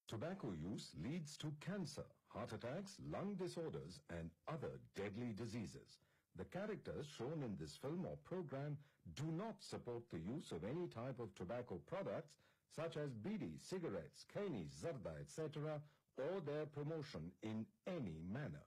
Tobacco use leads to cancer, heart attacks, lung disorders, and other deadly diseases. The characters shown in this film or program do not support the use of any type of tobacco products such as bidi, cigarettes, kani, zarda, etc., or their promotion in any manner.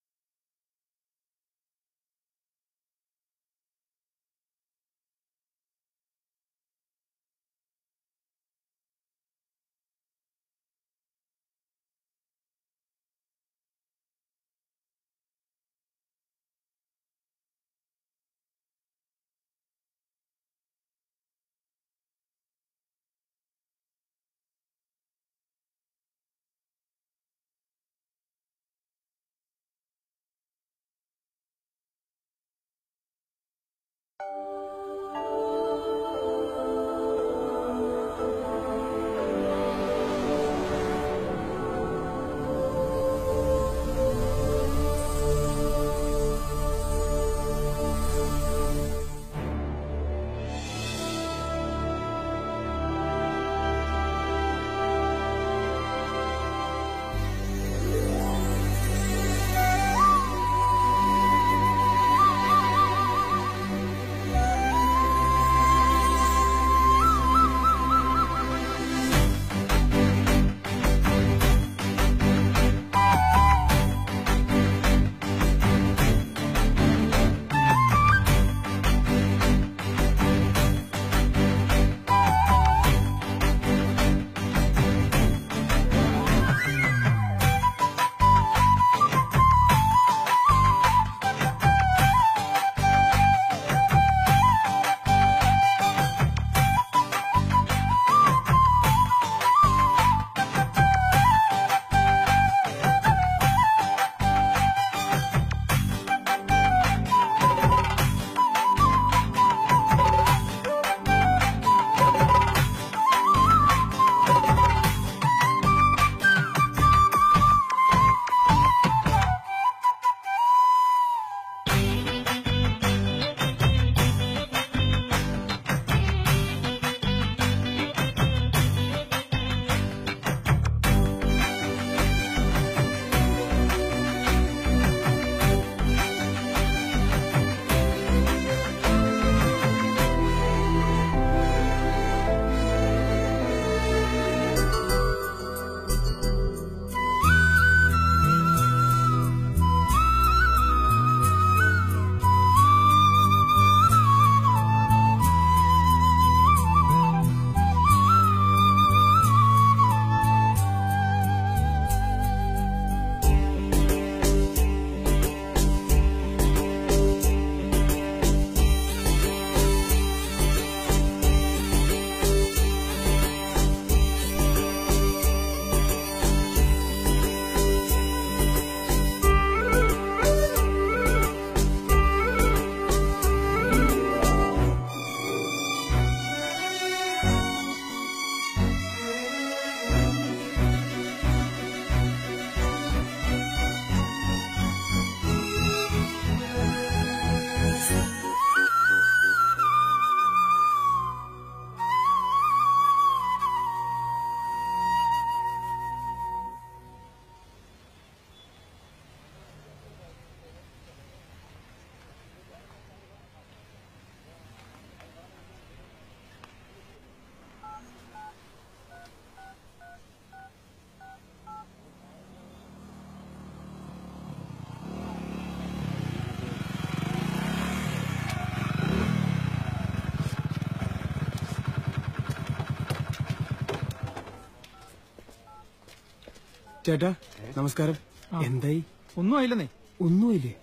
ചേട്ടാ നമസ്കാരം എന്തായി ഒന്നും ആയില്ലെന്നേ ഒന്നുമില്ലേ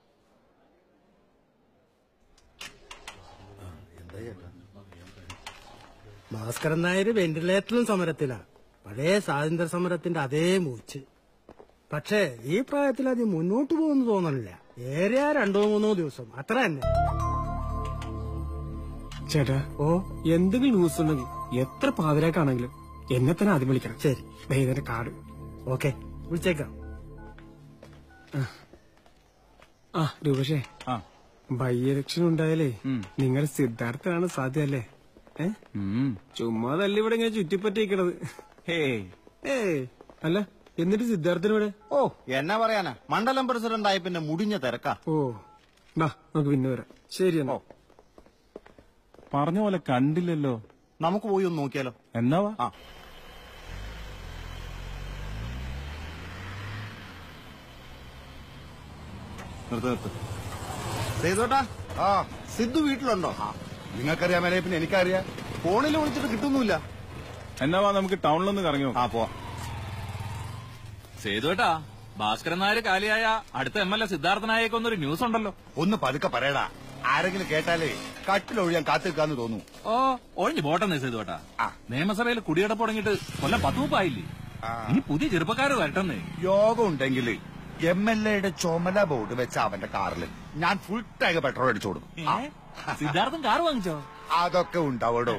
ഭാസ്കരൻ നായർ വെന്റിലേറ്ററിലും സമരത്തിലാ പഴയ സ്വാതന്ത്ര്യ സമരത്തിന്റെ അതേ മൂച്ച് പക്ഷേ ഈ പ്രായത്തിൽ അത് മുന്നോട്ട് പോകുന്നു തോന്നണില്ല ഏറിയ രണ്ടോ മൂന്നോ ദിവസം അത്ര തന്നെ ചേട്ടാ ഓ എന്തെങ്കിലും ന്യൂസ് ഉണ്ടെങ്കിൽ എത്ര പാതിരാക്കാണെങ്കിലും എന്നെ തന്നെ ആദ്യം വിളിക്കണം ശരി ദേ ഇതിന്റെ കാർഡ് ഓക്കെ വിളിച്ചേക്കാം ആ രൂപേഷേ ആ ബൈ ഇലക്ഷൻ ഉണ്ടായാലേ നിങ്ങളുടെ സിദ്ധാർത്ഥനാണ് സാധ്യ അല്ലേ ഏ ഉം. ചുമ്മാ തല്ലി ഇവിടെ ഇങ്ങനെ ചുറ്റിപ്പറ്റിക്കണത് ഹേയ് ഏയ് അല്ല എന്നിട്ട് സിദ്ധാർത്ഥന് ഇവിടെ ഓ എന്നാ പറയാനാ മണ്ഡലം പ്രസിഡന്റ് ആയ പിന്നെ മുടിഞ്ഞ തിരക്കാ ഓ ബാ നമുക്ക് പിന്നെ വരാം ശരി എന്നാ പറഞ്ഞ പോലെ കണ്ടില്ലല്ലോ നമുക്ക് പോയി ഒന്ന് നോക്കിയാലോ എന്നാ വാ ആ നിർത്ത് നിർത്ത് സേതോട്ടാ ആ സിദ്ധു വീട്ടിലുണ്ടോ നിങ്ങൾക്കറിയാമല്ലേ പിന്നെ എനിക്കറിയാം ഫോണിൽ വിളിച്ചിട്ട് കിട്ടുന്നില്ല എന്നാ വാ നമുക്ക് ടൗണിലൊന്ന് കറങ്ങി ആ നോക്കാം പോവാ സേതുവേട്ടാ ഭാസ്കരൻ നായർ കാലിയായ അടുത്ത എം എൽ എ സിദ്ധാർത്ഥ നായേക്കൊന്നൊരു ന്യൂസ് ഉണ്ടല്ലോ ഒന്ന് പതുക്കെ പറയടാ ആരെങ്കിലും കേട്ടാലേ കട്ടിലൊഴിയാൻ കാത്തിരിക്കാന്ന് തോന്നുന്നു ഓ ഒഴിഞ്ഞു പോട്ടെന്നേ സേതുവേട്ടാ ആ. നിയമസഭയിൽ കുടിയടപ്പ് തുടങ്ങിയിട്ട് കൊല്ലം പത്ത് മുപ്പായില്ലേ ആ. ഇനി പുതിയ ചെറുപ്പക്കാർ വരട്ടെന്നേ യോഗം ഉണ്ടെങ്കിൽ എം എൽ എയുടെ ചുമല ബോർഡ് വെച്ച അവന്റെ കാറിൽ ഞാൻ ഫുൾ ടാങ്ക് പെട്രോൾ അടിച്ചു കൊടുക്കും ആ, സിദ്ധാർത്ഥൻ കാർ വാങ്ങിച്ചോ അതൊക്കെ ഉണ്ടാവടോ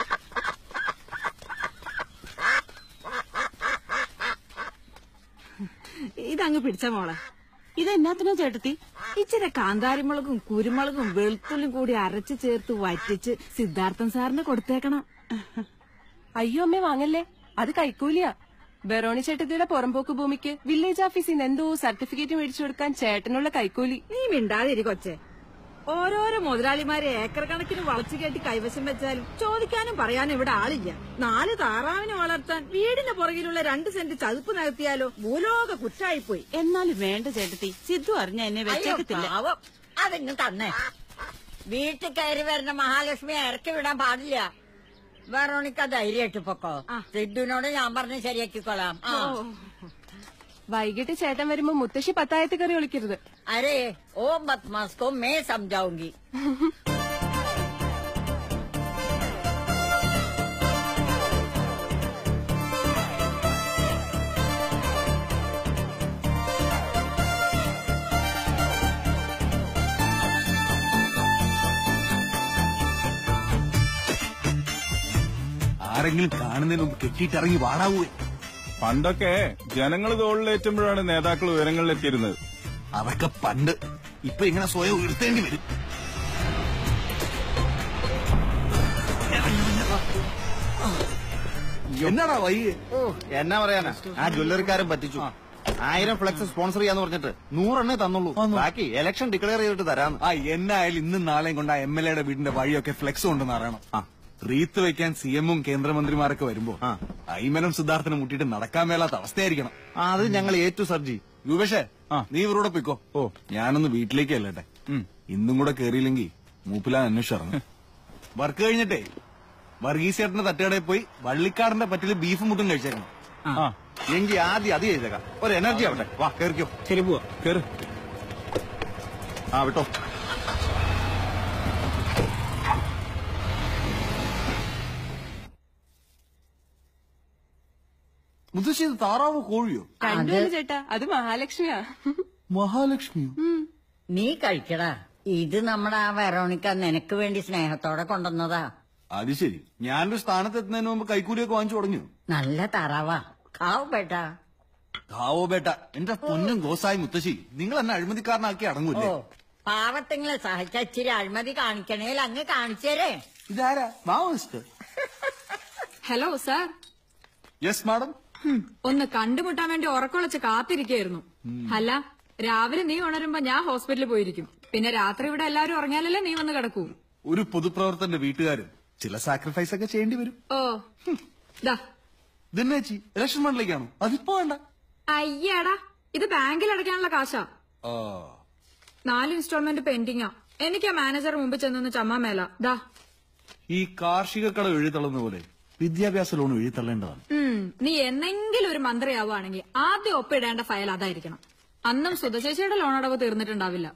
ഇതങ്ങ് പിടിച്ച മോളെ ഇതെന്നാത്തിനോ ചേട്ടത്തി ഇച്ചിരി കാന്താരിമുളകും കുരുമുളകും വെളുത്തുള്ളിയും കൂടി അരച്ച് ചേർത്ത് വറ്റിച്ച് സിദ്ധാർത്ഥൻ സാറിന് കൊടുത്തേക്കണം അയ്യോ അമ്മേ വാങ്ങല്ലേ അത് കൈക്കൂലിയാ ബെറോണി ചേട്ടത്തിയുടെ പുറമ്പോക്ക് ഭൂമിക്ക് വില്ലേജ് ഓഫീസിൽ നിന്ന് എന്തോ സർട്ടിഫിക്കറ്റ് മേടിച്ചു കൊടുക്കാൻ ചേട്ടനുള്ള കൈക്കൂലി നീ മിണ്ടാതിരി കൊച്ചെ ഓരോരോ മുതലാളിമാരെ ഏക്കർ കണക്കിന് വളച്ചു കെട്ടി കൈവശം വെച്ചാലും ചോദിക്കാനും പറയാനും ഇവിടെ ആളില്ല നാല് താറാവിനെ വളർത്താൻ വീടിന് പുറകിലുള്ള രണ്ട് സെന്റ് ചതുപ്പ് നികത്തിയാലോ ഭൂലോക കുറ്റായിപ്പോയി എന്നാലും വേണ്ട ചേട്ടത്തി സിദ്ധു അറിഞ്ഞ എന്നെ വെച്ചേക്കത്തില്ല അതിന് തന്നെ വീട്ടിൽ കയറി വരുന്ന മഹാലക്ഷ്മിയെ ഇറക്കി വിടാൻ പാടില്ല വെറോണിക്ക ധൈര്യമായിട്ട് പൊക്കോ സിദ്ധുവിനോട് ഞാൻ പറഞ്ഞ് ശരിയാക്കിക്കോളാം ആ. വൈകിട്ട് ചേട്ടൻ വരുമ്പോ മുത്തശ്ശി പത്തായത്ത് കറി ഒളിക്കരുത് അരേ ഓ ബത്മാസ്കോ മേ സംജാവുങ്കി ആരെങ്കിലും കാണുന്നതിന് മുമ്പ് കെട്ടിയിട്ടിറങ്ങി വാടാവൂേ പണ്ടൊക്കെ ജനങ്ങൾ തോളിലേറ്റുമ്പോഴാണ് നേതാക്കൾ ഉയരങ്ങളിലെത്തിയിരുന്നത് അതൊക്കെ പണ്ട് ഇപ്പൊ ഇങ്ങനെ സ്വയം ഉയർത്തേണ്ടി വരും എന്നാടാ വൈകി ഓ എന്നാ പറയാനാ ആ ജ്വല്ലറിക്കാരൻ പറ്റിച്ചു ആയിരം ഫ്ലെക്സ് സ്പോൺസർ ചെയ്യാന്ന് പറഞ്ഞിട്ട് നൂറെണ്ണേ തന്നുള്ളൂ ബാക്കി ഇലക്ഷൻ ഡിക്ലെയർ ചെയ്തിട്ട് തരാന്ന് ആ എന്നായാലും ഇന്നും നാളെയും കൊണ്ട് ആ എം എൽ എയുടെ വീടിന്റെ വഴിയൊക്കെ ഫ്ലെക്സ് കൊണ്ടെന്ന് അറിയണം ആ. റീത്ത് വെക്കാൻ സി എമ്മും കേന്ദ്രമന്ത്രിമാരൊക്കെ വരുമ്പോ ആ. ഐമനം സിദ്ധാർത്ഥനും മുട്ടിയിട്ട് നടക്കാൻ മേലാത്ത അവസ്ഥയായിരിക്കണം ആ, അത് ഞങ്ങൾ ഏറ്റു സർജി രൂപേഷേ ആ. നീ ഇവരോടെ പൊയ്ക്കോ ഓ ഞാനൊന്ന് വീട്ടിലേക്ക് അല്ലേട്ടെ ഇന്നും കൂടെ കേറിയില്ലെങ്കിൽ മൂപ്പിലാൻ അന്വേഷിച്ചിറങ്ങും വർക്ക് കഴിഞ്ഞിട്ടേ വർഗീസ് ചേട്ടന്റെ തട്ടുകടയിൽ പോയി വള്ളിക്കാടിന്റെ പറ്റില് ബീഫ് മുട്ടും കഴിച്ചേക്കണം ആ എങ്കിൽ ആദ്യം അത് ചെയ്തേക്കാം ഒരു എനർജി ആവട്ടെ വാ കേറിക്കോ ശരി പോവാ കേറ് ആ വിട്ടോ മുത്തശ്ശി ഇത് താറാവോ കോഴിയോ രണ്ടുമല്ല ചേട്ടാ അത് മഹാലക്ഷ്മിയാ മഹാലക്ഷ്മിയോ നീ കഴിക്കടാ ഇത് നമ്മുടെ ആ വെറോണിക്ക നിനക്ക് വേണ്ടി സ്നേഹത്തോടെ കൊണ്ടുവന്നതാ അത് ശരി ഞാനൊരു സ്ഥാനത്ത് എത്തുന്നതിന് മുമ്പ് കൈക്കൂലിയൊക്കെ വാങ്ങിച്ചു തുടങ്ങിയോ നല്ല തറവാ കാവ് ബേട്ടാ ധാവോ ബേട്ട എന്റെ പൊന്നും ഗോസായി മുത്തശ്ശി നിങ്ങൾ എന്നെ അഴിമതിക്കാരനാക്കി ഓ അടങ്ങൂല്ലേ പാവത്തിങ്ങളെ സഹിച്ച ഇച്ചിരി അഴിമതി കാണിക്കണേൽ അങ്ങ് കാണിച്ചേരേ ഇതാരാ Maoist hello sir yes madam ഒന്ന് കണ്ടുമുട്ടാൻ വേണ്ടി ഉറക്കൊളച്ച് കാത്തിരിക്കായിരുന്നു അല്ല രാവിലെ നീ ഉണരുമ്പോ ഞാൻ ഹോസ്പിറ്റലിൽ പോയിരിക്കും പിന്നെ രാത്രി ഇവിടെ എല്ലാരും ഉറങ്ങിയാലല്ലേ നീ വന്ന് കിടക്കൂ ഒരു പൊതുപ്രവർത്തന്റെ വീട്ടുകാരും ചില സാക്രിഫൈസ് ഒക്കെ ചെയ്യേണ്ടി വരും ഓ ദാ ഇതെന്നേച്ചി ഇലക്ഷൻ ഫണ്ടിലേക്കാണോ അതിപ്പോ വേണ്ട അയ്യടാ ഇത് ബാങ്കിൽ അടയ്ക്കാനുള്ള കാശാ ആ നാല് ഇൻസ്റ്റാൾമെന്റ് പെൻഡിങ്ങാ എനിക്ക് ആ മാനേജർ മുമ്പ് ചെന്നൊന്ന് ചമ്മാ മേല ദാ ഈ കാർഷിക കട എഴുതള്ളുന്ന പോലെ വിദ്യാഭ്യാസ ലോൺ എഴുതള്ളേണ്ടതാണ് ഉം, നീ എന്നെങ്കിലും ഒരു മന്ത്രിയാവുകയാണെങ്കിൽ ആദ്യം ഒപ്പിടേണ്ട ഫയൽ അതായിരിക്കണം അന്നും സുധശേഷിയുടെ ലോൺ അടവ് തീർന്നിട്ടുണ്ടാവില്ല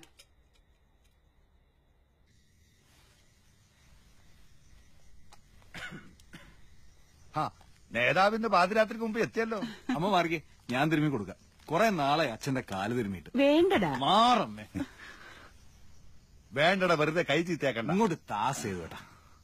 ആ നേതാവിന്ന് പാതിരാത്രിക്ക് മുമ്പ് എത്തിയല്ലോ അമ്മ മാറിക്കേ ഞാൻ തിരുമ്മി കൊടുക്കാം കുറെ നാളെ അച്ഛന്റെ കാല് തിരുമ്മിയിട്ട് വേണ്ടടാ മാറമ്മേ വേണ്ടട വെറുതെ കൈ ചീത്തയാക്കണ്ട അങ്ങോട്ട് താസ് ചെയ്തു കേട്ടാ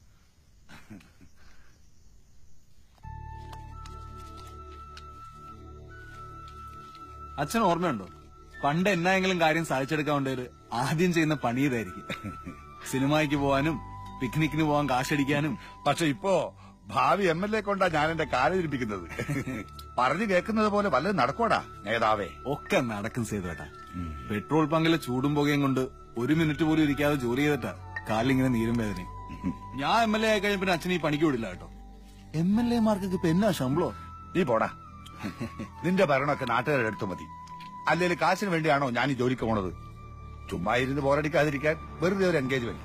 അച്ഛൻ ഓർമ്മയുണ്ടോ പണ്ട് എന്നായെങ്കിലും കാര്യം സാധിച്ചെടുക്കാൻ വേണ്ടി ആദ്യം ചെയ്യുന്ന പണി ഇതായിരിക്കും സിനിമയ്ക്ക് പോവാനും പിക്നിക്കിന് പോവാൻ കാശടിക്കാനും പക്ഷെ ഇപ്പോ ഭാവി എം എൽ എ കൊണ്ടാ ഞാൻ എന്റെ കാല് തിരിപ്പിക്കുന്നത് പറഞ്ഞു കേൾക്കുന്നത് പോലെ വല്ലതും നടക്കോടാ നേതാവേ ഒക്കെ നടക്കും സേതുവേട്ടാ പെട്രോൾ പങ്കിലെ ചൂടും പുകയും കൊണ്ട് ഒരു മിനിറ്റ് പോലും ഇരിക്കാതെ ജോലി ചെയ്തിട്ടാ കാലിങ്ങനെ നീരും വേദന ഞാൻ എം എൽ എ ആയി കഴിഞ്ഞ പിന്നെ അച്ഛനെ ഈ പണിക്ക് വിടില്ല കേട്ടോ എം എൽ എമാർക്ക് ഇപ്പൊ എന്നാ ശമ്പളോ നീ പോടാ നിന്റെ ഭരണമൊക്കെ നാട്ടുകാരുടെ അടുത്ത് മതി അല്ലെങ്കിൽ കാശിന് വേണ്ടിയാണോ ഞാൻ ഈ ജോലിക്ക് പോണത് ചുമ്മാ ഇരുന്ന് ബോറടിക്കാതിരിക്കാൻ വെറുതെ ഒരു എൻഗേജ്മെന്റ്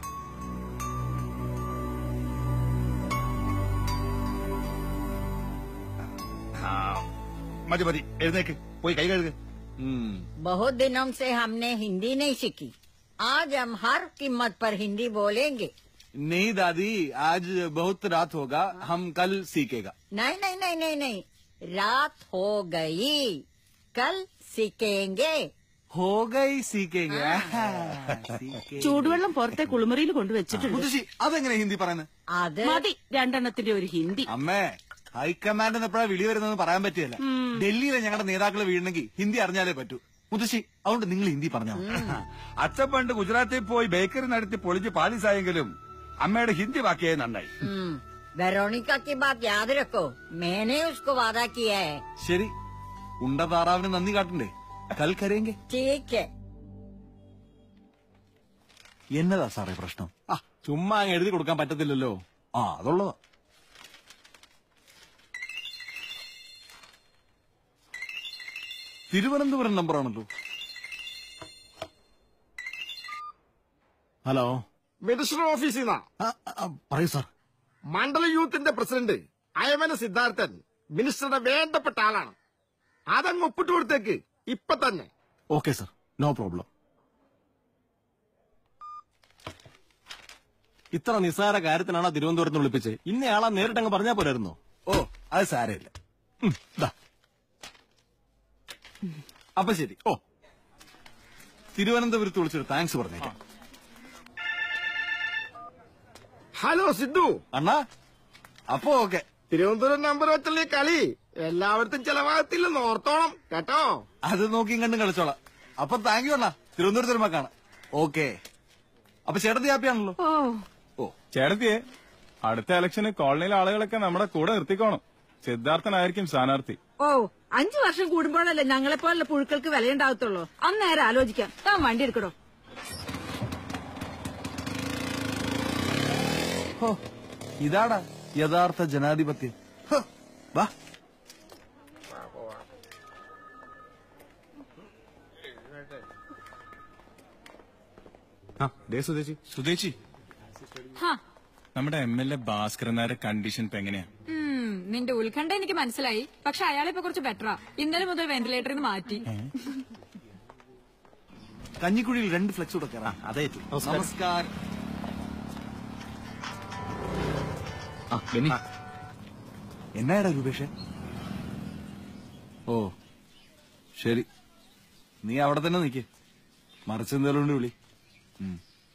ആ, മതി മതി എഴുന്നേക്ക് പോയി കൈ കഴുക बहुत दिनों से हमने हिंदी नहीं सीखी आज हम हर कीमत पर हिंदी बोलेंगे नहीं दादी आज बहुत रात होगा हम कल सीखेगा नहीं नहीं नहीं नहीं नहीं रात हो गई कल सीखेंगे हो गई सीखेंगे ചൂടുവെള്ളം പുറത്തെ കുളിമുറിയിൽ കൊണ്ടുവച്ചിട്ടുണ്ട് മുത്തശ്ശി അതെങ്ങനെ ഹിന്ദി പറയുന്നത് അത് മതി രണ്ടെണ്ണത്തിന്റെ ഒരു ഹിന്ദി അമ്മേ ഹൈക്കമാൻഡ് എപ്പോഴാ വിളി വരുന്നതെന്ന് പറയാൻ പറ്റിയല്ല ഡൽഹിയിലെ ഞങ്ങളുടെ നേതാക്കളെ വീഴണമെങ്കിൽ ഹിന്ദി അറിഞ്ഞാലേ പറ്റൂ മുത്തശ്ശി അതുകൊണ്ട് നിങ്ങൾ ഹിന്ദി പറഞ്ഞോ അച്ഛൻ പണ്ട് ഗുജറാത്തിൽ പോയി ബേക്കറി നടത്തി പൊളിച്ച് പാലിസായെങ്കിലും അമ്മയുടെ ഹിന്ദി വാക്കിയായി നന്നായി हम्म, वेरोनिका की बात याद रखो मैंने उसको वादा किया है ശരി ഉണ്ട താറാവിന് നന്ദി കാട്ടണ്ടേ കൽ കരയെങ്കിൽ ठीक है എന്നതാ സാറേ പ്രശ്നം ആ ചുമ്മാ അങ്ങ് എഴുതി കൊടുക്കാൻ പറ്റത്തില്ലല്ലോ ആ അതുള്ളതാ തിരുവനന്തപുരം നമ്പറാണല്ലോ ഹലോ മിനിസ്റ്റർ ഓഫീസിൽ നിന്നാ പറയൂ സാർ മണ്ഡല യൂത്തിന്റെ പ്രസിഡന്റ് അയമന സിദ്ധാർത്ഥൻ മിനിസ്റ്ററുടെ വേണ്ടപ്പെട്ട ആളാണ് അതങ്ങ് ഒപ്പിട്ട് കൊടുത്തേക്ക് ഇപ്പൊ തന്നെ ഓക്കെ സാർ നോ പ്രോബ്ലം ഇത്ര നിസ്സാര കാര്യത്തിനാണോ തിരുവനന്തപുരത്ത് വിളിപ്പിച്ച് ഇന്നയാളാ നേരിട്ടങ്ങ് പറഞ്ഞാ പോരായിരുന്നോ ഓ അത് സാരമില്ല ഉം, ദാ. അപ്പൊ ശരി ഓ തിരുവനന്തപുരത്ത് വിളിച്ചൊരു താങ്ക്സ് പറഞ്ഞേക്കാം ഹലോ സിദ്ധു അണ്ണാ അപ്പൊ ഓക്കെ തിരുവനന്തപുരം നമ്പർ വെച്ചുള്ള ഈ കളി എല്ലായിടത്തും ചെലവാകത്തില്ലെന്ന് ഓർത്തോണം കേട്ടോ അത് നോക്കി കണ്ടും കളിച്ചോളാം അപ്പൊ താങ്ക് യു അണ്ണാ തിരുവനന്തപുരത്ത് വരുമ്പോ കാണാം ഓക്കെ അപ്പൊ ചേട്ടത്തി ഹാപ്പിയാണല്ലോ ഓ ചേട്ടത്തിയെ അടുത്ത ഇലക്ഷന് കോളനിയിലെ ആളുകളൊക്കെ നമ്മുടെ കൂടെ നിർത്തിക്കോണം സിദ്ധാർത്ഥനായിരിക്കും സ്ഥാനാർത്ഥി ഓ അഞ്ചു വർഷം കൂടുമ്പോഴല്ലേ ഞങ്ങളെ പോലുള്ള പുഴുക്കൾക്ക് വിലയുണ്ടാകത്തുള്ളൂ അന്നേരം ആലോചിക്കാം താൻ വണ്ടി എടുക്കടോ ഹോ, ഇതാടാ യഥാർത്ഥ ജനാധിപത്യം ഹോ, വാ സുദേശി സുദേശി നമ്മുടെ എം എൽ എ ഭാസ്കരൻ നായരുടെ കണ്ടീഷൻ ഇപ്പൊ എങ്ങനെയാ ഉം, നിന്റെ ഉത്കണ്ഠ എനിക്ക് മനസ്സിലായി പക്ഷെ അയാളെ ഇപ്പൊ കുറച്ച് ബെറ്ററാ ഇന്നലെ മുതൽ വെന്റിലേറ്ററിൽ നിന്ന് മാറ്റി കഞ്ഞിക്കുഴിയിൽ രണ്ട് ഫ്ലെക്സ് കൂടെ കയറാം അതേ നമസ്കാരം എന്നാടാ രൂപേഷ് ഓ ശരി നീ അവിടെ തന്നെ നിക്ക് മറിച്ചെന്തേലും ഉണ്ട് വിളി ഉം.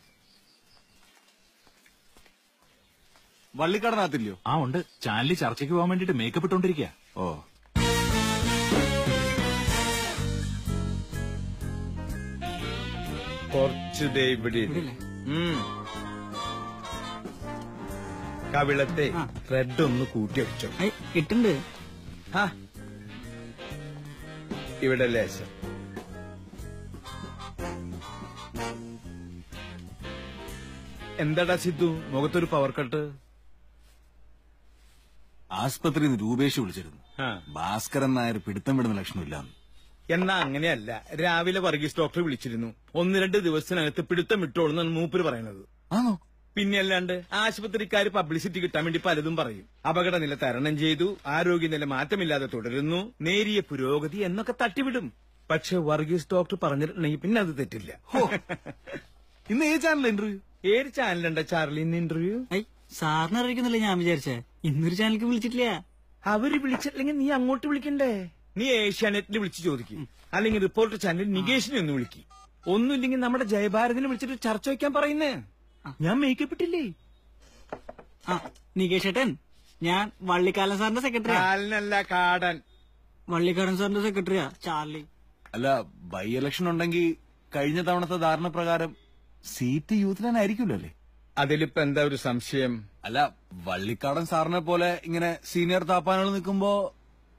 വള്ളിക്കടനകത്തില്ലയോ ആ ഉണ്ട് ചാനലിൽ ചർച്ചയ്ക്ക് പോകാൻ വേണ്ടിട്ട് മേക്കപ്പ് ഇട്ടോണ്ടിരിക്കുക ഓ കുറച്ച് ദേ ഇവിടെ ഇരി. ഉം. കവിളത്തെ റെഡ് ഒന്ന് കൂട്ടി വെച്ചോ കിട്ടുന്നുണ്ട് ഹാ. ഇവിടെ ലേശം എന്താടാ സിദ്ധു മുഖത്തൊരു പവർ കട്ട് ആസ്പത്രിയിൽ നിന്ന് രൂപേഷ് വിളിച്ചിരുന്നു ഭാസ്കരൻ നായർ പിടുത്തം വിടുന്ന ലക്ഷണമില്ലാന്ന് എന്നാ അങ്ങനെയല്ല രാവിലെ വർഗീസ് ഡോക്ടർ വിളിച്ചിരുന്നു ഒന്ന് രണ്ട് ദിവസത്തിനകത്ത് പിടുത്തം വിട്ടോളെന്നാണ് മൂപ്പര് പറയുന്നത് ആണോ പിന്നെ അല്ലാണ്ട് ആശുപത്രിക്കാർ പബ്ലിസിറ്റി കിട്ടാൻ വേണ്ടി പലതും പറയും അപകടനില തരണം ചെയ്തു ആരോഗ്യനില മാറ്റമില്ലാതെ തുടരുന്നു നേരിയ പുരോഗതി എന്നൊക്കെ തട്ടിവിടും പക്ഷെ വർഗീസ് ഡോക്ടർ പറഞ്ഞിട്ടുണ്ടെങ്കിൽ പിന്നെ അത് തെറ്റില്ല ഇന്ന് ഏത് ചാനൽ ഇന്റർവ്യൂ ഏത് ചാനലുണ്ട ചാർലി ഇന്ന് ഇന്റർവ്യൂ സാറിന് അറിയിക്കുന്നില്ല ഞാൻ വിചാരിച്ചേ ഇന്നൊരു ചാനലിക്ക് വിളിച്ചിട്ടില്ല അവര് വിളിച്ചിട്ടില്ലെങ്കിൽ നീ അങ്ങോട്ട് വിളിക്കണ്ടേ നീ ഏഷ്യാനെറ്റിൽ വിളിച്ച് ചോദിക്കും അല്ലെങ്കിൽ റിപ്പോർട്ടർ ചാനൽ നികേഷിനെ ഒന്ന് വിളിക്കും ഒന്നുമില്ലെങ്കിൽ നമ്മുടെ ജയഭാരതിനെ വിളിച്ചിട്ട് ചർച്ച വയ്ക്കാൻ പറയുന്നേ ഞാൻ മേക്കപ്പ് ഇട്ടില്ലേ ആ നികേഷ് ഏട്ടൻ ഞാൻ വള്ളിക്കാലൻ സാറിന്റെ സെക്രട്ടറിയാ കാലനല്ല കാടൻ വള്ളിക്കാടൻ സാറിന്റെ സെക്രട്ടറിയാ ചാർലി അല്ല ബൈ ഇലക്ഷൻ ഉണ്ടെങ്കിൽ കഴിഞ്ഞ തവണത്തെ ധാരണ പ്രകാരം സീറ്റ് യൂത്തിനായിരിക്കുമല്ലോ അല്ലേ അതിലിപ്പോ എന്താ ഒരു സംശയം അല്ല വള്ളിക്കാടൻ സാറിനെ പോലെ ഇങ്ങനെ സീനിയർ താപ്പാനുകൾ നിൽക്കുമ്പോ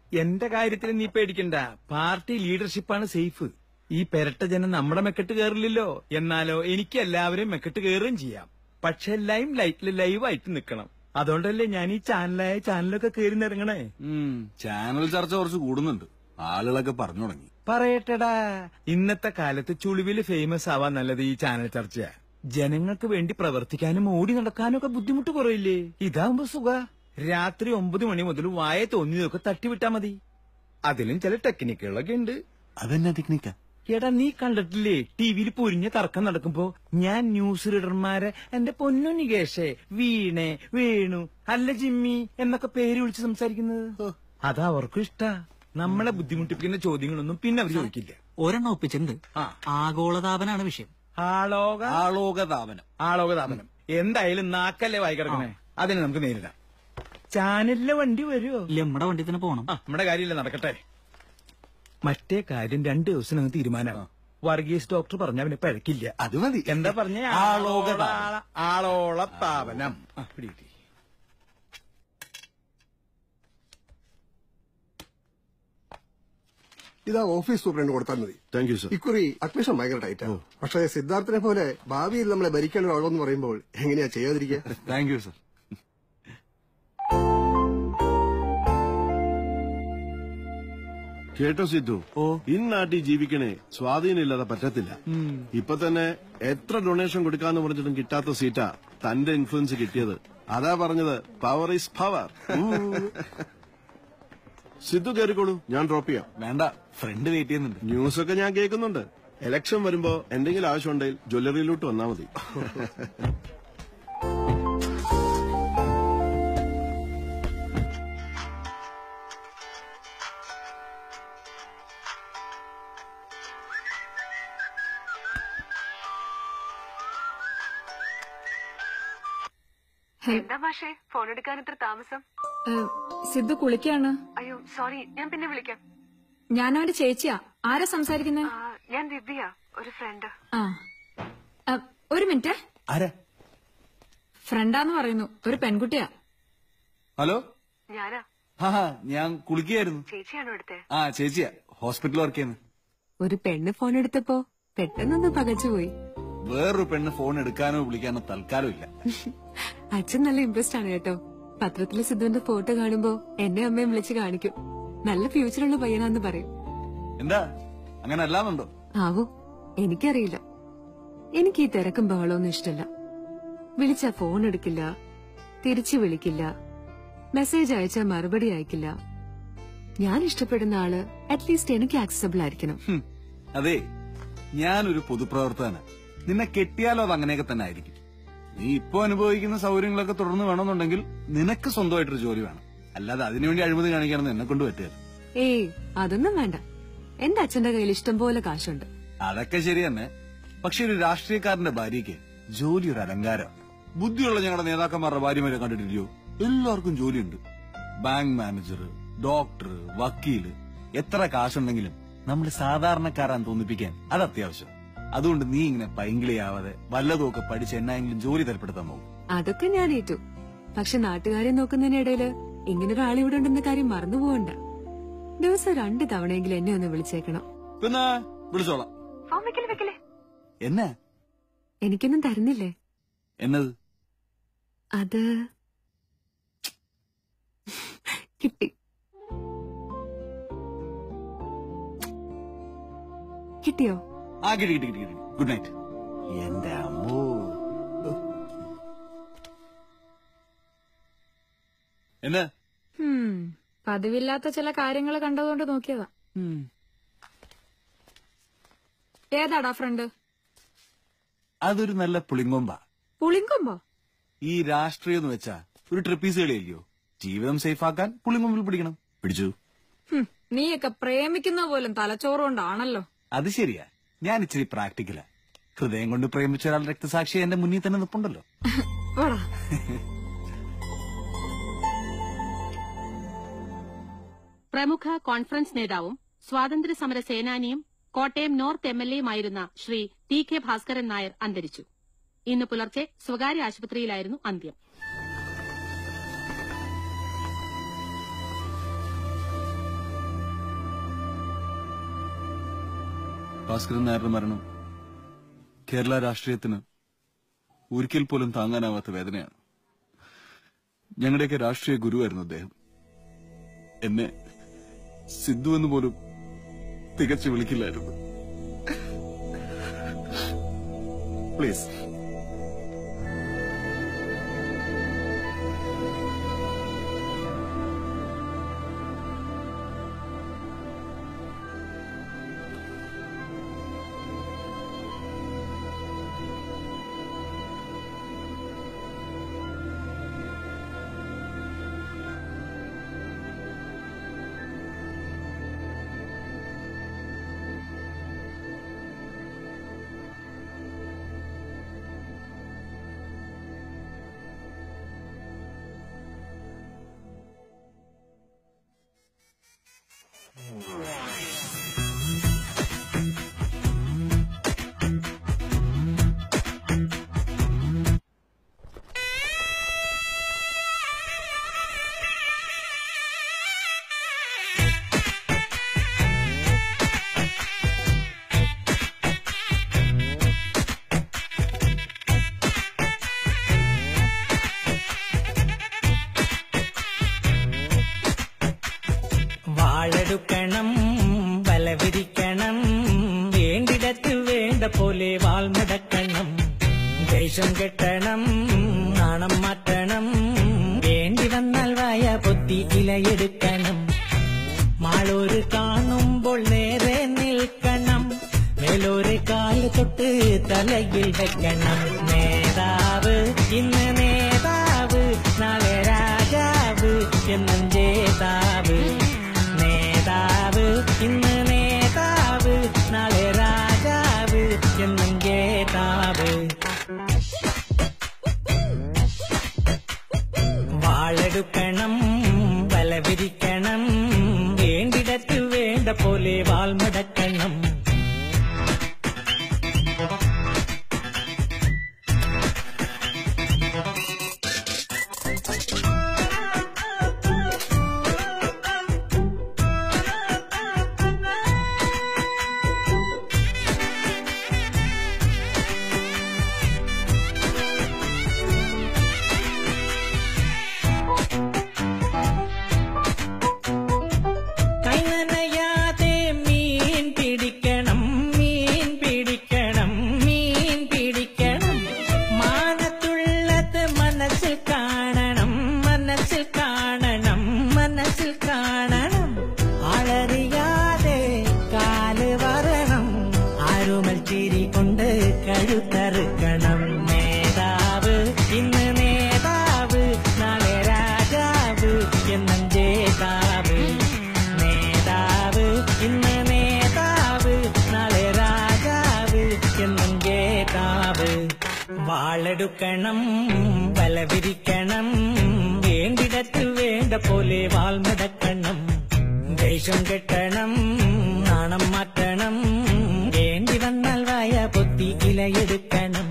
എന്റെ കാര്യത്തിൽ നീ പേടിക്കണ്ട പാർട്ടി ലീഡർഷിപ്പാണ് സേഫ് ഈ പെരട്ട ജനം നമ്മുടെ മെക്കെട്ട് കയറില്ലല്ലോ എന്നാലോ എനിക്ക് എല്ലാവരും മെക്കെട്ട് കയറുകയും ചെയ്യാം പക്ഷെ ലൈം ലൈറ്റിൽ ലൈവായിട്ട് നിൽക്കണം അതുകൊണ്ടല്ലേ ഞാൻ ഈ ചാനലായ ചാനലൊക്കെ കയറി നിറങ്ങണേ ചാനൽ ചർച്ച കുറച്ച് കൂടുന്നുണ്ട് ആളുകളൊക്കെ പറഞ്ഞു തുടങ്ങി പറയട്ടെടാ ഇന്നത്തെ കാലത്ത് ചുളിവില് ഫേമസ് ആവാൻ നല്ലത് ഈ ചാനൽ ചർച്ചയാ ജനങ്ങൾക്ക് വേണ്ടി പ്രവർത്തിക്കാനും ഓടി നടക്കാനും ഒക്കെ ബുദ്ധിമുട്ട് കുറയില്ലേ ഇതാകുമ്പോ സുഖ രാത്രി ഒമ്പത് മണി മുതൽ വായ തോന്നിയതൊക്കെ തട്ടിവിട്ടാ മതി അതിലും ചില ടെക്നിക്കുകളൊക്കെ ഉണ്ട് അതെന്നാ ടെക്നിക്കാ എടാ നീ കണ്ടിട്ടില്ലേ ടിവിയിൽ പൊരിഞ്ഞ തർക്കം നടക്കുമ്പോ ഞാൻ ന്യൂസ് റീഡർമാരെ എന്റെ പൊന്നു നികേഷേ വീണേ വേണു അല്ല ജിമ്മി എന്നൊക്കെ പേര് വിളിച്ച് സംസാരിക്കുന്നത് അതാ അവർക്കും ഇഷ്ടാ നമ്മളെ ബുദ്ധിമുട്ടിപ്പിക്കുന്ന ചോദ്യങ്ങളൊന്നും പിന്നെ അവർ ചോദിക്കില്ല ഒരെണ്ണം ഒപ്പിച്ചിട്ടുണ്ട് ആഗോളതാപനാണ് വിഷയം ആളോക ആളോകതാപനം ആളോകതാപനം എന്തായാലും നാക്കല്ലേ വായി കിടക്കണേ അതിനെ നമുക്ക് നേരിടാം ചാനലിലെ വണ്ടി വരുമോ നമ്മുടെ വണ്ടി തന്നെ പോണം നമ്മുടെ കാര്യമില്ല നടക്കട്ടെ മറ്റേ കാര്യം രണ്ടു ദിവസം അങ്ങ് തീരുമാനമാവും വർഗീസ് ഡോക്ടർ പറഞ്ഞ അവന് പഴക്കില്ല അത് മതി എന്താ പറഞ്ഞ ആളോകതാപനം. ആളോളത്താപനം ആ, പിടി, പിടി. ഇതാ ഓഫീസ് സൂപ്രണ്ട് കൊടുത്താൽ മതി താങ്ക് യു സർ ഇക്കുറി അഡ്മിഷൻ ഭയങ്കര ടൈറ്റാ പക്ഷേ സിദ്ധാർത്ഥിനെ പോലെ ഭാവിയിൽ നമ്മളെ ഭരിക്കാൻ ഒരാളെന്ന് പറയുമ്പോൾ എങ്ങനെയാ ചെയ്യാതിരിക്കുക താങ്ക് യു സർ കേട്ടോ സിദ്ധു ഇന്നാട്ടിൽ ജീവിക്കണേ സ്വാധീനമില്ലാതെ പറ്റത്തില്ല ഇപ്പൊ തന്നെ എത്ര ഡൊണേഷൻ കൊടുക്കാന്ന് പറഞ്ഞിട്ടും കിട്ടാത്ത സീറ്റാ തന്റെ ഇൻഫ്ലുവൻസ് കിട്ടിയത് അതാ പറഞ്ഞത് പവർ ഈസ് പവർ സിദ്ധു കയറിക്കോളൂ ഞാൻ ഡ്രോപ്പ് ചെയ്യാം വേണ്ട ഫ്രണ്ട് വെയിറ്റ് ചെയ്യുന്നുണ്ട് ന്യൂസ് ഒക്കെ ഞാൻ കേൾക്കുന്നുണ്ട് ഇലക്ഷൻ വരുമ്പോ എന്തെങ്കിലും ആവശ്യമുണ്ടെങ്കിൽ ജ്വല്ലറിയിലോട്ട് വന്നാ മതി എന്താ മാഷേ ഫോൺ എടുക്കാൻ ഇത്ര താമസം ഏഹ്, സിദ്ധു കുളിക്കാണ് അയ്യോ സോറി ഞാൻ പിന്നെ വിളിക്കാം ഞാൻ അവന്റെ ചേച്ചിയാ ആരാ സംസാരിക്കുന്നത് ആ, ഞാൻ ദിവ്യ ഒരു ഫ്രണ്ട് ആ ആ, ഒരു മിനിറ്റ് ആരാ ഫ്രണ്ടാന്ന് പറയുന്നു ഒരു പെൺകുട്ടിയാ ഹലോ ഞാനാ ആ ഞാൻ കുളിക്കുകയായിരുന്നു ചേച്ചിയാണോ എടുത്തേ ആ ചേച്ചിയാ ഹോസ്പിറ്റൽ വർക്ക് ചെയ്യുന്നു ഒരു പെണ്ണ് ഫോൺ എടുത്തപ്പോ പെട്ടെന്നൊന്ന് പകച്ചുപോയി വേറൊരു പെണ്ണ് ഫോൺ എടുക്കാനോ വിളിക്കാനോ തൽക്കാലം ഇല്ല അച്ഛൻ നല്ല ഇൻട്രസ്റ്റ് ആണ് കേട്ടോ പത്രത്തിലെ സിദ്ധുവിന്റെ ഫോട്ടോ കാണുമ്പോ എന്നെ അമ്മയും വിളിച്ച് കാണിക്കും നല്ല ഫ്യൂച്ചറുള്ള പയ്യനാന്ന് പറയും എന്താ അങ്ങനെ അല്ലാന്നുണ്ടോ ആവോ എനിക്കറിയില്ല എനിക്ക് ഈ തിരക്കും ബഹളമൊന്നും ഇഷ്ടല്ല വിളിച്ചാ ഫോൺ എടുക്കില്ല തിരിച്ചു വിളിക്കില്ല മെസ്സേജ് അയച്ചാൽ മറുപടി അയക്കില്ല ഞാൻ ഇഷ്ടപ്പെടുന്ന ആള് അറ്റ്ലീസ്റ്റ് എനിക്ക് ആക്സസബിൾ ആയിരിക്കണം ഹും, അതെ ഞാനൊരു പൊതുപ്രവർത്തകനാ നിന്നെ കെട്ടിയാലോ അത് അങ്ങനെയൊക്കെ തന്നെ ആയിരിക്കും നീ ഇപ്പോ അനുഭവിക്കുന്ന സൗകര്യങ്ങളൊക്കെ തുടർന്ന് വേണമെന്നുണ്ടെങ്കിൽ നിനക്ക് സ്വന്തമായിട്ടൊരു ജോലി വേണം അല്ലാതെ അതിനുവേണ്ടി അഴിമതി കാണിക്കണമെന്ന് എന്നെ കൊണ്ട് പറ്റുക ഏയ് അതൊന്നും വേണ്ട എന്റെ അച്ഛന്റെ കയ്യിൽ ഇഷ്ടം പോലെ കാശുണ്ട് അതൊക്കെ ശരി തന്നെ പക്ഷെ ഒരു രാഷ്ട്രീയക്കാരന്റെ ഭാര്യയ്ക്ക് ജോലി ഒരു അലങ്കാരം ബുദ്ധിയുള്ള ഞങ്ങളുടെ നേതാക്കന്മാരുടെ ഭാര്യമാരെ കണ്ടിട്ടില്ലയോ എല്ലാവർക്കും ജോലിയുണ്ട് ബാങ്ക് മാനേജർ ഡോക്ടർ വക്കീല് എത്ര കാശുണ്ടെങ്കിലും നമ്മൾ സാധാരണക്കാരാൻ തോന്നിപ്പിക്കാൻ അത് അത്യാവശ്യം അതുകൊണ്ട് നീ ഇങ്ങനെ പൈങ്കിളിയാവാതെ വല്ലതുമൊക്കെ പഠിച്ച് എന്നായെങ്കിലും ജോലി തരപ്പെടുത്താൻ നോക്കും അതൊക്കെ ഞാൻ ഏറ്റു പക്ഷെ നാട്ടുകാരെ നോക്കുന്നതിനിടയില് ഇങ്ങനൊരാൾ ഇവിടെ ഉണ്ടെന്ന കാര്യം മറന്നു പോകണ്ട ദിവസം രണ്ട് തവണയെങ്കിലും എന്നെ ഒന്ന് വിളിച്ചേക്കണം പിന്നെ വിളിച്ചോളാം എന്നെ എനിക്കൊന്നും തരുന്നില്ലേ എന്നത് അത് കിട്ടി കിട്ടിയോ ആ കിട്ടി കിട്ടി കിട്ടി കിട്ടി ഗുഡ് നൈറ്റ് എന്റെ അമ്മോ എന്നാ ഹും, പതിവില്ലാത്ത ചില കാര്യങ്ങൾ കണ്ടതുകൊണ്ട് നോക്കിയതാ ഏതാടാ ഫ്രണ്ട് അതൊരു നല്ല പുളിങ്കൊമ്പ പുളിങ്കൊമ്പോ ഈ രാഷ്ട്രീയം എന്ന് വെച്ചാ ഒരു ട്രിപ്പീസ് കളിയല്ലയോ ജീവിതം സേഫ് ആക്കാൻ പുളിങ്കൊമ്പിൽ പിടിക്കണം പിടിച്ചു ഹും, നീയൊക്കെ പ്രേമിക്കുന്ന പോലും തലച്ചോറ് കൊണ്ടാണല്ലോ അത് ശരിയാ ഞാൻ ഇച്ചിരി പ്രാക്ടിക്കലാ ഹൃദയം കൊണ്ട് പ്രേമിച്ച ഒരാൾ രക്തസാക്ഷി എന്റെ മുന്നിൽ തന്നെ നിപ്പുണ്ടല്ലോ പോടാ പ്രമുഖ കോൺഫറൻസ് നേതാവും സ്വാതന്ത്ര്യ സമര സേനാനിയും കോട്ടയം നോർത്ത് എം എൽ എയുമായിരുന്ന ശ്രീ ടി കെ ഭാസ്കരൻ നായർ അന്തരിച്ചു ഇന്ന് പുലർച്ചെ സ്വകാര്യ ആശുപത്രിയിലായിരുന്നു അന്ത്യം ഭാസ്കരൻ നായരുടെ മരണം കേരള രാഷ്ട്രീയത്തിന് ഒരിക്കൽ പോലും താങ്ങാനാവാത്ത വേദനയാണ് ഞങ്ങളുടെയൊക്കെ രാഷ്ട്രീയ ഗുരുവായിരുന്നു അദ്ദേഹം എന്നെ സിദ്ധു എന്ന് പോലും തികച്ചു വിളിക്കില്ലായിരുന്നു പ്ലീസ് വാളെടുക്കണം വല വിരിക്കണം വേണ്ടിടത്ത് വേണ്ട പോലെ വാൾമുടക്കണം ദേഷ്യം കെട്ടണം നാണം മാറ്റണം വേണ്ടി വന്നാൽ വായ പൊത്തി ഇലയെടുക്കണം മാളൂര് കാണുമ്പോൾ നേരെ നിൽക്കണം മേലൊരു കാല് തൊട്ട് തലയിൽ വെക്കണം നേതാവ് ഇന്ന് നേതാവ് നാളെ രാജാവ് എന്നും ജേതാവ് നേതാവ് ഇന്ന് നേതാവ് നാളെ രാജാവ് എന്നും ജേതാവ് വാളെടുക്കണം വല വിരിക്കണം വേണ്ടിടത്ത് വേണ്ട പോലെ വാൾമുടക്കണം കൈനനയാതെ മീൻ പിടിക്കണം മീൻ പിടിക്കണം മീൻ പിടിക്കണം മാനത്തുള്ളത് മനസ്സിൽ കാണണം മനസ്സിൽ കാണണം മനസ്സിൽ കാണണം ആളറിയാതെ കാല് വരണം ആരുമൽ ചിരി കൊണ്ട് കഴുത്തറുക്കണം നേതാവ് ഇന്ന് നേതാവ് നാളെ രാജാവ് എന്നും ജേതാവ് നേതാവ് ഇന്ന് നേതാവ് നാളെ രാജാവ് എന്നും ജേതാവ് വാളെടുക്കണം വല വിരിക്കണം വേണ്ടിടത്ത് വേണ്ട പോലെ വാൾമുടക്കണം ദേഷ്യം കെട്ടണം നാണം മാറ്റണം വേണ്ടി വന്നാൽ വായ പൊത്തി ഇലയെടുക്കണം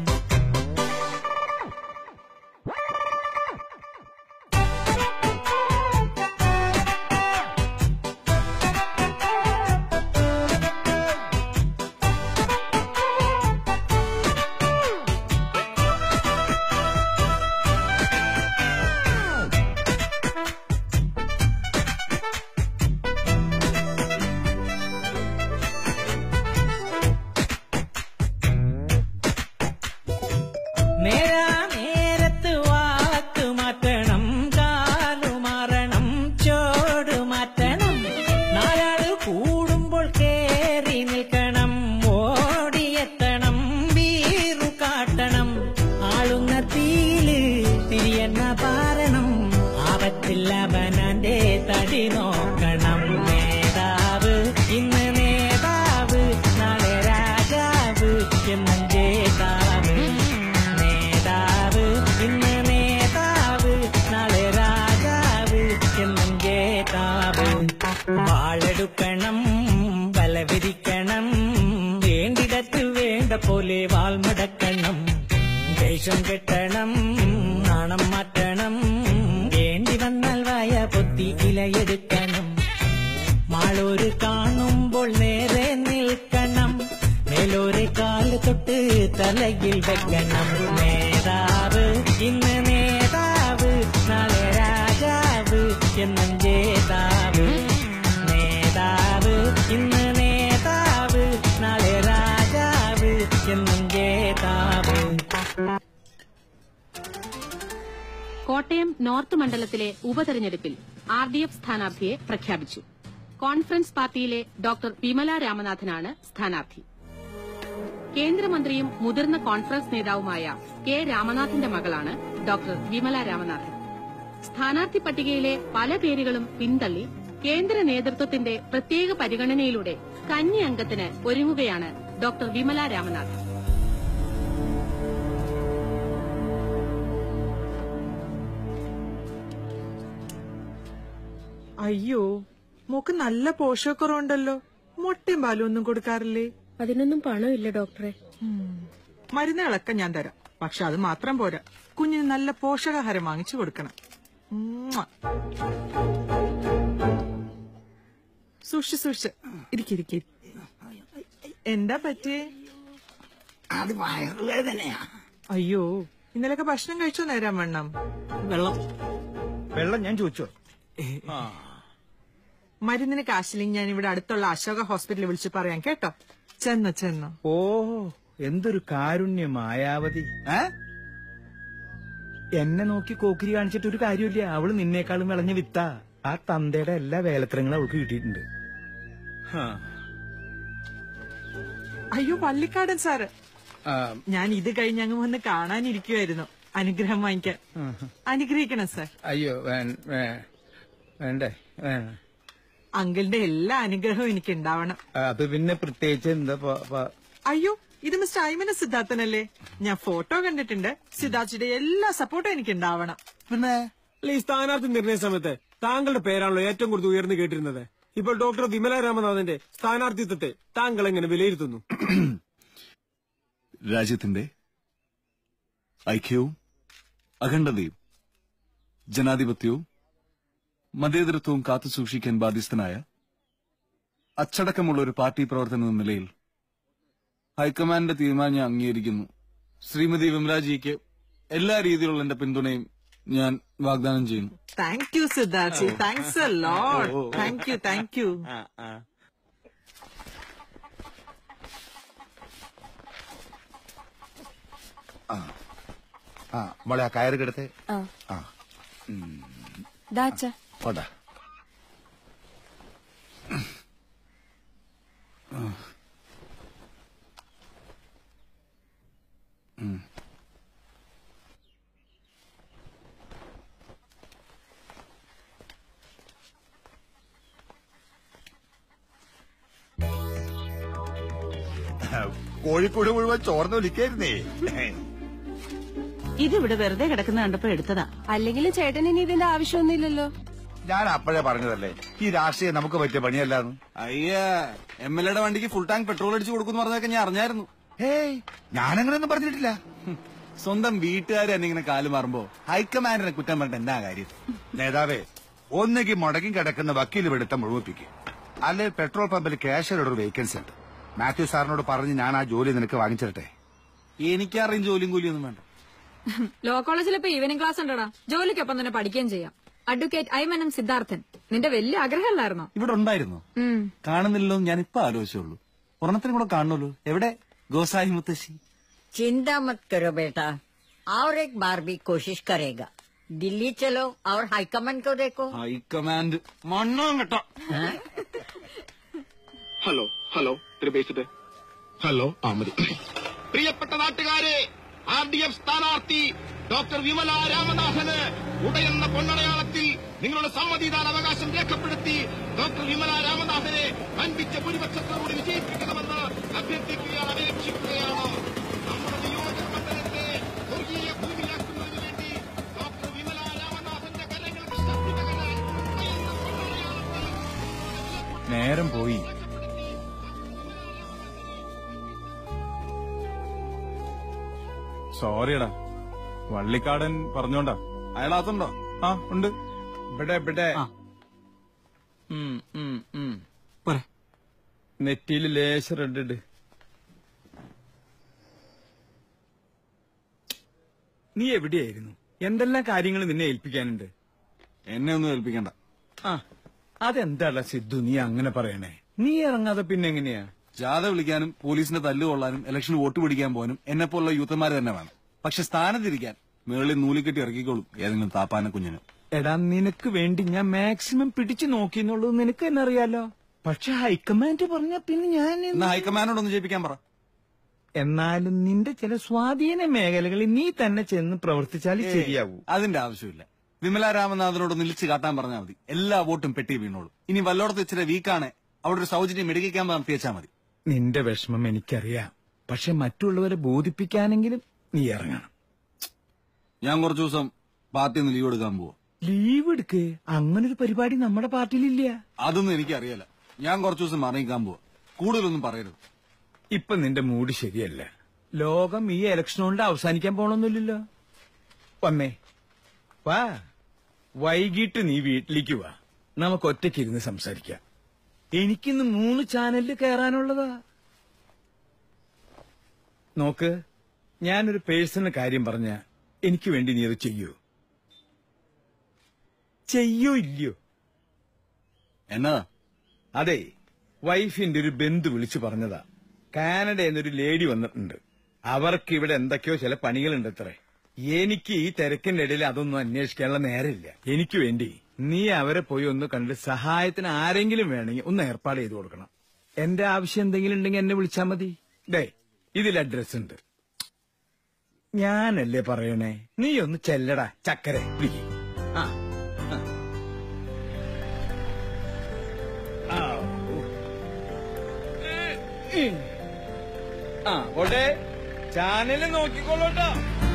നേരാ നേരത്ത് വാക്ക് മാറ്റണം കാലു മാറണം ചോട് മാറ്റണം നാലാള് കൂടുമ്പോൾ കേറി നിൽക്കണം ഓടിയെത്തണം വീറു കാട്ടണം ആളുന്ന തീല് തിരിയെന്ന പാരണം ആപത്തില്ല ബനാന്റെ തടി നോക്കണം നേതാവ് ഇന്ന് നേതാവ് നാളെ രാജാവ് എന്നും ജേതാവ് നേതാവ് ഇന്ന് നേതാവ് നാളെ രാജാവ് എന്നും ജേതാവ് വാളെടുക്കണം വല വിരിക്കണം വേണ്ടിടത്ത് വേണ്ട പോലെ വാൾമുടക്കണം ദേഷ്യം കെട്ടണം നാണം മാറ്റണം വേണ്ടി വന്നാൽ വായ പൊത്തി ഇലയെടുക്കണം മാളൂര് കാണുമ്പോൾ നേരെ നിൽക്കണം തലയിൽ വെക്കണം നേതാവ് ഇന്ന് നേതാവ് നാളെ രാജാവ് എന്നും ജേതാവ് നേതാവ് ഇന്ന് നേതാവ് നാളെ രാജാവ് എന്നും ജേതാവ് കോട്ടയം നോർത്ത് മണ്ഡലത്തിലെ ഉപതെരഞ്ഞെടുപ്പിൽ ആർ ഡി എഫ് സ്ഥാനാർത്ഥിയെ പ്രഖ്യാപിച്ചു കോൺഫറൻസ് പാർട്ടിയിലെ ഡോക്ടർ വിമല രാമനാഥനാണ് സ്ഥാനാർത്ഥി കേന്ദ്രമന്ത്രിയും മുതിർന്ന കോൺഫറൻസ് നേതാവുമായ കെ രാമനാഥന്റെ മകളാണ് ഡോക്ടർ വിമല രാമനാഥൻ സ്ഥാനാർത്ഥി പട്ടികയിലെ പല പേരുകളും പിന്തള്ളി കേന്ദ്ര നേതൃത്വത്തിന്റെ പ്രത്യേക പരിഗണനയിലൂടെ കന്നി അംഗത്തിന് ഒരുങ്ങുകയാണ് ഡോക്ടർ വിമല രാമനാഥൻ അയ്യോ മോക്ക് നല്ല പോഷകക്കുറവുണ്ടല്ലോ മുട്ടയും പാലും ഒന്നും കൊടുക്കാറില്ലേ അതിനൊന്നും പണമില്ല ഡോക്ടറെ മരുന്നുകളൊക്കെ ഞാൻ തരാം പക്ഷെ അത് മാത്രം പോരാ കുഞ്ഞിന് നല്ല പോഷകാഹാരം വാങ്ങിച്ചു കൊടുക്കണം ഉമ്മുവ. സൂക്ഷിച്ച് സൂക്ഷിച്ച് ഇരിക്കിരിക്കി എന്താ പറ്റിയേ അത് വയറുവേദനയാ അയ്യോ ഇന്നലൊക്കെ ഭക്ഷണം കഴിച്ചോ നേരം വണ്ണം വെള്ളം വെള്ളം ഞാൻ ചോദിച്ചോ മരുന്നിന് കാശില്ലെങ്കിൽ ഞാൻ ഇവിടെ അടുത്തുള്ള അശോക ഹോസ്പിറ്റലിൽ വിളിച്ച് പറയാം കേട്ടോ ചെന്നോ ചെന്നോ ഓ എന്തൊരു കാരുണ്യ മായാവതി എന്നെ നോക്കി കോക്കിരി കാണിച്ചിട്ട് ഒരു കാര്യമില്ല അവള് നിന്നേക്കാളും വിളഞ്ഞ വിത്ത ആ തന്തയുടെ എല്ലാ വേലത്തരങ്ങളും അവൾക്ക് കിട്ടിയിട്ടുണ്ട് ഹാ. അയ്യോ പള്ളിക്കാടൻ സാറ് ആ, ഞാൻ ഇത് കഴിഞ്ഞ് അങ്ങ് വന്ന് കാണാനിരിക്കുമായിരുന്നു അനുഗ്രഹം വാങ്ങിക്കാൻ അനുഗ്രഹിക്കണം സാർ അയ്യോ വേ- വേ- വേണ്ടേ വേണ്ട. അങ്കിളിന്റെ എല്ലാ അനുഗ്രഹവും എനിക്ക് ഉണ്ടാവണം അത് പിന്നെ പ്രത്യേകിച്ച് എന്താ പ- പ- അയ്യോ ഇത് മിസ്റ്റർ ഐമന സിദ്ധാർത്ഥനല്ലേ ഞാൻ ഫോട്ടോ കണ്ടിട്ടുണ്ട് സിദ്ധാർത്ഥിയുടെ എല്ലാ സപ്പോർട്ടും എനിക്ക് ഉണ്ടാവണം പിന്നെ ഈ സ്ഥാനാർത്ഥി നിർണയ സമയത്ത് താങ്കളുടെ പേരാണല്ലോ ഏറ്റവും കൂടുതൽ ഉയർന്നു കേട്ടിരുന്നത് ഇപ്പോൾ ഡോക്ടർ വിമല രാമനാഥന്റെ സ്ഥാനാർത്ഥിത്വത്തെ താങ്കൾ എങ്ങനെ വിലയിരുത്തുന്നു രാജ്യത്തിന്റെ ഐക്യവും അഖണ്ഡതയും ജനാധിപത്യവും മതേതരത്വവും കാത്തുസൂക്ഷിക്കാൻ ബാധ്യസ്ഥനായ അച്ചടക്കമുള്ള ഒരു പാർട്ടി പ്രവർത്തനം എന്ന നിലയിൽ ഹൈക്കമാൻഡിന്റെ തീരുമാനം ഞാൻ അംഗീകരിക്കുന്നു ശ്രീമതി വിമലാജിക്ക് എല്ലാ രീതിയിലുള്ള എന്റെ പിന്തുണയും ഞാൻ വാഗ്ദാനം ചെയ്യുന്നു താങ്ക് യു സിദ്ധാർത്ഥി താങ്ക്സ് എ ലോഡ് ഓ, ഓ, ഓ. താങ്ക് യു താങ്ക് യു ആ ആ മോളെ ആ കയറ് കിടത്തെ ആ ആ ദാച്ച പോടാ കോഴിക്കോട് മുഴുവൻ ചോർന്ന് വിളിക്കായിരുന്നേ ഇതിവിടെ വെറുതെ കിടക്കുന്ന കണ്ടപ്പോ എടുത്തതാ അല്ലെങ്കിലും ചേട്ടന് ഇനി ഇതിന്റെ ആവശ്യമൊന്നുമില്ലല്ലോ ഞാൻ അപ്പോഴേ പറഞ്ഞതല്ലേ ഈ രാഷ്ട്രീയം നമുക്ക് പറ്റിയ പണിയല്ലാന്ന് അയ്യേ എം എൽ എയുടെ വണ്ടിക്ക് ഫുൾ ടാങ്ക് പെട്രോൾ അടിച്ചു കൊടുക്കുന്നു പറഞ്ഞതൊക്കെ ഞാൻ അറിഞ്ഞായിരുന്നു ഏയ് ഞാനങ്ങനെയൊന്നും പറഞ്ഞിട്ടില്ല സ്വന്തം വീട്ടുകാർ എന്നെ ഇങ്ങനെ കാല് മാറുമ്പോ ഹൈക്കമാൻഡിനെ കുറ്റം പറഞ്ഞിട്ട് എന്താ കാര്യം നേതാവേ ഒന്നുകിൽ മുടങ്ങി കിടക്കുന്ന വക്കീൽ പിടുത്തം മുഴുമിപ്പിക്കും അല്ലെ പെട്രോൾ പമ്പിൽ ക്യാഷ്യറുടെ ഒരു വേക്കൻസി ഉണ്ട് മാത്യു സാറിനോട് പറഞ്ഞ് ഞാൻ ആ ജോലി നിനക്ക് വാങ്ങിച്ചിട്ടെ എനിക്കറിയും ജോലിയും കൂലിയൊന്നും വേണ്ട ലോ കോളേജിൽ ഇപ്പൊ ഈവനിംഗ് ക്ലാസ് ഉണ്ടടാ ജോലിക്കൊപ്പം തന്നെ പഠിക്കുകയും ചെയ്യാം അഡ്വക്കേറ്റ് ഐമനം സിദ്ധാർത്ഥൻ നിന്റെ വലിയ ആഗ്രഹമല്ലായിരുന്നോ ഇവിടെ ഉണ്ടായിരുന്നോ ഉം. കാണുന്നില്ലല്ലോ ഞാൻ ഇപ്പൊ ആലോചിച്ചുള്ളൂ ഒരെണ്ണത്തിനും കൂടെ കാണുമല്ലോ എവിടെ ഗോസായി മുത്തശ്ശി चिंता मत करो बेटा और एक बार भी कोशिश करेगा दिल्ली चलो और हाईकमान को देखो ഹൈക്കമാൻഡ് മണ്ണോ കേട്ടോ ഹലോ ഹലോ ഇത്തിരി പേശിട്ട് ഹലോ ആ മതി പ്രിയപ്പെട്ട നാട്ടുകാരെ ആർ ഡി എഫ് സ്ഥാനാർത്ഥി ഡോക്ടർ വിമല രാമനാഥന് ഉടയുന്ന പൊന്നടയാളത്തിൽ നിങ്ങളുടെ സമ്മതിദാന അവകാശം രേഖപ്പെടുത്തി ഡോക്ടർ വിമല രാമനാഥനെ വൻപിച്ച ഭൂരിപക്ഷത്തോടുകൂടി വിജയിപ്പിക്കണമെന്ന് അഭ്യർത്ഥിക്കുകയാണ് അപേക്ഷിക്കുകയാണ് നമ്മുടെ നിയോജക മണ്ഡലത്തെ സ്വർഗീയ ഭൂമിയാക്കുന്നതിന് വേണ്ടി ഡോക്ടർ വിമല രാമനാഥന്റെ കരങ്ങൾക്ക് ശക്തി പകരാൻ ഉടയുന്ന പൊന്നടയാളത്തിൽ നേരം പോയി സോറിയടാ വള്ളിക്കാടൻ പറഞ്ഞോണ്ടാ അയാളാത്തുണ്ടോ ആ ഉണ്ട് ഇവിടെ ഇവിടെ ഉം, ഉം, ഉം. നെറ്റിയിൽ ലേശം റെഡ് ഇട് നീ എവിടെയായിരുന്നു എന്തെല്ലാം കാര്യങ്ങൾ നിന്നെ ഏൽപ്പിക്കാനുണ്ട് എന്നെ ഒന്നും ഏൽപ്പിക്കണ്ട ആ അതെന്താടാ സിദ്ധു നീ അങ്ങനെ പറയണേ നീ ഇറങ്ങാതെ പിന്നെ എങ്ങനെയാ ജാഥ വിളിക്കാനും പോലീസിന്റെ തല്ല് കൊള്ളാനും ഇലക്ഷന് വോട്ട് പിടിക്കാൻ പോകാനും എന്നെ പോലുള്ള യൂത്തന്മാര് തന്നെ വേണം പക്ഷെ സ്ഥാനത്തിരിക്കാൻ മേളിൽ നൂലിക്കെട്ടി ഇറക്കിക്കോളും ഏതെങ്കിലും താപ്പാന കുഞ്ഞിന് എടാ നിനക്ക് വേണ്ടി ഞാൻ മാക്സിമം പിടിച്ചു നോക്കിയെന്നുള്ളത് നിനക്ക് തന്നെ അറിയാലോ പക്ഷെ ഹൈക്കമാൻഡ് പറഞ്ഞ പിന്നെ ഞാൻ എന്ത് എന്നാ ഹൈക്കമാൻഡോടൊന്ന് ജയിപ്പിക്കാൻ പറ എന്നാലും നിന്റെ ചില സ്വാധീന മേഖലകളിൽ നീ തന്നെ ചെന്ന് പ്രവർത്തിച്ചാൽ ഏയ്, ശരിയാവൂ അതിന്റെ ആവശ്യമില്ല വിമല രാമനാഥനോട് നിലിച്ച് കാട്ടാൻ പറഞ്ഞാൽ മതി എല്ലാ വോട്ടും പെട്ടി വീണോളൂ ഇനി വല്ലോടത്ത് ഇച്ചിരി വീക്കാണ് അവിടെ ഒരു സൗജന്യം മെഡിക്കൽ ക്യാമ്പ് നടത്തി വെച്ചാൽ മതി നിന്റെ വിഷമം എനിക്കറിയാം പക്ഷെ മറ്റുള്ളവരെ ബോധിപ്പിക്കാനെങ്കിലും നീ ഇറങ്ങണം ഞാൻ കുറച്ചു ദിവസം പാർട്ടിയിൽ നിന്ന് ലീവ് എടുക്കാൻ പോവാ ലീവ് എടുക്ക് അങ്ങനൊരു പരിപാടി നമ്മുടെ പാർട്ടിയിലില്ല അതൊന്നും എനിക്കറിയില്ല ഞാൻ കുറച്ചു ദിവസം മറിയിക്കാൻ പോവാ കൂടുതലൊന്നും പറയരുത് ഇപ്പൊ നിന്റെ മൂഡ് ശരിയല്ല ലോകം ഈ ഇലക്ഷൻ കൊണ്ട് അവസാനിക്കാൻ പോണൊന്നുമില്ലല്ലോ വന്നേ വാ വൈകിട്ട് നീ വീട്ടിലേക്ക് വാ നമുക്ക് ഒറ്റയ്ക്കിരുന്ന് സംസാരിക്കാം എനിക്കിന്ന് മൂന്ന് ചാനലിൽ കയറാനുള്ളതാ നോക്ക് ഞാനൊരു പേഴ്സണൽ കാര്യം പറഞ്ഞ എനിക്ക് വേണ്ടി നീ അത് ചെയ്യൂ ചെയ്യോ ഇല്ലയോ എന്നാ അതെ വൈഫിന്റെ ഒരു ബന്ധു വിളിച്ചു പറഞ്ഞതാ കാനഡയിൽ നിന്നൊരു ലേഡി വന്നിട്ടുണ്ട് അവർക്ക് ഇവിടെ എന്തൊക്കെയോ ചില പണികളുണ്ട് അത്രേ എനിക്ക് ഈ തിരക്കിന്റെ ഇടയിൽ അതൊന്നും അന്വേഷിക്കാനുള്ള നേരമില്ല എനിക്ക് വേണ്ടി നീ അവരെ പോയി ഒന്ന് കണ്ട് സഹായത്തിന് ആരെങ്കിലും വേണമെങ്കിൽ ഒന്ന് ഏർപ്പാട് ചെയ്തു കൊടുക്കണം എന്റെ ആവശ്യം എന്തെങ്കിലും ഉണ്ടെങ്കിൽ എന്നെ വിളിച്ചാ മതി ഡേ ഇതിൽ അഡ്രസ് ഉണ്ട് ഞാനല്ലേ പറയണേ നീ ഒന്ന് ചെല്ലടാ ചക്കരെ വിളിക്ക് ആ ആ. ആ ഓ. ഉം. ആ ഓട്ടെ ചാനല് നോക്കിക്കോളൂട്ടോ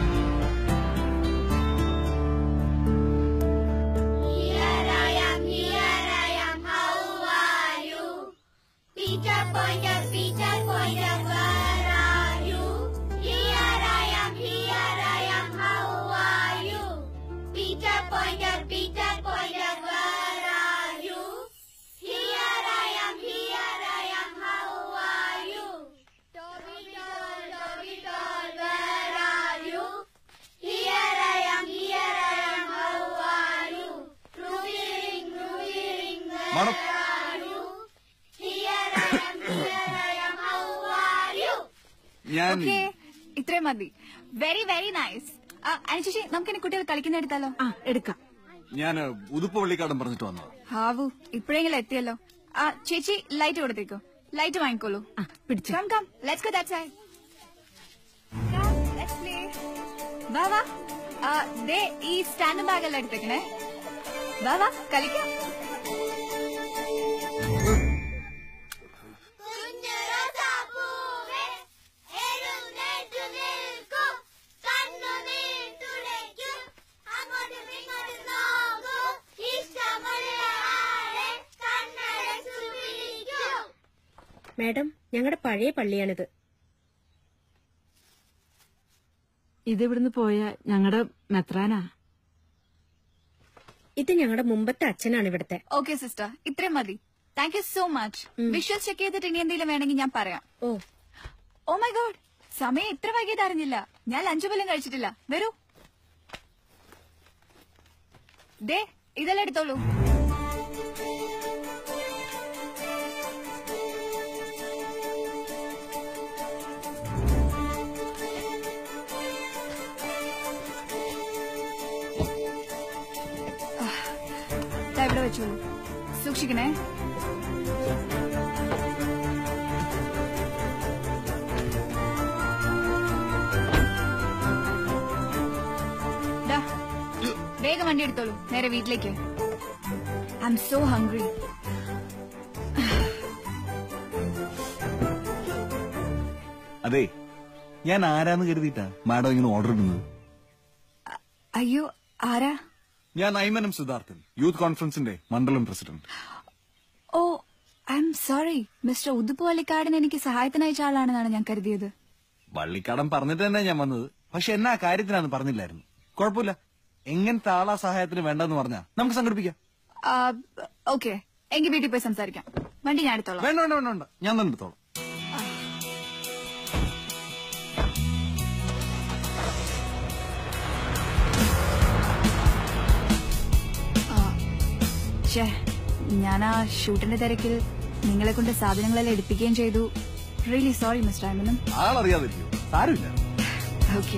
Peter Pointer, Peter Pointer, where are you? Here I am, here I am, how are you? Peter Pointer, Peter Pointer, where are you? Here I am, here I am, how are you? Toby doll, Toby doll, where are you? Here I am, here I am, how are you? Ruby ring, Ruby ring, where Madam. are you? Here I am, here I am, how are you? ഞാൻ okay, ഇത്രയും മതി very very nice അനുചേച്ചി നമുക്ക് ഇനി കുട്ടികൾ കളിക്കുന്ന എടുത്താലോ ആ എടുക്കാം ഞാൻ ഉതുപ്പ് പള്ളിക്കാടൻ പറഞ്ഞിട്ട് വന്നത് ഹാവു ഇപ്പോഴെങ്കിലും എത്തിയല്ലോ ആ ചേച്ചി ലൈറ്റ് കൊടുത്തേക്കോ ലൈറ്റ് വാങ്ങിക്കോളൂ come come let's go that side let's play വാ വാ ആ, ദേ ഈ സ്റ്റാൻഡ് ബാഗ് എല്ലാം എടുത്തേക്കണേ വാ വാ കളിക്കാം കുഞ്ഞുറോസാപ്പൂവേ, എഴുന്നേറ്റു നിൽക്കൂ, കണ്ണുനീർ തുടയ്ക്കൂ, അങ്ങോട്ടും ഇങ്ങോട്ടും നോക്കൂ, ഇഷ്ടമുള്ള ആളെ കണ്ണടച്ചു പിടിക്കൂ. മാഡം ഞങ്ങളുടെ പഴയ പള്ളിയാണിത് ഇതിവിടുന്ന് പോയ ഞങ്ങളുടെ മെത്രാനാ ഇത് ഞങ്ങളുടെ മുമ്പത്തെ അച്ഛനാണ് ഇവിടുത്തെ ഓക്കെ സിസ്റ്റർ ഇത്രയും മതി thank you so much visual check ചെയ്തിട്ട് ഇനി എന്തെങ്കിലും വേണമെങ്കിൽ ഞാൻ പറയാം ഓ ഓ മൈ ഗോഡ് സമയം ഇത്ര വൈകിയത് അറിഞ്ഞില്ല ഞാൻ ലഞ്ച് പോലും കഴിച്ചിട്ടില്ല വരൂ ദേ ഇതെല്ലാം എടുത്തോളൂ ആ, ദാ ഇവിടെ വെച്ചോളൂ സൂക്ഷിക്കണേ ദാ, വേഗം വണ്ടി എടുത്തോളൂ നേരെ വീട്ടിലേക്ക് ഐ എം സോ ഹംഗ്രി അതെ ഞാൻ ആരാന്ന് കരുതിയിട്ടാ മാഡം ഇങ്ങനെ ഓർഡർ ഇടുന്നത് അയ്യോ ആരാ ഞാൻ ഐമനം സിദ്ധാർത്ഥൻ യൂത്ത് കോൺഫറൻസിന്റെ മണ്ഡലം president oh I'm sorry mister Uthup Vallikkadan എനിക്ക് സഹായത്തിനയച്ച ആളാണെന്നാണ് ഞാൻ കരുതിയത് വള്ളിക്കടം പറഞ്ഞിട്ട് തന്നെ ഞാൻ വന്നത് പക്ഷെ എന്നാ കാര്യത്തിനാന്ന് പറഞ്ഞില്ലായിരുന്നു കുഴപ്പമില്ല എങ്ങനത്തെ ആളാ സഹായത്തിന് വേണ്ടെന്ന് പറഞ്ഞാ നമുക്ക് സംഘടിപ്പിക്കാം ഓക്കെ എങ്കിൽ വീട്ടിൽ പോയി സംസാരിക്കാം വണ്ടി ഞാൻ എടുത്തോളാം വേണ്ട വേണ്ട വേണ്ട വേണ്ട ഞാൻ തന്നെ എടുത്തോളാം ഷേ ഞാൻ ആ ഷൂട്ടിന്റെ തിരക്കിൽ നിങ്ങളെ കൊണ്ട് സാധനങ്ങളെല്ലാം എടുപ്പിക്കുകയും ചെയ്തു റിയലി സോറി മിസ്റ്റർ ഐമനും ആളറിയാതിരിക്കും സാരമില്ല ഓക്കെ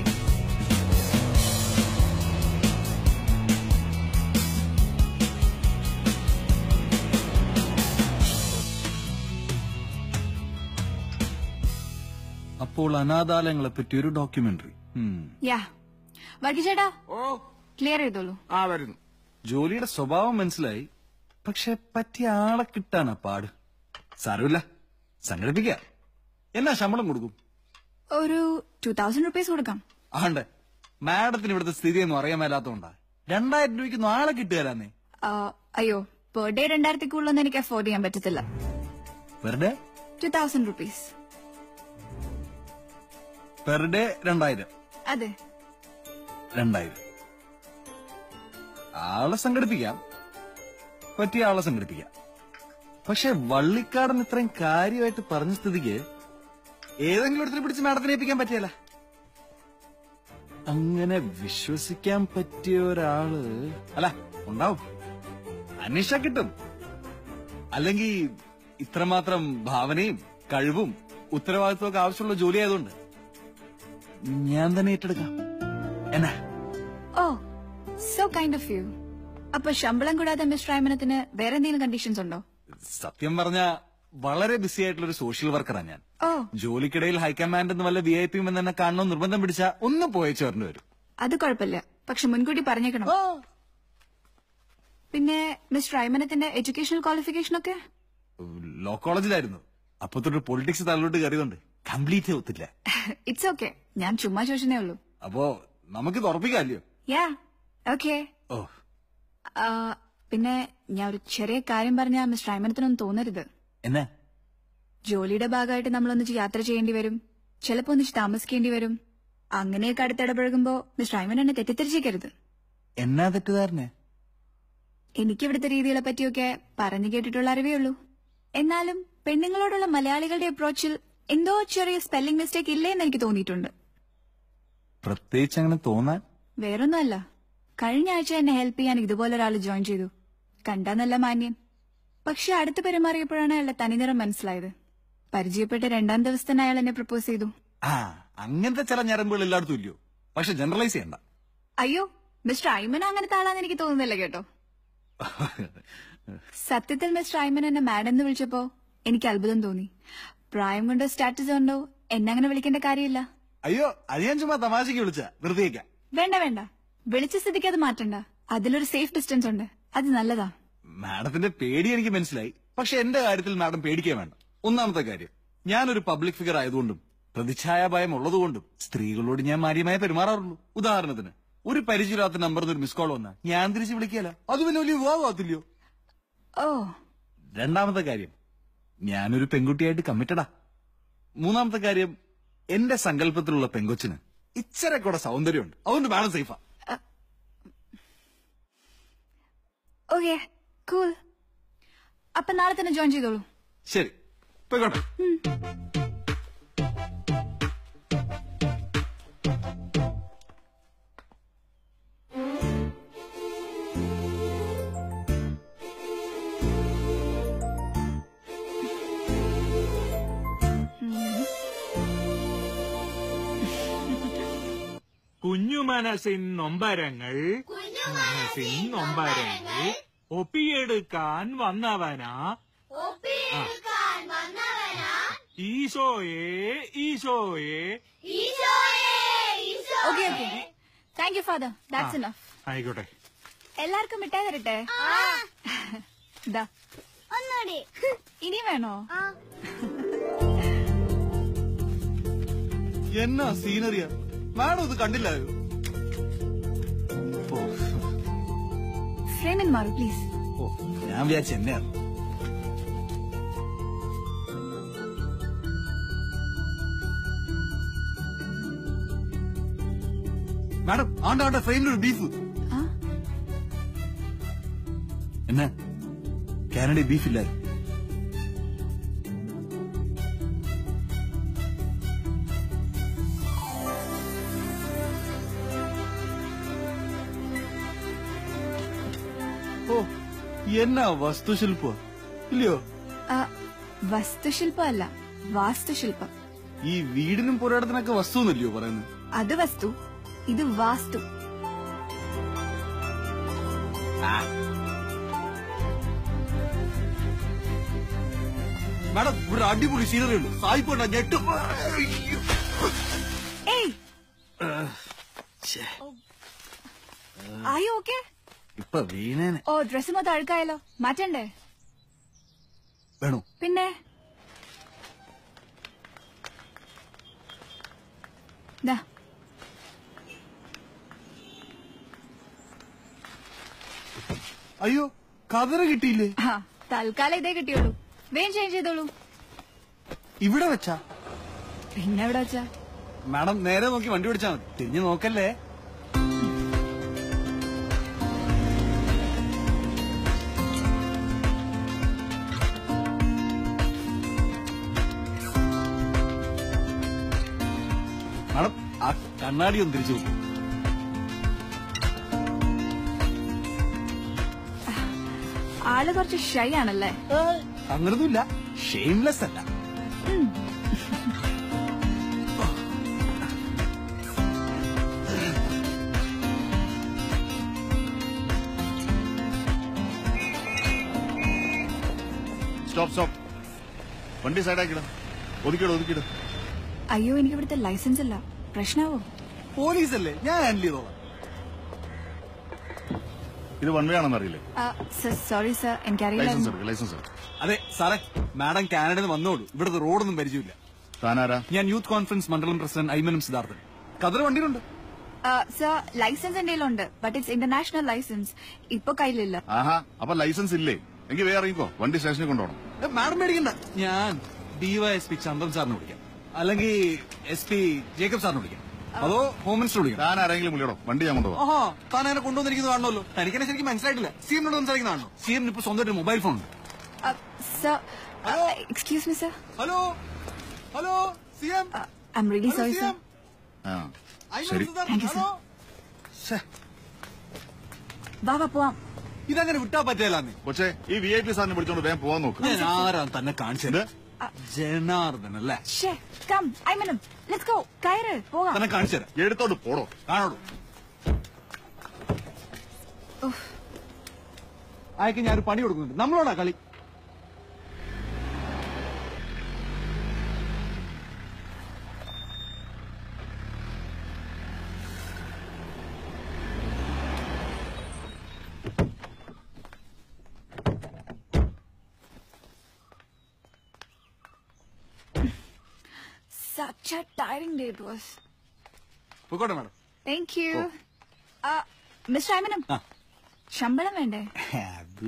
അപ്പോൾ അനാഥാലയങ്ങളെ പറ്റി ഒരു ഡോക്യുമെന്ററി യാ വർഗി ചേട്ടാ ക്ലിയർ ചെയ്തോളൂ ആ വരുന്നു ജോലിയുടെ സ്വഭാവം മനസ്സിലായി പക്ഷെ പറ്റിയ ആളെ കിട്ടാനാ പാട് സാരമില്ല സംഘടിപ്പിക്ക എന്നാ ശമ്പളം കൊടുക്കും ഒരു ടു തൗസൻഡ് റുപ്പീസ് കൊടുക്കാം ആണ്ട് മാഡത്തിന് ഇവിടുത്തെ സ്ഥിതിയൊന്നും അറിയാൻ മേലാത്തോണ്ടാ രണ്ടായിരം രൂപയ്ക്ക് നാളെ കിട്ടുകയല്ലാന്നേ ആ, അയ്യോ പെർ ഡേ രണ്ടായിരത്തി കൂടുതലൊന്നും എനിക്ക് അഫോർഡ് ചെയ്യാൻ പറ്റത്തില്ല per day two thousand rupees per day രണ്ടായിരം അതെ രണ്ടായിരം ആളെ സംഘടിപ്പിക്കാം പറ്റിയ ആളെ സംഘടിപ്പിക്കാം പക്ഷെ വള്ളിക്കാടൻ ഇത്രയും കാര്യമായിട്ട് പറഞ്ഞ സ്ഥിതിക്ക് ഏതെങ്കിലും ഇടത്തിൽ പിടിച്ച് മാഡത്തിനെ ഏൽപ്പിക്കാൻ പറ്റിയല്ല അങ്ങനെ വിശ്വസിക്കാൻ പറ്റിയ ഒരാള് അല്ല ഉണ്ടാവും അന്വേഷിച്ചാ കിട്ടും അല്ലെങ്കിൽ ഇത്രമാത്രം ഭാവനയും കഴിവും ഉത്തരവാദിത്വം ഒക്കെ ആവശ്യമുള്ള ജോലി ആയതുകൊണ്ട് ഞാൻ തന്നെ ഏറ്റെടുക്കാം എന്നാ oh so kind of you അപ്പൊ ശമ്പളം കൂടാതെ മിസ്റ്റർ ഐമനത്തിന് വേറെ എന്തെങ്കിലും കണ്ടീഷൻസ് ഉണ്ടോ സത്യം പറഞ്ഞ വളരെ ബിസി ആയിട്ടുള്ള ഒരു സോഷ്യൽ വർക്കറാണ് ഞാൻ ഓ ജോലിക്കിടയിൽ ഹൈക്കമാൻഡ് എന്ന് വല്ല വി ഐ പിയും എന്നെ കാണണം നിർബന്ധം പിടിച്ചാ ഒന്നും പോയച്ചു വരേണ്ടി വരും അത് കുഴപ്പമില്ല പക്ഷെ മുൻകൂട്ടി പറഞ്ഞേക്കണം പിന്നെ മിസ്റ്റർ ഐമനത്തിന്റെ എഡ്യൂക്കേഷണൽ ക്വാളിഫിക്കേഷൻ ഒക്കെ ലോ കോളേജിലായിരുന്നു അപ്പൊ തൊട്ട് പൊളിറ്റിക്സ് തള്ളിലോട്ട് കയറിയതുണ്ട് കംപ്ലീറ്റ് ഒത്തില്ല ഇറ്റ്സ് ഓക്കെ ഞാൻ ചുമ്മാ ചോദിച്ചതേ ഉള്ളൂ അപ്പോ നമുക്ക് ഉറപ്പിക്കാമല്ലോ യാ ഓക്കെ ഓ പിന്നെ ഞാൻ ഒരു ചെറിയ കാര്യം പറഞ്ഞ മിസ്റ്റർ ഐമനത്തിനൊന്നും തോന്നരുത് എന്നാ ജോലിയുടെ ഭാഗമായിട്ട് നമ്മളൊന്നിച്ച് യാത്ര ചെയ്യേണ്ടി വരും ചിലപ്പോ ഒന്നിച്ച് താമസിക്കേണ്ടി വരും അങ്ങനെയൊക്കെ അടുത്തിടപഴകുമ്പോ മിസ്റ്റർ ഐമൻ എന്നെ തെറ്റിദ്ധരിച്ചേക്കരുത് എന്നാ തെറ്റുകാരനെ എനിക്ക് ഇവിടുത്തെ രീതികളെ പറ്റിയൊക്കെ പറഞ്ഞു കേട്ടിട്ടുള്ള അറിവേ ഉള്ളൂ എന്നാലും പെണ്ണുങ്ങളോടുള്ള മലയാളികളുടെ അപ്രോച്ചിൽ എന്തോ ചെറിയ സ്പെല്ലിംഗ് മിസ്റ്റേക്ക് ഇല്ലേന്ന് എനിക്ക് തോന്നിയിട്ടുണ്ട് പ്രത്യേകിച്ച് അങ്ങനെ തോന്നാൻ വേറൊന്നുമല്ല കഴിഞ്ഞ ആഴ്ച എന്നെ ഹെൽപ്പ് ചെയ്യാൻ ഇതുപോലെ ഒരാൾ ജോയിൻ ചെയ്തു കണ്ടാ നല്ല മാന്യൻ പക്ഷെ അടുത്ത് പെരുമാറിയപ്പോഴാണ് അയാളുടെ തനിനിറം മനസ്സിലായത് പരിചയപ്പെട്ട രണ്ടാം ദിവസം തന്നെ അയാൾ എന്നെ പ്രപ്പോസ് ചെയ്തു ആ അങ്ങനത്തെ ചില ഞരമ്പുകൾ എല്ലായിടത്തും ഇല്ലയോ പക്ഷെ ജനറലൈസ് ചെയ്യണ്ട അയ്യോ മിസ്റ്റർ ഐമൻ അങ്ങനത്തെ ആളാന്ന് എനിക്ക് തോന്നുന്നില്ല കേട്ടോ സത്യത്തിൽ മിസ്റ്റർ ഐമൻ എന്നെ മാഡം എന്ന് വിളിച്ചപ്പോ എനിക്ക് അത്ഭുതം തോന്നി പ്രായം കൊണ്ടോ സ്റ്റാറ്റസ് കൊണ്ടോ എന്നെ അങ്ങനെ വിളിക്കേണ്ട കാര്യമില്ല അയ്യോ അത് ഞാൻ ചുമ്മാ തമാശക്ക് വിളിച്ച വെറുതെയൊക്കെ വേണ്ട വേണ്ട വിളിച്ച സ്ഥിതിക്ക് അത് മാറ്റണ്ട അതിലൊരു സേഫ് ഡിസ്റ്റൻസ് ഉണ്ട് അത് നല്ലതാ മാഡത്തിന്റെ പേടി എനിക്ക് മനസ്സിലായി പക്ഷെ എന്റെ കാര്യത്തിൽ മാഡം പേടിക്കാൻ വേണ്ട ഒന്നാമത്തെ കാര്യം ഞാനൊരു പബ്ലിക് ഫിഗർ ആയതുകൊണ്ടും പ്രതിച്ഛായ ഭയം ഉള്ളതുകൊണ്ടും സ്ത്രീകളോട് ഞാൻ മാര്യമായി പെരുമാറാറുള്ളൂ ഉദാഹരണത്തിന് ഒരു പരിചയമില്ലാത്ത നമ്പറിൽ ഒരു മിസ് കോൾ വന്നാൽ ഞാൻ തിരിച്ച് വിളിക്കല അത് പിന്നെ വലിയ വിവാദമാകത്തില്ലയോ ഓ രണ്ടാമത്തെ കാര്യം ഞാനൊരു പെൺകുട്ടിയായിട്ട് കമ്മിറ്റഡാ മൂന്നാമത്തെ കാര്യം എന്റെ സങ്കല്പത്തിലുള്ള പെങ്കൊച്ചിന് ഇച്ചരെ കൂടെ സൗന്ദര്യമുണ്ട് അതുകൊണ്ട് മാഡം സേഫാ ഓക്കെ കൂൾ അപ്പൊ നാളെ തന്നെ ജോയിൻ ചെയ്തോളൂ ശരി പോയിക്കോട്ടെ കുഞ്ഞു മനസ്സിൻ നൊമ്പരങ്ങൾ മനസ്സിൻ നൊമ്പരങ്ങൾ ഒപ്പിയെടുക്കാൻ വന്നവനാ ഒപ്പിയെടുക്കാൻ വന്നവനാ ഈശോയെ ഈശോയെ ഈശോയേ Isho okay okay thank you father that's enough ആയിക്കോട്ടെ എല്ലാവർക്കും മിഠായി തരട്ടെ ദാ ഒന്നുകൂടി ഇനി വേണോ എന്നാ സീനറിയാ മാഡം ഇത് കണ്ടില്ലായോ ഫ്രെയിമിൽ മാറൂ പ്ലീസ് ഓ ഞാൻ വിചാരിച്ച എന്നെയാണ് മാഡം ആണ്ട ആണ്ട ഫ്രെയിമിലൊരു ബീഫ് എന്നാ കാനഡ ബീഫ് ഇല്ലായിരുന്നു ഓ എന്നാ വസ്തുശില്പ ഇല്ലയോ ആ, വസ്തുശില്പമല്ല വാസ്തുശില്പം ഈ വീടിനും പുരയിടത്തിനൊക്കെ വസ്തു എന്നല്ലയോ പറയുന്നത് അത് വസ്തു ഇത് വാസ്തു മാഡം ഇവിടെ അടിപൊളി സീനറി ഉണ്ട് സായിപ്പോണ്ട ഞെട്ടും ഏയ് ആയി ഓക്കെ ഇപ്പൊ വീണേനെ ഓ ഡ്രസ് മൊത്തം അഴുക്കായല്ലോ മാറ്റണ്ടേ വേണോ പിന്നെ ദാ അയ്യോ കതറ കിട്ടിയില്ലേ ആ തൽക്കാലം ഇതേ കിട്ടിയുള്ളൂ വേഗം ചേഞ്ച് ചെയ്തോളൂ ഇവിടെ വെച്ചാ പിന്നെ എവിടെ വെച്ചാ മാഡം നേരെ നോക്കി വണ്ടി പിടിച്ചാ മതി തിരിഞ്ഞു നോക്കല്ലേ മാഡം ആ കണ്ണാടി ഒന്ന് തിരിച്ചു നോക്കൂ ആള് കുറച്ച് ഷൈ ആണല്ലേ അങ്ങനൊന്നുമില്ല ഷെയിംലെസ് അല്ല ഉം. സ്റ്റോപ്പ് സ്റ്റോപ്പ് വണ്ടി സൈഡാക്കിടാം ഒതുക്കിടും ഒതുക്കിടും അയ്യോ എനിക്ക് ഇവിടുത്തെ ലൈസൻസ് ഇല്ല പ്രശ്നാവോ പോലീസ് അല്ലേ ഞാൻ ഹാൻഡിൽ ചെയ്തോളാം ഇത് വൺ വേ ആണെന്ന് അറിയില്ലേ സോറി സർ ലൈസൻസ് എനിക്കറിയില്ല എടുക്ക് ലൈസൻസ് എടുക്ക് അതെ സാറേ മാഡം കാനഡയിൽ നിന്ന് വന്നോളൂ ഇവിടുത്തെ റോഡൊന്നും പരിചയമില്ല താനാരാ ഞാൻ യൂത്ത് കോൺഫറൻസ് മണ്ഡലം പ്രസിഡന്റ് ഐമനം സിദ്ധാർത്ഥൻ കതർ വണ്ടിയിലുണ്ട് സർ ലൈസൻസ് എന്റെ ഉണ്ട് ബട്ട് ഇറ്റ്സ് ഇന്റർനാഷണൽ ലൈസൻസ് ഇപ്പൊ കയ്യിലില്ല ആഹാ അപ്പൊ ലൈസൻസ് ഇല്ലേ എങ്കിൽ വേറെ ഇറങ്ങിക്കോ വണ്ടി സ്റ്റേഷനിൽ കൊണ്ടുപോകണം ഏ, മാഡം പേടിക്കണ്ട ഞാൻ ഡിവൈഎസ്പി ചന്ദ്രൻ സാറിനെ വിളിക്കാം അല്ലെങ്കിൽ എസ് പി ജേക്കബ് സാറിനെ വിളിക്കാം അതോ ഹോം മിനിസ്റ്റർ വിളിക്കാം താൻ ആരെങ്കിലും വിളിയടോ വണ്ടി ഞാൻ കൊണ്ടുപോകാം ആഹാ താൻ എന്നെ കൊണ്ടുവന്നിരിക്കുന്നത് കാണണമല്ലോ തനിക്കെന്നെ ശരിക്കും മനസ്സിലായിട്ടില്ല സിഎമ്മിനോട് സംസാരിക്കുന്ന കാണണോ സിഎമ്മിന് ഇപ്പൊ സ്വന്തമായിട്ട് മൊബൈൽ ഫോൺ ഉണ്ട് sir excuse me sir hello hello CM I'm really sorry sir ആ ശരി താങ്ക് യു സർ വാ വാ പോവാം ഇതങ്ങനെ വിട്ടാ പറ്റില്ലാന്ന് പക്ഷേ ഈ വി ഐ പി സാറിനെ വിളിച്ചോണ്ട് വേഗം പോവാൻ നോക്ക് ഞാൻ ആരാ തന്നെ കാണിച്ചത് ജനാർദ്ദൻ അല്ലേ ഷേ come Aimanam let's go കയറ് പോകാം തന്നെ കാണിച്ചു തരാം എടുത്തോണ്ട് പോടോ കാണോളൂ അയക്ക് ഞാനൊരു പണി കൊടുക്കുന്നുണ്ട് നമ്മളോടാ കളി such a tiring day it was പോയിക്കോട്ടെ madam thank you mister Aimanam ആ. ശമ്പളം വേണ്ടേ അത്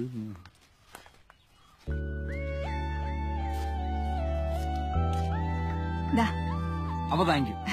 ദാ അപ്പൊ താങ്ക് യു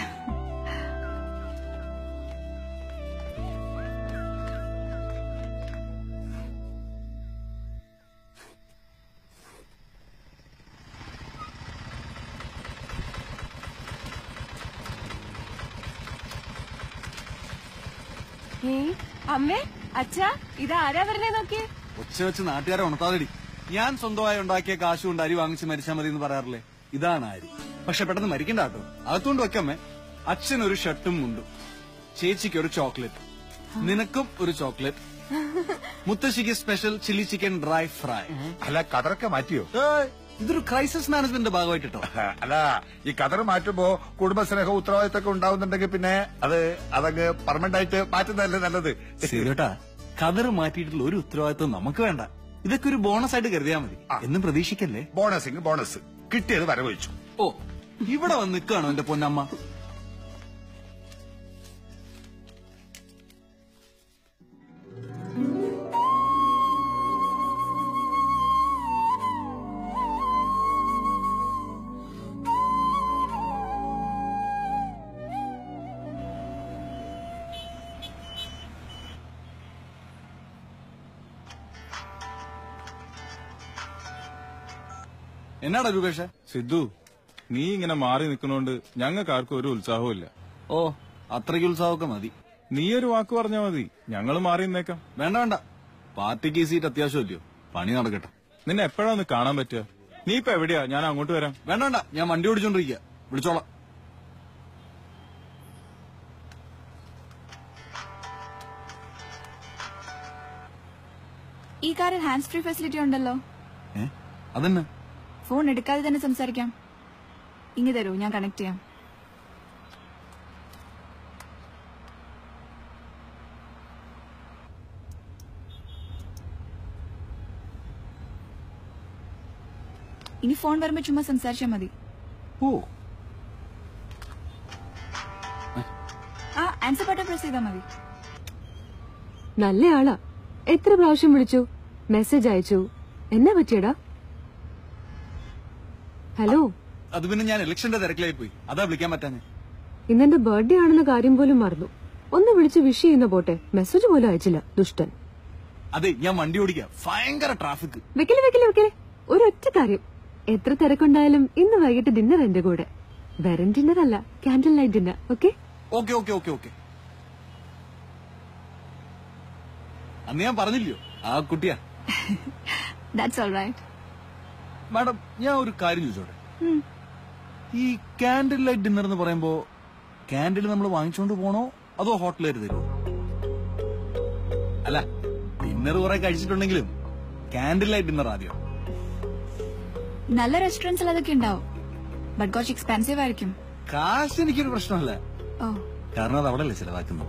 അമ്മേ അച്ഛാ ഇതാരാ വരുന്നേ നോക്കിയേ ഒച്ച വെച്ച് നാട്ടുകാരെ ഉണർത്താതെടി ഞാൻ സ്വന്തമായി ഉണ്ടാക്കിയ കാശ് കൊണ്ട് അരി വാങ്ങിച്ച് മരിച്ചാൽ മതി എന്ന് പറയാറില്ലേ ഇതാണ് അരി പക്ഷെ പെട്ടെന്ന് മരിക്കണ്ട കേട്ടോ അകത്തോണ്ട് വെക്കമ്മേ അച്ഛൻ ഒരു ഷർട്ടും മുണ്ടും ചേച്ചിക്ക് ഒരു ചോക്ലേറ്റ് നിനക്കും ഒരു ചോക്ലേറ്റ് മുത്തശ്ശിക്ക് special chilli chicken dry fry അല്ല കതറൊക്കെ മാറ്റിയോ ഇതൊരു ക്രൈസിസ് മാനേജ്മെന്റിന്റെ ഭാഗമായിട്ട് കേട്ടോ അല്ല ഈ കതർ മാറ്റുമ്പോ കുടുംബസ്നേഹം ഉത്തരവാദിത്തമൊക്കെ ഉണ്ടാവുന്നുണ്ടെങ്കിൽ പിന്നെ അത് അതങ്ങ് പെർമനന്റ് ആയിട്ട് മാറ്റുന്നതല്ലേ നല്ലത് ശരിയോട്ടാ കതർ മാറ്റിയിട്ടുള്ള ഒരു ഉത്തരവാദിത്വം നമുക്ക് വേണ്ട ഇതൊക്കെ ഒരു ബോണസ് ആയിട്ട് കരുതിയാ മതി എന്നും പ്രതീക്ഷിക്കല്ലേ ബോണസിങ് ബോണസ് കിട്ടിയത് വരവഴിച്ചു ഓ ഇവിടെ വന്ന് നിൽക്കുകയാണോ എന്റെ പൊന്നമ്മ എന്നാടാ രൂപേഷ സിദ്ധു നീ ഇങ്ങനെ മാറി നിൽക്കുന്നോണ്ട് ഞങ്ങൾക്ക് ആർക്കും ഒരു ഉത്സാഹവും ഇല്ല ഓ അത്രയ്ക്ക് ഉത്സാഹമൊക്കെ മതി നീ ഒരു വാക്ക് പറഞ്ഞാ മതി ഞങ്ങൾ മാറി നിന്നേക്കാം വേണ്ട വേണ്ട പാർട്ടിക്ക് ഈ സീറ്റ് അത്യാവശ്യമല്ലയോ പണി നടക്കട്ടെ നിന്നെ എപ്പോഴാ ഒന്ന് കാണാൻ പറ്റുക നീ ഇപ്പൊ എവിടെയാ ഞാൻ അങ്ങോട്ട് വരാം വേണ്ട വേണ്ട ഞാൻ വണ്ടി ഓടിച്ചോണ്ടിരിക്കുക വിളിച്ചോളാം ഈ കാറിൽ ഹാൻഡ് ഫ്രീ ഫെസിലിറ്റി ഉണ്ടല്ലോ അതന്നെ ഫോൺ എടുക്കാതെ തന്നെ സംസാരിക്കാം ഇങ്ങ് തരൂ ഞാൻ കണക്ട് ചെയ്യാം ഇനി ഫോൺ വരുമ്പോ ചുമ്മാ സംസാരിച്ചാ മതി ഓ ആ ആൻസർ ബട്ടൺ പ്രസ് ചെയ്താൽ മതി നല്ല ആളാ എത്ര പ്രാവശ്യം വിളിച്ചു മെസ്സേജ് അയച്ചു എന്നാ പറ്റിയടാ ഹലോ അത് പിന്നെ ഞാൻ ഇലക്ഷന്റെ തിരക്കിലായി പോയി അതാ വിളിക്കാൻ പറ്റാഞ്ഞെ ഇന്നെന്റെ ബർത്ത്ഡേ ആണെന്ന കാര്യം പോലും മറന്നു ഒന്ന് വിളിച്ച് വിഷ് ചെയ്യുന്ന പോട്ടെ മെസ്സേജ് പോലും അയച്ചില്ല ദുഷ്ടൻ അതെ ഞാൻ വണ്ടി ഓടിക്കുക ഭയങ്കര ട്രാഫിക് വെക്കല് വെക്കല് വെക്കല് ഒരൊറ്റ കാര്യം എത്ര തിരക്കുണ്ടായാലും ഇന്ന് വൈകിട്ട് ഡിന്നർ എന്റെ കൂടെ വെറൻ ഡിന്നർ അല്ല candle light dinner okay okay okay okay okay അന്ന് ഞാൻ പറഞ്ഞില്ലയോ ആ കുട്ടിയാ ദാറ്റ്സ് ഓൾ റൈറ്റ് മാഡം ഞാൻ ഒരു കാര്യം ചോദിച്ചോട്ടെ ഈ കാൻഡിൽ ലൈറ്റ് ഡിന്നർ എന്ന് പറയുമ്പോ കാൻഡിൽ നമ്മൾ വാങ്ങിച്ചോണ്ട് പോണോ അതോ ഹോട്ടലിൽ തരുമോ അല്ല ഡിന്നർ കുറെ കഴിച്ചിട്ടുണ്ടെങ്കിലും കാൻഡിൽ ലൈറ്റ് ഡിന്നർ ആദ്യം നല്ല റെസ്റ്റോറൻറ്റ്സിൽ അതൊക്കെ ഉണ്ടാവും ബട്ട് കുറച്ച് എക്സ്പെൻസീവ് ആയിരിക്കും കാശ് എനിക്കൊരു പ്രശ്നമല്ല ഓ കാരണം അത് അവിടെ അല്ലേ ചെലവാക്കുന്നത്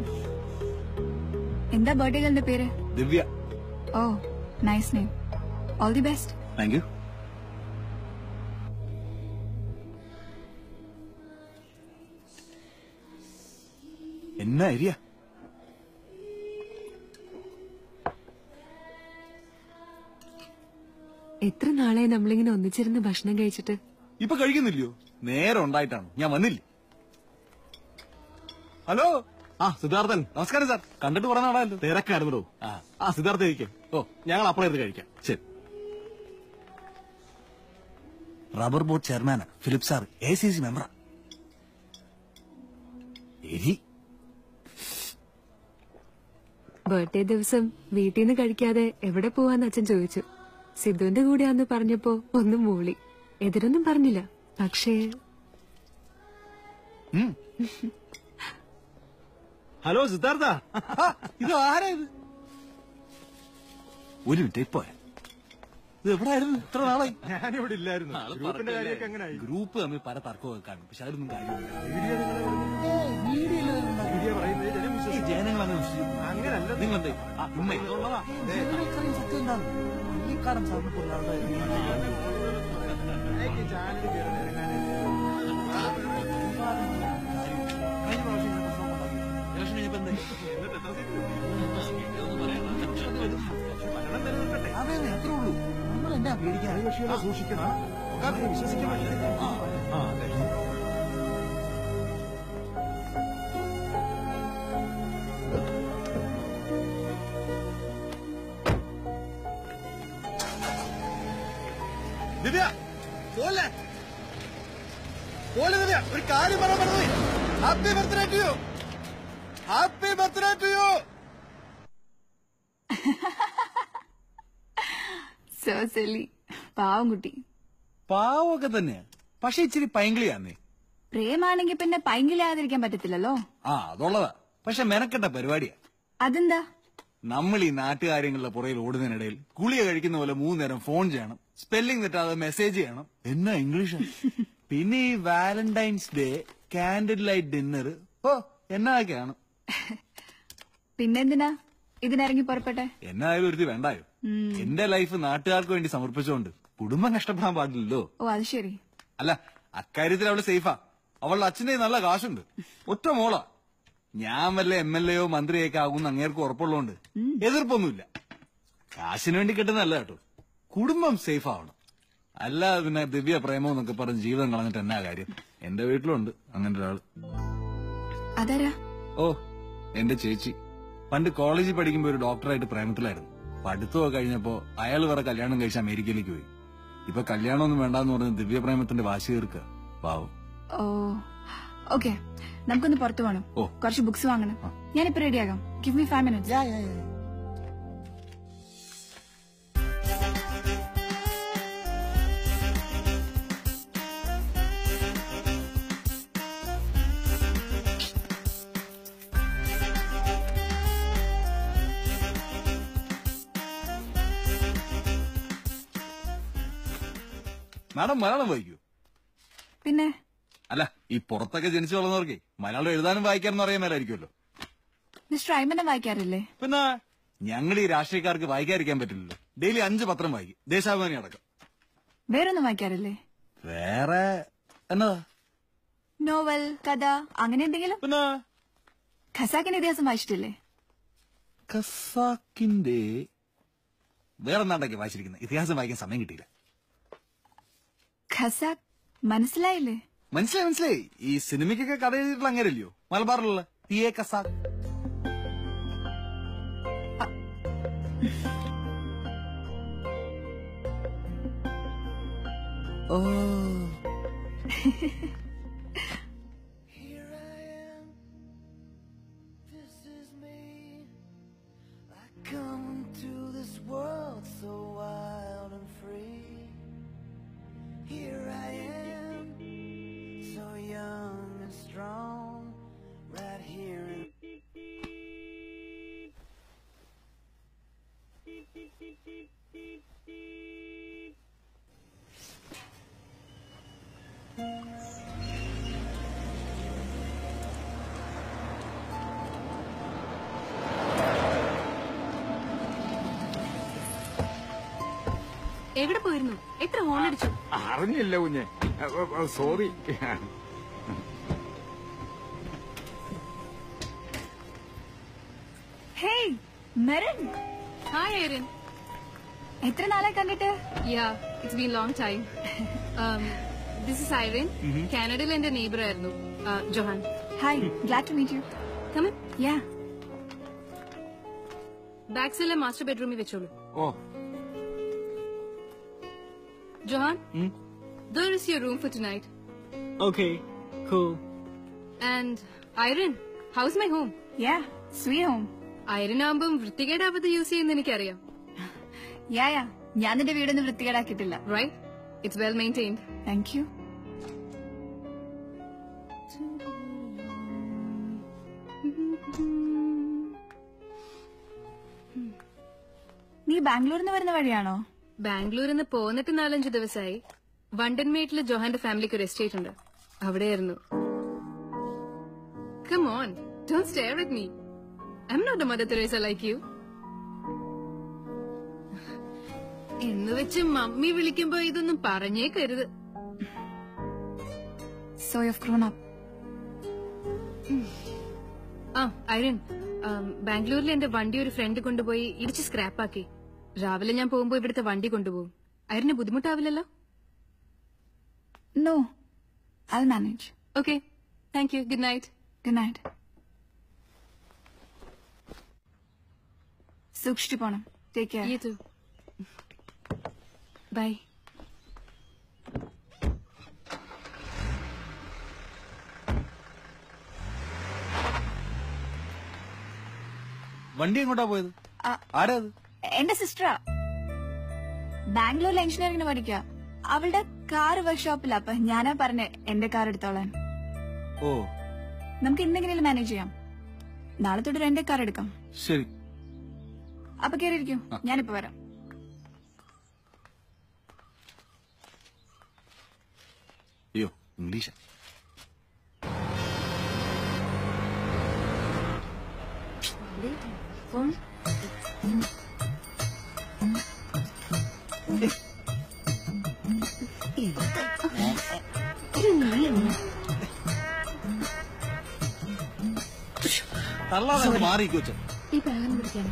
എന്താ ബർത്ത്ഡേ ഗേളിന്റെ പേര് Divya oh nice name all the best thank you എന്നാ ഏരിയ എത്ര നാളായി നമ്മളിങ്ങനെ ഒന്നിച്ചിരുന്ന് ഭക്ഷണം കഴിച്ചിട്ട് ഇപ്പൊ കഴിക്കുന്നില്ലയോ നേരം ഉണ്ടായിട്ടാണ് ഞാൻ വന്നില്ല ഹലോ ആ സിദ്ധാർത്ഥൻ നമസ്കാരം സാർ കണ്ടിട്ട് കുറെ നാളായല്ലോ തിരക്കായിരുന്നോ ആ സിദ്ധാർത്ഥ കഴിക്കാം ഓ ഞങ്ങൾ അപ്പളെ കഴിക്കാം ശരി റബ്ബർ ബോർഡ് ചെയർമാനാ Philip sir A C C മെമ്പറാ എരി ബർത്ത്ഡേ ദിവസം വീട്ടിൽ നിന്ന് കഴിക്കാതെ എവിടെ പോവാന്ന് അച്ഛൻ ചോദിച്ചു സിദ്ധുവിന്റെ കൂടെയാന്ന് പറഞ്ഞപ്പോ ഒന്നും മൂളി എതിരൊന്നും പറഞ്ഞില്ല പക്ഷേ ഹലോ സിദ്ധാർത്ഥ ഇത് ആരാ ഇത് ഒരു മിനിറ്റ് ഇപ്പൊ ഇത് എവിടെയായിരുന്നു ഇത്ര നാളായി ഞാനിവിടെ ഇല്ലായിരുന്നു ഗ്രൂപ്പിന്റെ കാര്യമൊക്കെ എങ്ങനെയായി ഗ്രൂപ്പ് തമ്മിൽ പല തർക്കമൊക്കെ കാണും പക്ഷെ അതിലൊന്നും കാര്യമില്ല ഈ ജനങ്ങൾ അങ്ങനെ വിശ്വസിക്കുന്നു. നിങ്ങൾ എന്തേ ആ, ഉമ്മേ. ഇതിന് ഇത്രയും സത്യം എന്താണ്? പള്ളിക്കാരൻ സാറിനെ പോലെ ആളുടെ ഇലക്ഷൻ കഴിഞ്ഞപ്പോ എന്തായി? അതെ അതെ അത്രേ ഉള്ളൂ നമ്മൾ എന്നാ പേടിക്കാൻ സൂക്ഷിക്കണം വിശ്വസിക്കാൻ പറ്റില്ല ആ അതെ ദിവ്യ പോലെ പോലെ ദിവ്യ ഒരു കാര്യം പറയാൻ പറഞ്ഞു happy birthday to you happy birthday to you so സെലി പാവം കുട്ടി പാവമൊക്കെ തന്നെയാ പക്ഷെ ഇച്ചിരി പൈങ്കിളിയാന്നേ പ്രേമാണെങ്കിൽ പിന്നെ പൈങ്കിലാതിരിക്കാൻ പറ്റത്തില്ലല്ലോ ആ അതുള്ളതാ പക്ഷെ മെനക്കെട്ട പരിപാടിയാ അതെന്താ നമ്മൾ ഈ നാട്ടുകാര്യങ്ങളുടെ പുറയിൽ ഓടുന്നതിനിടയിൽ ഗുളിക കഴിക്കുന്ന പോലെ മൂന്ന് നേരം ഫോൺ ചെയ്യണം സ്പെല്ലിംഗ് തെറ്റാതെ മെസ്സേജ് ചെയ്യണം എന്നാ ഇംഗ്ലീഷ് പിന്നെ ഈ Valentine's day candle light dinner ഓ എന്നതൊക്കെയാണ് പിന്നെന്തിനാ ഇതിനിറങ്ങി പുറപ്പെട്ടെ എന്നായാലും ഒരുത്തി വേണ്ടായോ ഉം. എന്റെ ലൈഫ് നാട്ടുകാർക്ക് വേണ്ടി സമർപ്പിച്ചുകൊണ്ട് കുടുംബം കഷ്ടപ്പെടാൻ പാടില്ലല്ലോ ഓ അത് ശരി അല്ല അക്കാര്യത്തിൽ അവള് സേഫാ അവളുടെ അച്ഛന്റെ നല്ല കാശുണ്ട് ഒറ്റ മോളാ ഞാൻ വല്ല എം എൽ എയോ മന്ത്രിയൊക്കെ ആകുന്ന അങ്ങേർക്ക് ഉറപ്പുള്ളതുകൊണ്ട് എതിർപ്പൊന്നുമില്ല കാശിന് വേണ്ടി കിട്ടുന്നതല്ല കേട്ടോ കുടുംബം സേഫ് ആവണം അല്ല പിന്നെ ദിവ്യ പ്രേമം എന്നൊക്കെ പറഞ്ഞ് ജീവിതം കളഞ്ഞിട്ട് എന്നാ കാര്യം എന്റെ വീട്ടിലുണ്ട് അങ്ങനെ ഒരാള് അതാരാ ഓ എന്റെ ചേച്ചി പണ്ട് കോളേജിൽ പഠിക്കുമ്പോ ഒരു ഡോക്ടറായിട്ട് പ്രേമത്തിലായിരുന്നു പഠിത്തമൊക്കെ കഴിഞ്ഞപ്പോ അയാൾ വേറെ കല്യാണം കഴിച്ച് അമേരിക്കയിലേക്ക് പോയി ഇപ്പൊ കല്യാണമൊന്നും വേണ്ടാന്ന് പറഞ്ഞ് ദിവ്യപ്രേമത്തിന്റെ വാശി തീർക്കുക പാവം ഓ ഓക്കെ നമുക്കൊന്ന് പുറത്തു പോകണം ഓ. കുറച്ച് ബുക്സ് വാങ്ങണം ഞാനിപ്പോ റെഡിയാകാം give me five minutes madam Malayalam വായിക്കൂ പിന്നെ അല്ല ഈ പുറത്തൊക്കെ ജനിച്ചു വളർന്നവർക്ക് മലയാളം എഴുതാനും വായിക്കാനും അറിയാൻ മേലായിരിക്കുമല്ലോ മിസ്റ്റർ ഐമനം വായിക്കാറില്ലേ പിന്നെ ഞങ്ങൾ ഈ രാഷ്ട്രീയക്കാർക്ക് വായിക്കാതിരിക്കാൻ പറ്റില്ലല്ലോ ഡെയിലി അഞ്ച് പത്രം വായിക്കും ദേശാഭിമാനി അടക്കം വേറൊന്നും വായിക്കാറില്ലേ വേറെ എന്നതാ നോവൽ കഥ അങ്ങനെ എന്തെങ്കിലും പിന്നെ ഖസാക്കിന്റെ ഇതിഹാസം വായിച്ചിട്ടില്ലേ ഖസാക്കിന്റെ വേറെ എന്താണ്ടൊക്കെ വായിച്ചിരിക്കുന്നത് ഇതിഹാസം വായിക്കാൻ സമയം കിട്ടിയില്ല ഖസാക്ക് മനസ്സിലായില്ലേ മനസ്സിലായി മനസ്സിലായി ഈ സിനിമയ്ക്കൊക്കെ കഥ എഴുതിയിട്ടുള്ള അങ്ങനെയല്ലയോ മലബാറിലുള്ള തിയെ ഖസാക്ക് ഓ Come to this world so wild and free. Here I am, so young and strong, right here in. എവിടെ പോയിരുന്നു എത്ര ഹോൺ അടിച്ചു അറിഞ്ഞില്ല കുഞ്ഞെ സോറി ഹേയ് മെരൻ ഹായ് ഐറിൻ എത്ര നാളായി കണ്ടിട്ട് yeah it's been long time this is Irene Mhm. കാനഡയിൽ എന്റെ നെയ്ബർ ആയിരുന്നു Johan hi glad to meet you come on yeah ബാക്സിലെ മാസ്റ്റർ ബെഡ്റൂമിൽ വെച്ചോളൂ oh Johan there is your room for tonight Okay, cool. And Irene house my home yeah sweet home Irene ആകുമ്പം വൃത്തികേടാവത് use ചെയ്യുന്ന എനിക്കറിയാം യാ യാ ഞാൻ നിന്റെ വീടൊന്നും വൃത്തികേടാക്കിയിട്ടില്ല right it's well maintained thank you നീ ബാംഗ്ലൂരിൽ നിന്ന് വരുന്ന വഴിയാണോ ബാംഗ്ലൂരിൽ നിന്ന് പോന്നിട്ട് നാലഞ്ച് ദിവസമായി വണ്ടൻമേട്ടില് ജോഹാന്റെ ഫാമിലിക്ക് ഒരു എസ്റ്റേറ്റ് ഉണ്ട് അവിടെയായിരുന്നു come on don't stare with me I'm not a Mother Teresa like you എന്ന് വെച്ച് മമ്മി വിളിക്കുമ്പോ ഇതൊന്നും പറഞ്ഞേക്കരുത് സോ യു ഗ്രോൺ അപ്പ് ആ ഐരൻ ബാംഗ്ലൂരിൽ എന്റെ വണ്ടി ഒരു ഫ്രണ്ട് കൊണ്ടുപോയി ഇടിച്ച് സ്ക്രാപ്പാക്കി രാവിലെ ഞാൻ പോകുമ്പോ ഇവിടുത്തെ വണ്ടി കൊണ്ടുപോകും ഐരന് ബുദ്ധിമുട്ടാവില്ലല്ലോ no I manage okay thank you good night good night സൂക്ഷിച്ചു പോണം take care You too. Bye വണ്ടി എങ്ങോട്ടാ പോയത് ആരാ അത് എന്റെ സിസ്റ്ററാ ബാംഗ്ലൂരിൽ എഞ്ചിനീയറിംഗിന് പഠിക്കുക അവളുടെ കാർ വർക്ക്ഷോപ്പിലാ അപ്പൊ ഞാനാ പറഞ്ഞേ എന്റെ കാർ എടുത്തോളാൻ ഓ നമുക്ക് എന്തെങ്കിലും മാനേജ് ചെയ്യാം നാളെ തൊട്ട് എന്റെ കാർ എടുക്കാം ശരി അപ്പൊ കയറിയിരിക്കും ഞാനിപ്പോ വരാം അയ്യോ ഇംഗ്ലീഷ് തള്ളാതെ മാറിക്കോ അച്ഛൻ ഈ ബാഗം പിടിക്കാൻ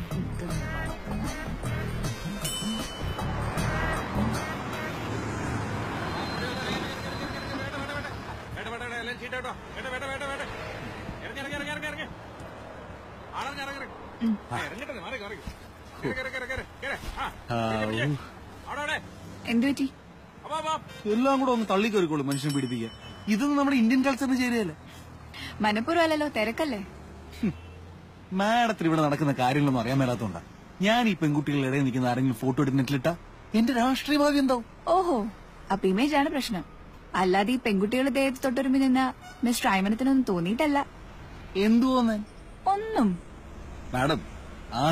എന്തു പറ്റി എല്ലാം കൂടെ ഒന്ന് തള്ളി കയറിക്കോളൂ മനുഷ്യനെ പിടിപ്പിക്കാൻ ഇതൊന്നും നമ്മുടെ ഇന്ത്യൻ കൾച്ചറിന് ചേരുകയല്ല മനഃപൂർവ്വം അല്ലല്ലോ തിരക്കല്ലേ മാഡത്തിന് ഇവിടെ നടക്കുന്ന കാര്യങ്ങളൊന്നും അറിയാൻ മേലാത്തോണ്ടാ ഞാൻ ഈ പെൺകുട്ടികളുടെ ഇടയിൽ നിൽക്കുന്ന ആരെങ്കിലും ഫോട്ടോ എടുത്ത് നെറ്റിലിട്ടാ എന്റെ രാഷ്ട്രീയ ഭാവി എന്താവും ഓഹോ അപ്പൊ ഇമേജ് ആണ് പ്രശ്നം അല്ലാതെ ഈ പെൺകുട്ടികൾ ദേഹത്ത് തൊട്ടൊരുമി നിന്ന മിസ്റ്റർ ഐമനത്തിനൊന്നും തോന്നിയിട്ടല്ല എന്തു തോന്നാൻ ഒന്നും മാഡം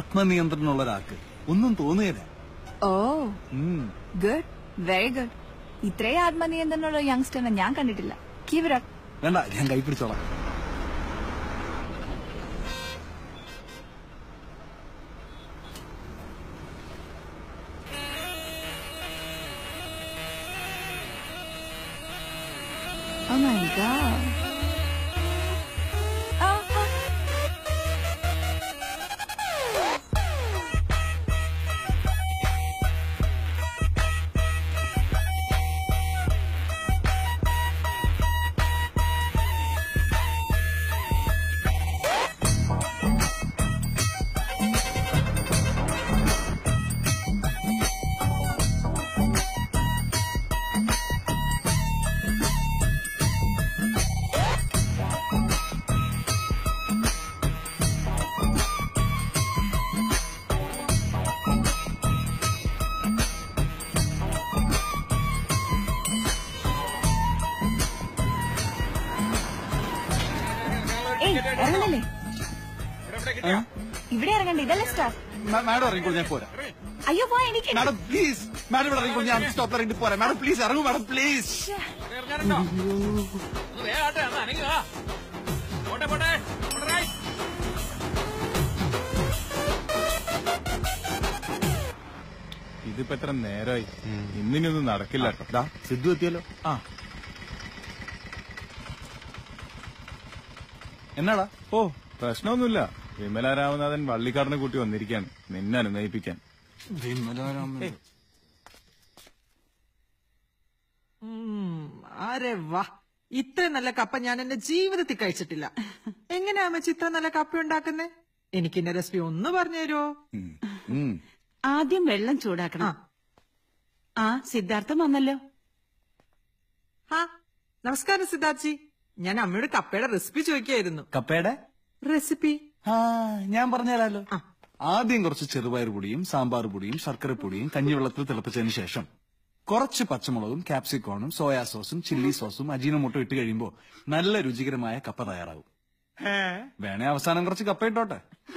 ആത്മനിയന്ത്രണമുള്ള ഒരാൾക്ക് ഒന്നും തോന്നുകയില്ല ഓ ഉം. ഗുഡ് വെരി ഗുഡ് ഇത്രയും ആത്മനിയന്ത്രണമുള്ള യങ്സ്റ്ററിനെ ഞാൻ കണ്ടിട്ടില്ല കീവര വേണ്ട ഞാൻ കൈ പിടിച്ചോളാം Oh my god. Ah, ah. ഏയ് ഇറങ്ങണല്ലേ ഇവിടെ ഇറങ്ങണ്ട ഇതല്ലേ സ്റ്റോപ്പ് മാഡം ഇറങ്ങിക്കോളൂ ഞാൻ പോരാ അയ്യോ പോ എനിക്ക് മാഡം പ്ലീസ് മാഡം ഇവിടെ ഇറങ്ങിക്കോളൂ ഞാൻ സ്റ്റോപ്പിൽ ഇറങ്ങിട്ട് പോരാ മാഡം പ്ലീസ് ഇറങ്ങൂ മാഡം പ്ലീസ് ഇതിപ്പോ എത്ര നേരമായി ഇന്നിനൊന്നും നടക്കില്ല കേട്ടോ സിദ്ധു എത്തിയല്ലോ ആ എന്നാടാ ഓ പ്രശ്നമൊന്നുമില്ല വിമല രാമനാഥൻ വള്ളിക്കാടിനെ കൂട്ടി വന്നിരിക്കാണ് നിന്നെ അനുനയിപ്പിക്കാൻ ഉം, അരെ വാ ഇത്ര നല്ല കപ്പ ഞാൻ എന്റെ ജീവിതത്തിൽ കഴിച്ചിട്ടില്ല എങ്ങനെയാ അമ്മച്ചി ഇത്ര നല്ല കപ്പ ഉണ്ടാക്കുന്നേ എനിക്ക് എന്റെ റെസിപ്പി ഒന്ന് പറഞ്ഞു തരുമോ ആദ്യം വെള്ളം ചൂടാക്കണം ആ സിദ്ധാർത്ഥം വന്നല്ലോ ആ നമസ്കാരം സിദ്ധാച്ചി ഞാൻ അമ്മയോട് കപ്പയുടെ റെസിപ്പി ചോദിക്കായിരുന്നു കപ്പയുടെ റെസിപ്പി ആ ഞാൻ പറഞ്ഞുതരാലോ ആദ്യം കുറച്ച് ചെറുപയർ പൊടിയും സാമ്പാർ പൊടിയും ശർക്കര പൊടിയും കഞ്ഞിവെള്ളത്തിൽ തിളപ്പിച്ചതിന് ശേഷം കുറച്ച് പച്ചമുളകും ക്യാപ്സിക്കോണും സോയാ സോസും ചില്ലി സോസും അജീനമോട്ടോ ഇട്ട് കഴിയുമ്പോൾ നല്ല രുചികരമായ കപ്പ തയ്യാറാവും വേണേ അവസാനം കുറച്ച് കപ്പ ഇട്ടോട്ടെ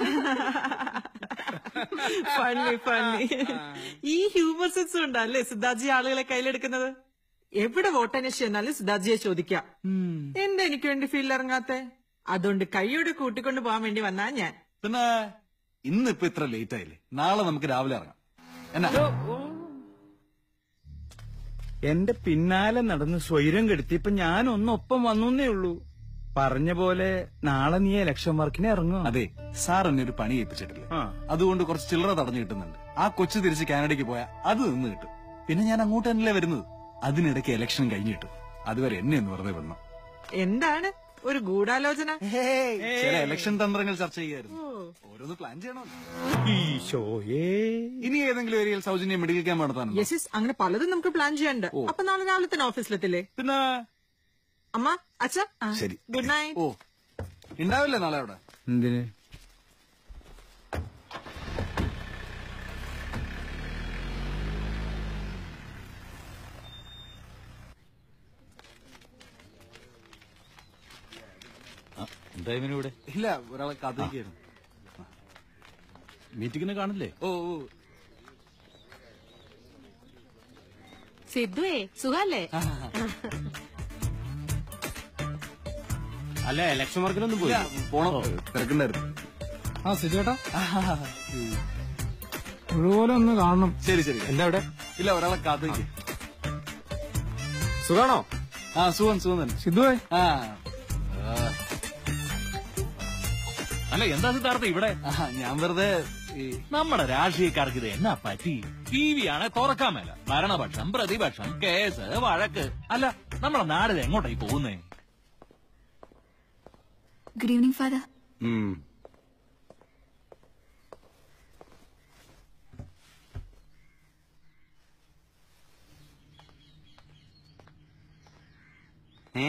ഫണ്ണി ഫണ്ണി ഈ ഹ്യൂമർ സെൻസ് ഉണ്ടല്ലേ സിദ്ധാജി ആളുകളെ കയ്യിലെടുക്കുന്നത് എവിടെ വോട്ടന്വേഷിച്ച് ചെന്നാലും സിദ്ധാജിയെ ചോദിക്കാം എന്താ എനിക്ക് വേണ്ടി ഫീൽഡ് ഇറങ്ങാത്തെ അതുകൊണ്ട് കൈയോട് കൂട്ടിക്കൊണ്ട് പോകാൻ വേണ്ടി വന്നാ ഞാൻ പിന്നെ ഇന്നിപ്പോ ഇത്ര ലേറ്റ് ആയില്ലേ നാളെ നമുക്ക് രാവിലെ ഇറങ്ങാം എന്നാ എന്റെ പിന്നാലെ നടന്ന് സ്വൈരം കെടുത്തിയപ്പോ ഞാൻ ഒന്നൊപ്പം വന്നേ ഉള്ളൂ പറഞ്ഞ പോലെ നാളെ നീ ഇലക്ഷൻ വർക്കിന് ഇറങ്ങും അതെ സാർ എന്നെ ഒരു പണി ഏൽപ്പിച്ചിട്ടില്ലേ അതുകൊണ്ട് കുറച്ച് ചില്ലറ തടഞ്ഞു കിട്ടുന്നുണ്ട് ആ കൊച്ചു തിരിച്ച് കാനഡയ്ക്ക് പോയാൽ അത് നിന്ന് കിട്ടും പിന്നെ ഞാൻ അങ്ങോട്ട് തന്നെയല്ലേ വരുന്നത് അതിനിടയ്ക്ക് ഇലക്ഷൻ കഴിഞ്ഞ് കിട്ടും അതുവരെ എന്നെ ഒന്ന് വെറുതെ വന്നു എന്താണ് ഒരു ഗൂഢാലോചന ചില ഇലക്ഷൻ തന്ത്രങ്ങൾ ചർച്ച ചെയ്യായിരുന്നു ഓരോന്ന് പ്ലാൻ ചെയ്യണമല്ലോ ഈശോയേ ഇനി ഏതെങ്കിലും ഏരിയയിൽ സൗജന്യ മെഡിക്കൽ ക്യാമ്പ് നടത്താനുണ്ടോ യെസ് യെസ് അങ്ങനെ പലതും നമുക്ക് പ്ലാൻ ചെയ്യാനുണ്ട് അപ്പൊ നാളെ രാവിലെ തന്നെ ഓഫീസിലെത്തില്ലേ പിന്നെ അമ്മ അച്ഛ ശരി ഗുഡ് നൈറ്റ് ഓ ഉണ്ടാവില്ലേ നാളെ അവിടെ എന്തിന് എന്താ ഇവനിവിടെ ഇല്ല ഒരാളെ കാത്തിരിക്കുന്നു മീറ്റിങ്ങിന് കാണില്ലേ ഓ ഓ സിദ്ധുവേ സുഖല്ലേ അല്ല ഇലക്ഷൻ വർക്കിനൊന്നും ഇല്ല, പോണം തിരക്കുണ്ടായിരുന്നു ആ സിജേട്ടാ മുഴുവനും ഒന്ന് കാണണം ശരി ശരി എന്താ ഇവിടെ ഇല്ല ഒരാളെ കാത്തിരിക്കും സുഖാണോ ആ സുഖം സുഖം തന്നെ സിദ്ധുവേ ആ അല്ല എന്താ സിദ്ധാർത്ഥ ഇവിടെ ഞാൻ വെറുതെ നമ്മുടെ രാഷ്ട്രീയക്കാർക്ക് ഇത് എന്നാ പറ്റി ടി വി ആണ് തുറക്കാൻ മേല ഭരണപക്ഷം പ്രതിപക്ഷം കേസ് വഴക്ക് അല്ല നമ്മുടെ നാടിത് എങ്ങോട്ടായി പോകുന്നേ ഗുഡ് ഈവനിങ് ഫാദർ ഏ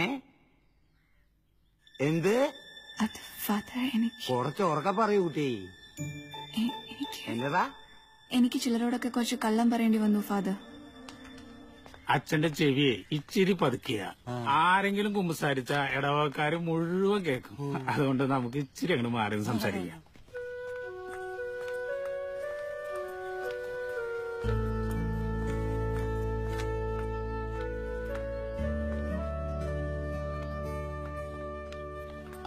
എന്ത് അത് ഫാദർ എനിക്ക് കുറച്ച് ഉറക്ക പറയൂ കുട്ടി എ- എനിക്ക് എന്നതാ എനിക്ക് ചിലരോടൊക്കെ കുറച്ച് കള്ളം പറയേണ്ടി വന്നു ഫാദർ അച്ഛന്റെ ചെവിയെ ഇച്ചിരി പതുക്കിയ ആരെങ്കിലും കുമ്പസാരിച്ച ഇടവക്കാര് മുഴുവൻ കേൾക്കും അതുകൊണ്ട് നമുക്ക് ഇച്ചിരി അങ്ങോട്ട് മാറി നിന്ന് സംസാരിക്കാം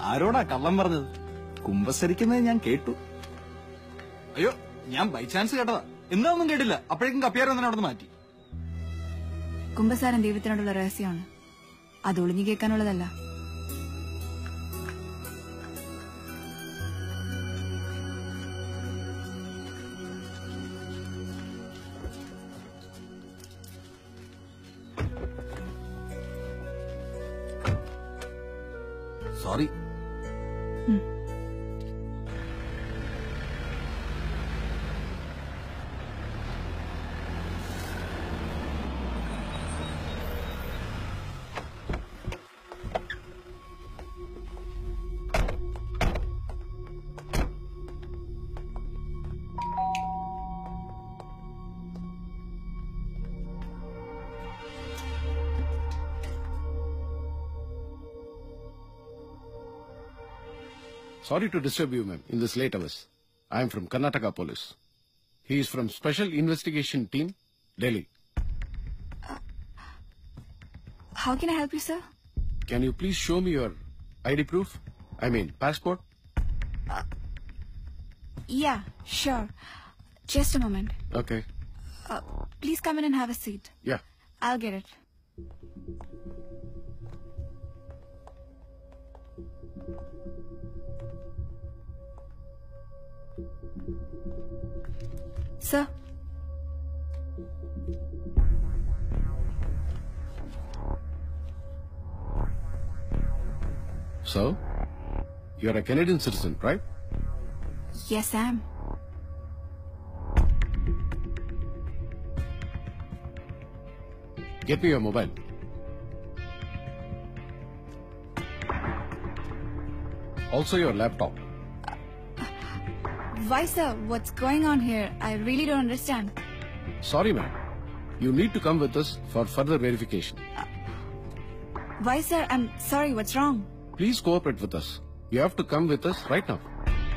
ആരോടാ കള്ളം പറഞ്ഞത് കുമ്പസരിക്കുന്നത് ഞാൻ കേട്ടു അയ്യോ ഞാൻ ബൈ ചാൻസ് കേട്ടതാ എന്താണെന്നും കേട്ടില്ല അപ്പോഴേക്കും കപ്പിയാരം തന്നെ അവിടെ മാറ്റി കുംഭസാരം ദൈവത്തിനോടുള്ള രഹസ്യമാണ് അത് ഒളിഞ്ഞു കേൾക്കാനുള്ളതല്ല sorry Sorry to disturb you, ma'am, in this late hours. I am from Karnataka Police. He is from Special Investigation Team, Delhi. How can I help you, sir? Can you please show me your ID proof? I mean, passport? Yeah, sure. Just a moment. Okay. Uh, please come in and have a seat. Yeah. I'll get it. Sir, So, you're a Canadian citizen, right? yes, I am. Get me your mobile. Also your laptop. Why, sir? What's going on here? I really don't understand. Sorry, ma'am. You need to come with us for further verification. Why, sir? I'm sorry. What's wrong? Please cooperate with us. You have to come with us right now.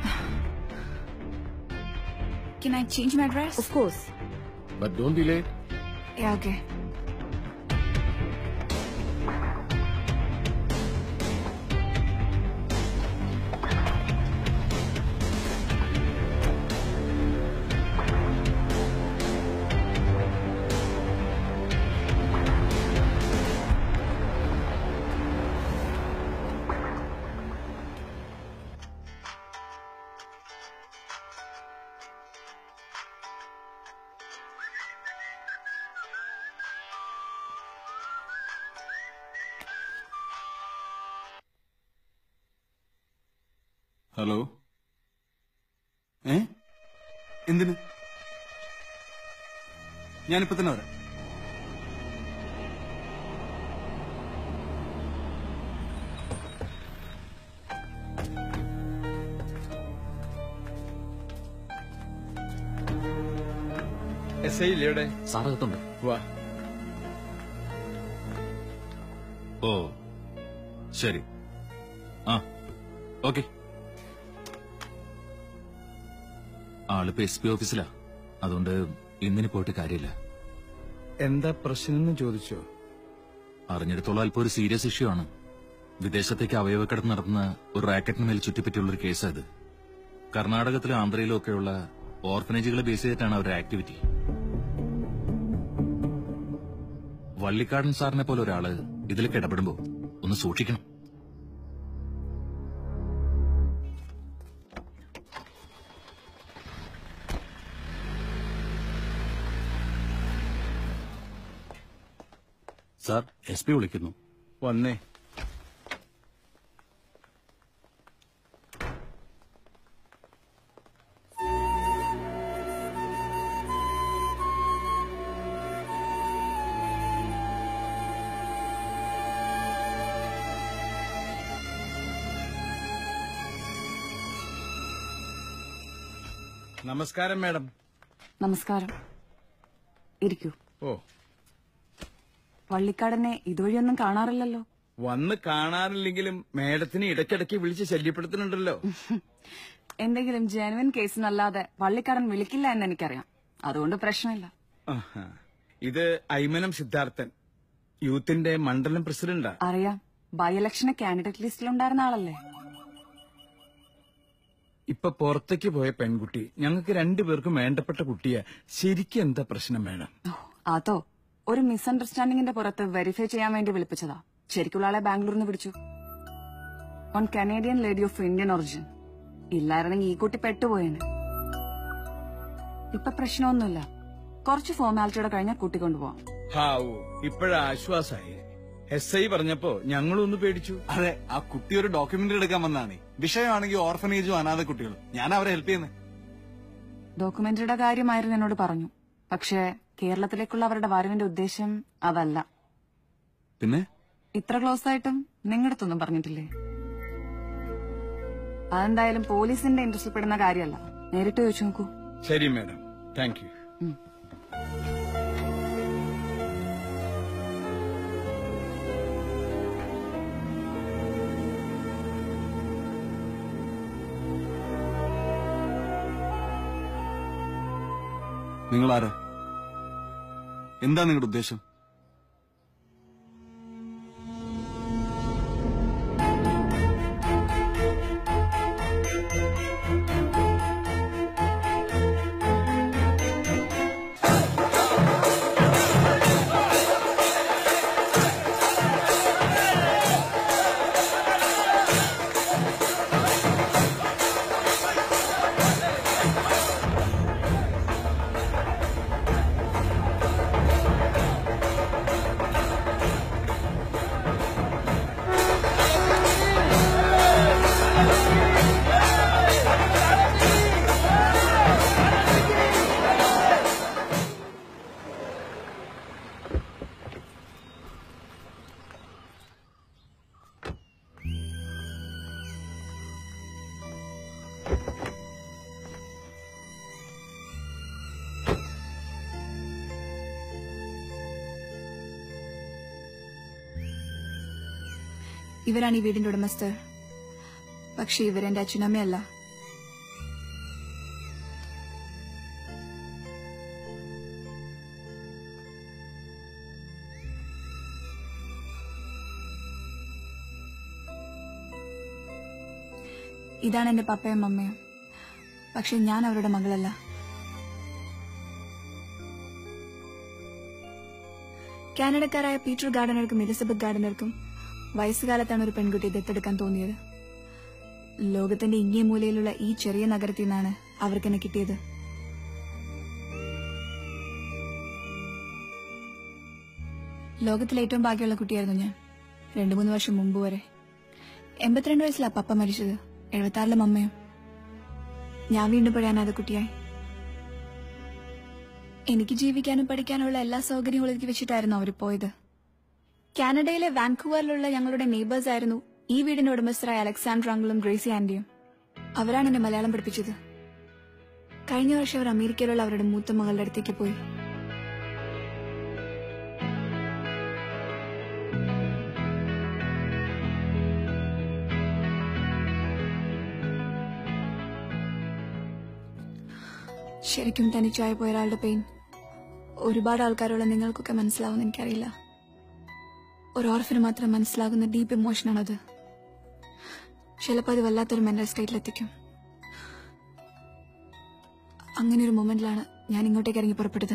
Can I change my address? Of course. But don't be late. Yeah, okay. Hello ഏ എന്തിന് ഞാനിപ്പോ തന്നെ വരാം S I ഇല്ലേ ഇവിടെ സാറകത്തുണ്ട് വാ ഓ ശരി ആ ഓക്കെ ആളിപ്പോ എസ് പി ഓഫീസിലാ അതുകൊണ്ട് ഇന്നിന് പോയിട്ട് കാര്യമില്ല എന്താ പ്രശ്നം എന്ന് ചോദിച്ചോ അറിഞ്ഞെടുത്തോളം അല്പം ഒരു സീരിയസ് ഇഷ്യൂ ആണ് വിദേശത്തേക്ക് അവയവക്കടത്ത് നടത്തുന്ന ഒരു റാക്കറ്റിന് മേൽ ചുറ്റിപ്പറ്റിയുള്ള ഒരു കേസാ ഇത് കർണാടകത്തിലും ആന്ധ്രയിലും ഒക്കെയുള്ള ഓർഫനേജുകളെ ബേസ് ചെയ്തിട്ടാണ് അവരുടെ ആക്ടിവിറ്റി വള്ളിക്കാടൻ സാറിനെ പോലെ ഒരാള് ഇതിലേക്ക് ഇടപെടുമ്പോ ഒന്ന് സൂക്ഷിക്കണം സാർ എസ് പി വിളിക്കുന്നു വന്നേ നമസ്കാരം മാഡം നമസ്കാരം ഇരിക്കൂ ഓ പള്ളിക്കാടനെ ഇതുവഴിയൊന്നും കാണാറില്ലല്ലോ വന്ന് കാണാറില്ലെങ്കിലും മാഡത്തിന് ഇടയ്ക്കിടയ്ക്ക് വിളിച്ച് ശല്യപ്പെടുത്തുന്നുണ്ടല്ലോ എന്തെങ്കിലും ജെനുവൻ കേസിനല്ലാതെ പള്ളിക്കാടൻ വിളിക്കില്ല എന്ന് എനിക്കറിയാം അതുകൊണ്ട് പ്രശ്നമില്ല ആഹാ. ഇത് ഐമനം സിദ്ധാർത്ഥൻ യൂത്തിന്റെ മണ്ഡലം പ്രസിഡന്റാ അറിയാം ബൈ ഇലക്ഷന് കാൻഡിഡേറ്റ് ലിസ്റ്റിലുണ്ടായിരുന്ന ആളല്ലേ ഇപ്പൊ പുറത്തേക്ക് പോയ പെൺകുട്ടി ഞങ്ങൾക്ക് രണ്ടുപേർക്കും വേണ്ടപ്പെട്ട കുട്ടിയാ ശരിക്കും എന്താ പ്രശ്നം വേണം അതോ ഒരു മിസ്അണ്ടർസ്റ്റാൻഡിങ്ങിന്റെ പുറത്ത് വെരിഫൈ ചെയ്യാൻ വേണ്ടി വിളിപ്പിച്ചതാ ശരിക്കുള്ള ആളെ ബാംഗ്ലൂരിൽ നിന്ന് പിടിച്ചു on Canadian lady of Indian origin ഇല്ലായിരുന്നെങ്കിൽ ഈ കുട്ടി പെട്ടുപോയേനെ ഇപ്പൊ പ്രശ്നമൊന്നുമില്ല കുറച്ച് ഫോർമാലിറ്റിയോടെ കഴിഞ്ഞാൽ കൂട്ടിക്കൊണ്ടുപോവാം ഹാവു ഇപ്പോഴാ ആശ്വാസായി എസ് ഐ പറഞ്ഞപ്പോ ഞങ്ങളൊന്ന് പേടിച്ചു അതെ ആ കുട്ടി ഒരു ഡോക്യുമെന്ററി എടുക്കാൻ വന്നാണ് വിഷയമാണെങ്കിൽ ഓർഫനേജും അനാഥ കുട്ടികളും ഞാൻ അവരെ ഹെൽപ്പ് ചെയ്യുന്നത് ഡോക്യുമെന്ററിയുടെ കാര്യമായിരുന്നു എന്നോട് പറഞ്ഞു പക്ഷേ കേരളത്തിലേക്കുള്ള അവരുടെ വരവിന്റെ ഉദ്ദേശം അതല്ല പിന്നെ ഇത്ര ക്ലോസ് ആയിട്ടും നിങ്ങടത്തൊന്നും പറഞ്ഞിട്ടില്ലേ അതെന്തായാലും പോലീസിന്റെ ഇൻട്രസ്റ്റ് പെടുന്ന കാര്യമല്ല നേരിട്ട് ചോദിച്ചു നോക്കൂ ശരി മാഡം താങ്ക് യു നിങ്ങൾ ആരാ എന്താ നിങ്ങളുടെ ഉദ്ദേശം ഇവരാണ് ഈ വീടിന്റെ ഉടമസ്ഥർ പക്ഷെ ഇവരെന്റെ അച്ഛനമ്മയല്ല ഇതാണ് എന്റെ പപ്പയും അമ്മയും പക്ഷെ ഞാൻ അവരുടെ മകളല്ല കാനഡക്കാരായ പീറ്റർ ഗാർഡനർക്കും എലിസബത്ത് ഗാർഡനർക്കും വയസ്സുകാലത്താണ് ഒരു പെൺകുട്ടി ദത്തെടുക്കാൻ തോന്നിയത് ലോകത്തിന്റെ ഇങ്ങേ മൂലയിലുള്ള ഈ ചെറിയ നഗരത്തിൽ നിന്നാണ് അവർക്കെന്നെ കിട്ടിയത് ലോകത്തിലെ ഏറ്റവും ഭാഗ്യമുള്ള കുട്ടിയായിരുന്നു ഞാൻ രണ്ടു മൂന്ന് വർഷം മുമ്പ് വരെ എൺപത്തിരണ്ട് വയസ്സിലാണ് പപ്പ മരിച്ചത് എഴുപത്താറിലെ മമ്മയും ഞാൻ വീണ്ടും പഴയാനാഥ കുട്ടിയായി എനിക്ക് ജീവിക്കാനും പഠിക്കാനുള്ള എല്ലാ സൗകര്യങ്ങളും ഒരുക്കി വെച്ചിട്ടായിരുന്നു അവർ പോയത് കാനഡയിലെ വാൻകൂവറിലുള്ള ഞങ്ങളുടെ നെയ്ബേഴ്സ് ആയിരുന്നു ഈ വീടിന്റെ ഉടമസ്ഥരായ അലക്സാണ്ടർ അങ്കിളും ഗ്രേസി ആന്റിയും അവരാണ് എന്നെ മലയാളം പഠിപ്പിച്ചത് കഴിഞ്ഞ വർഷം അവർ അമേരിക്കയിലുള്ള അവരുടെ മൂത്ത മകളുടെ അടുത്തേക്ക് പോയി ശരിക്കും തനിച്ചായി പോയ ഒരാളുടെ പെയിൻ ഒരുപാട് ആൾക്കാരുള്ള നിങ്ങൾക്കൊക്കെ മനസ്സിലാവുമെന്ന് എനിക്കറിയില്ല ഒരു ഓർഫിന് മാത്രം മനസ്സിലാകുന്ന ഡീപ്പ് ഇമോഷനാണത് ചിലപ്പോൾ അത് വല്ലാത്തൊരു മെന്റൽ സ്റ്റേറ്റിലെത്തിക്കും അങ്ങനെ ഒരു മൊമെന്റിലാണ് ഞാൻ ഇങ്ങോട്ടേക്ക് ഇറങ്ങി പുറപ്പെട്ടത്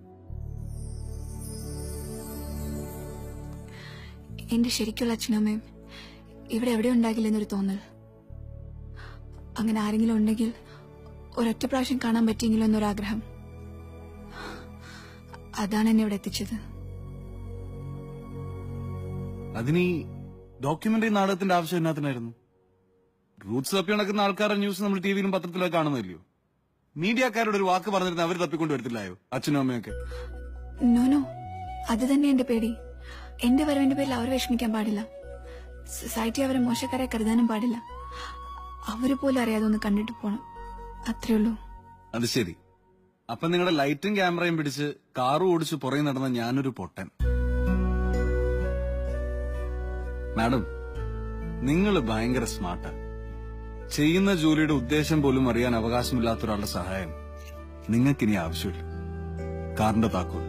എന്റെ ശരിക്കുള്ള അച്ഛനമ്മയും ഇവിടെ എവിടെ ഉണ്ടാകില്ല എന്നൊരു തോന്നൽ അങ്ങനെ ആരെങ്കിലും ഉണ്ടെങ്കിൽ ഒരൊറ്റ പ്രാവശ്യം കാണാൻ പറ്റിയെങ്കിലോ എന്നൊരാഗ്രഹം അതാണ് എന്നെ ഇവിടെ എത്തിച്ചത് അതിന് ഈ ഡോക്യുമെന്ററി നാടകത്തിന്റെ ആവശ്യം എന്നാത്തിനായിരുന്നു റൂട്ട്സ് തപ്പി നടക്കുന്ന ആൾക്കാരുടെ ന്യൂസ് നമ്മൾ ടിവിയിലും പത്രത്തിലൊക്കെ കാണുന്നില്ലയോ മീഡിയക്കാരോട് ഒരു വാക്ക് പറഞ്ഞിരുന്ന അവർ തപ്പിക്കൊണ്ട് വരത്തില്ലായോ അച്ഛനും അമ്മയൊക്കെ നോ നോ അത് തന്നെ എന്റെ പേടി എന്റെ വരവിന്റെ പേരിൽ അവർ വിഷമിക്കാൻ പാടില്ല സൊസൈറ്റി അവരെ മോശക്കാരെ കരുതാനും പാടില്ല അവര് പോലും അറിയാതെ ഒന്ന് കണ്ടിട്ട് പോണം അത്രേ ഉള്ളൂ അത് ശരി അപ്പൊ നിങ്ങളുടെ ലൈറ്റും ക്യാമറയും പിടിച്ച് കാറും ഓടിച്ച് പുറകെ നടന്ന ഞാനൊരു പൊട്ടൻ മാഡം നിങ്ങൾ ഭയങ്കര സ്മാർട്ടാ ചെയ്യുന്ന ജോലിയുടെ ഉദ്ദേശം പോലും അറിയാൻ അവകാശമില്ലാത്ത ഒരാളുടെ സഹായം നിങ്ങൾക്കിനി ആവശ്യമില്ല കാറിന്റെ താക്കോൽ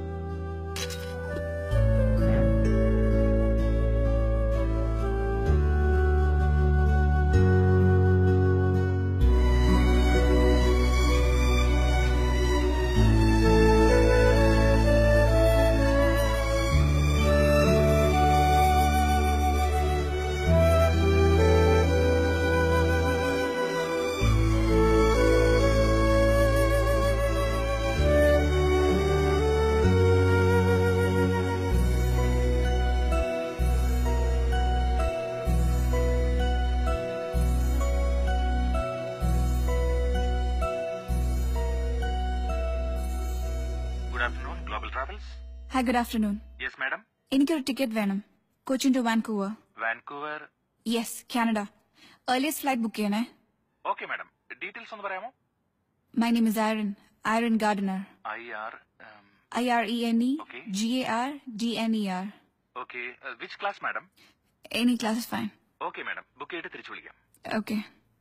good afternoon global travels hi good afternoon yes madam എനിക്കൊരു ടിക്കറ്റ് വേണം Cochin to Vancouver Vancouver yes Canada earliest flight book ചെയ്യണേ ഓക്കെ മാഡം ഡീറ്റെയിൽസ് ഒന്ന് പറയാമോ my name is Irene Irene Gardner I R I R E N E G A R D N E R okay which class madam any class is fine okay madam book ചെയ്തിട്ട് തിരിച്ചു വിളിക്കാം okay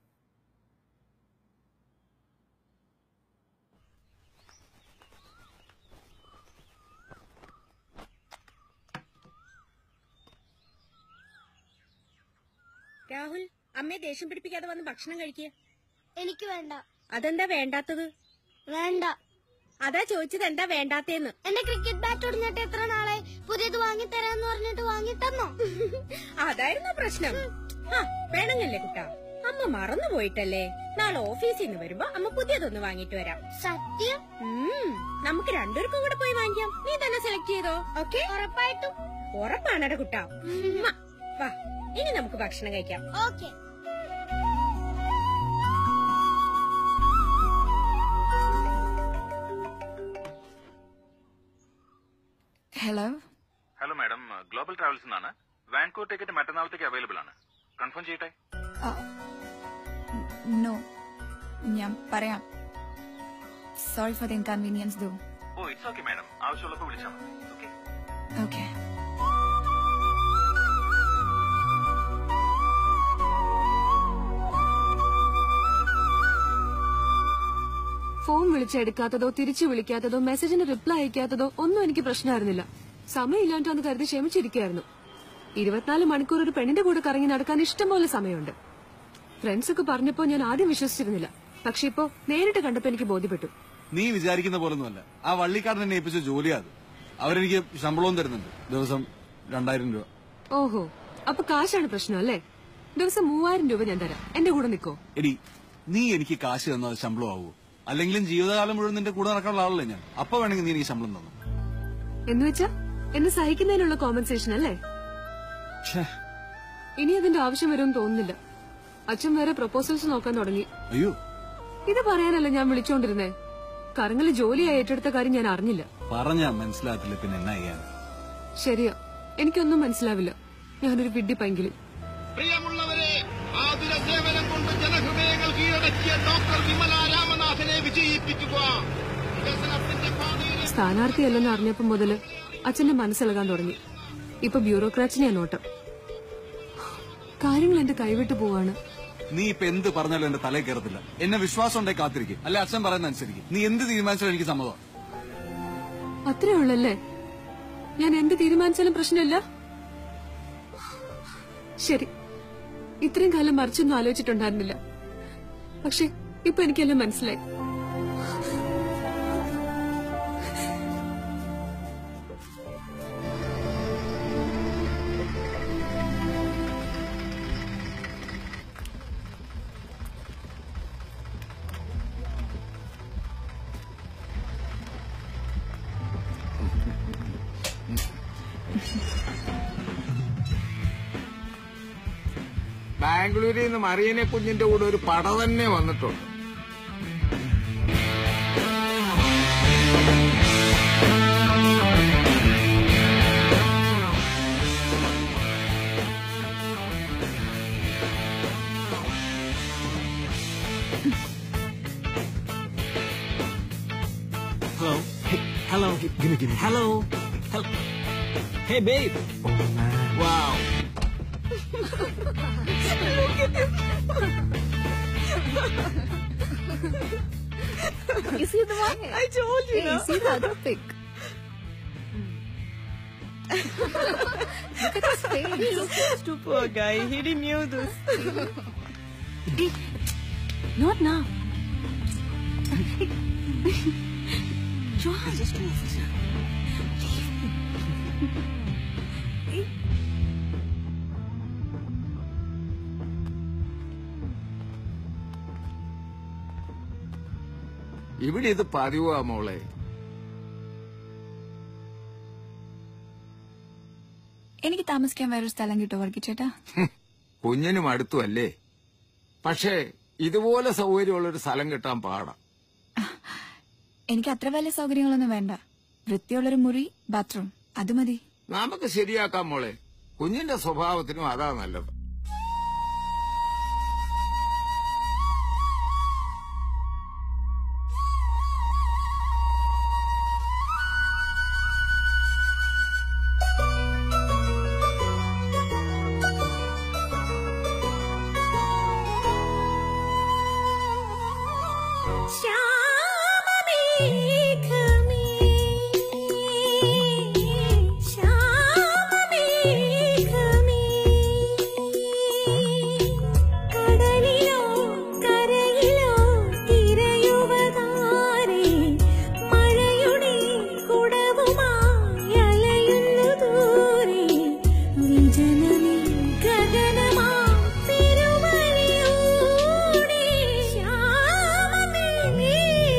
Rahul അമ്മയെ ദേഷ്യം പിടിപ്പിക്കാതെ വന്ന് ഭക്ഷണം കഴിക്കുക എനിക്ക് വേണ്ട അതെന്താ വേണ്ടാത്തത് വേണ്ട അതാ ചോദിച്ചത് എന്താ വേണ്ടാത്തേന്ന് എന്റെ ക്രിക്കറ്റ് ബാറ്റ് ഒടിഞ്ഞിട്ട് എത്ര നാളെ പുതിയത് വാങ്ങിത്തരാന്ന് പറഞ്ഞിട്ട് വാങ്ങിത്തന്നോ അതായിരുന്നു പ്രശ്നം ആ വേണമെന്നല്ലേ കുട്ടാ അമ്മ മറന്നു പോയിട്ടല്ലേ നാളെ ഓഫീസിൽ നിന്ന് വരുമ്പോ അമ്മ പുതിയതൊന്ന് വാങ്ങിട്ട് വരാം സത്യം നമുക്ക് രണ്ടുപേർക്കും കൂടെ പോയി വാങ്ങിക്കാം നീ തന്നെ സെലക്ട് ചെയ്തോ ഓക്കെ ഉറപ്പായിട്ടും ഉറപ്പാണട കുട്ടാ ഉമ്മ. വാ ഇനി നമുക്ക് ഭക്ഷണം കഴിക്കാം okay hello hello madam global travels നിന്നാണ് വാൻകൂർ ടിക്കറ്റ് മറ്റന്നാളത്തേക്ക് അവൈലബിൾ ആണ് കൺഫേം ചെയ്യട്ടെ നോ ഞാൻ പറയാം sorry for the inconvenience though oh it's okay madam ആവശ്യമുള്ളപ്പോൾ വിളിച്ചാൽ മതി ഓക്കെ ഓക്കെ ഫോൺ വിളിച്ചെടുക്കാത്തതോ തിരിച്ചു വിളിക്കാത്തതോ മെസ്സേജിന് റിപ്ലൈ അയക്കാത്തതോ ഒന്നും എനിക്ക് പ്രശ്നമായിരുന്നില്ല സമയമില്ലാണ്ടെന്ന് കരുതി ക്ഷമിച്ചിരിക്കുകയായിരുന്നു ഇരുപത്തിനാല് മണിക്കൂർ ഒരു പെണ്ണിന്റെ കൂടെ കറങ്ങി നടക്കാൻ ഇഷ്ടംപോലെ സമയമുണ്ട് ഫ്രണ്ട്സ് ഒക്കെ പറഞ്ഞപ്പോ ഞാൻ ആദ്യം വിശ്വസിച്ചിരുന്നില്ല പക്ഷെ ഇപ്പോ നേരിട്ട് കണ്ടപ്പോ എനിക്ക് ബോധ്യപ്പെട്ടു നീ വിചാരിക്കുന്ന പോലൊന്നുമല്ല ആ വള്ളിക്കാരൻ എന്നെ ഏൽപ്പിച്ച ജോലിയാ അത് അവരെനിക്ക് ശമ്പളവും തരുന്നുണ്ട് ദിവസം രണ്ടായിരം രൂപ ഓഹോ അപ്പൊ കാശാണ് പ്രശ്നം അല്ലേ ദിവസം മൂവായിരം രൂപ ഞാൻ തരാം എന്റെ കൂടെ നിക്കോ എടി നീ എനിക്ക് കാശ് തന്നത് ശമ്പളം ആവുമോ അല്ലെങ്കിലും ജീവിതകാലം മുഴുവൻ നിന്റെ കൂടെ നടക്കാനുള്ള ആളല്ലേ ഞാൻ അപ്പൊ വേണമെങ്കിൽ നീ എനിക്ക് ശമ്പളം തന്നു എന്ന് വെച്ചാ എന്നെ സഹിക്കുന്നതിനുള്ള കോമ്പൻസേഷൻ അല്ലേ ഛേ, ഇനി അതിന്റെ ആവശ്യം വരുമെന്ന് തോന്നുന്നില്ല അച്ഛൻ വേറെ പ്രപ്പോസൽസ് നോക്കാൻ തുടങ്ങി അയ്യോ ഇത് പറയാനല്ല ഞാൻ വിളിച്ചോണ്ടിരുന്നേ കറങ്ങല് ജോലിയായി ഏറ്റെടുത്ത കാര്യം ഞാൻ അറിഞ്ഞില്ല പറഞ്ഞാ മനസ്സിലാകത്തില്ല പിന്നെ എന്നാ ചെയ്യാൻ ശരിയാ എനിക്കൊന്നും മനസ്സിലാവില്ല ഞാനൊരു വിഡ്ഢി പൈങ്കിളി പ്രിയമുള്ളവരെ ആതുര സേവനം കൊണ്ട് ജനഹൃദയങ്ങൾ കീഴടക്കിയ ഡോക്ടർ വിമല രാമനാഥനെ വിജയിപ്പിക്കുക വികസനത്തിന്റെ പാതയിൽ സ്ഥാനാർത്ഥിയല്ലെന്ന് അറിഞ്ഞപ്പോ മുതല് അച്ഛന്റെ മനസ്സിളകാൻ തുടങ്ങി ഇപ്പൊ ബ്യൂറോക്രാറ്റിനെയാ നോട്ടം കാര്യങ്ങൾ എന്റെ കൈവിട്ടു പോവാണ് നീ ഇപ്പൊ എന്ത് പറഞ്ഞാലും എന്റെ തലയിൽ കയറത്തില്ല എന്നെ വിശ്വാസം ഉണ്ടെ കാത്തിരിക്കും അല്ലെ അച്ഛൻ പറയുന്ന അനുസരിക്കും നീ എന്ത് തീരുമാനിച്ചാലും എനിക്ക് സമ്മതം അത്രേ ഉള്ളല്ലേ ഞാൻ എന്ത് തീരുമാനിച്ചാലും പ്രശ്നമില്ല ശരി ഇത്രയും കാലം മറിച്ചൊന്നും ആലോചിച്ചിട്ടുണ്ടായിരുന്നില്ല പക്ഷെ ഇപ്പൊ എനിക്കെല്ലാം മനസ്സിലായി ബാംഗ്ലൂരിൽ നിന്ന് മറിയനെ കുഞ്ഞിന്റെ കൂടെ ഒരു പട തന്നെ വന്നിട്ടുണ്ട് Hello. Hey, hello. Gimme, gimme. Hello. Hello. Hey, babe. Oh, man. Wow. Look at him. You see the one? I told you, Hey, no? see the other pic. Look at his face. He looks too poor guy. He didn't knew this. Not now. Johan. Just two of us. ഇവിടെ ഇത് പതിവാ മോളെ എനിക്ക് താമസിക്കാൻ വേറൊരു സ്ഥലം കിട്ടുമോ വർക്കി ചേട്ടാ കുഞ്ഞിനും അടുത്തു അല്ലേ പക്ഷേ ഇതുപോലെ സൗകര്യമുള്ള ഒരു സ്ഥലം കിട്ടാൻ പാടാ എനിക്ക് അത്ര വലിയ സൗകര്യങ്ങളൊന്നും വേണ്ട വൃത്തിയുള്ളൊരു മുറി ബാത്റൂം അത് മതി നമുക്ക് ശരിയാക്കാം മോളെ കുഞ്ഞിന്റെ സ്വഭാവത്തിനും അതാ നല്ലത് ശ്യാമമേഘമേ ശ്യാമമേഘമേ കടലിലോ കരയിലോ തിരയുവതാരേ മഴയുടെ കുടവുമായി അലയുന്നു ദൂരെ വിജനമേ ഗഗനമാ തിരുവഴിയൂടെ ശ്യാമമേഘമേ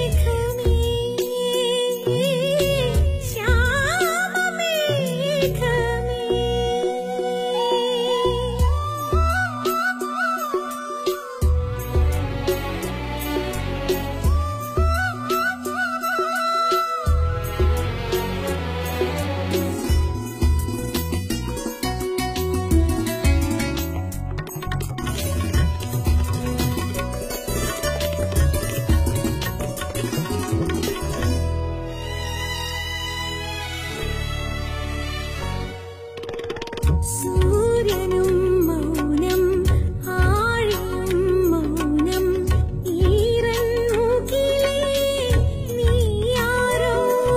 സൂര്യനും മൗനം ആഴിയും മൗനം ഈറൻ മുകിലേ നീയാരോ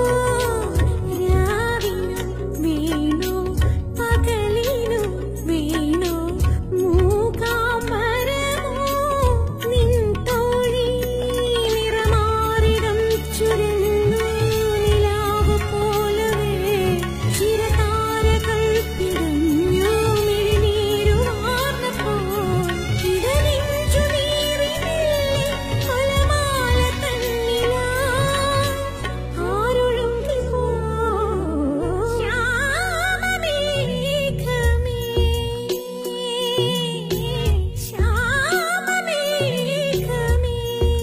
രാവിനും വീണു പകലിനും വീണു മൂകാംബരമോ നിൻ തോഴി നിറമാറിടം ചുരുന്നു നിലാവ് പോലവേ ചിരതാരകൾ പിടഞ്ഞു മിഴിനീരു വാർന്നപ്പോൾ ഇടനെഞ്ചു നീറിനില്ലേ കൊലമാല തന്നിലാ ആരൊഴുകി പോ ശ്യാമമേഘമേ ശ്യാമമേഘമേ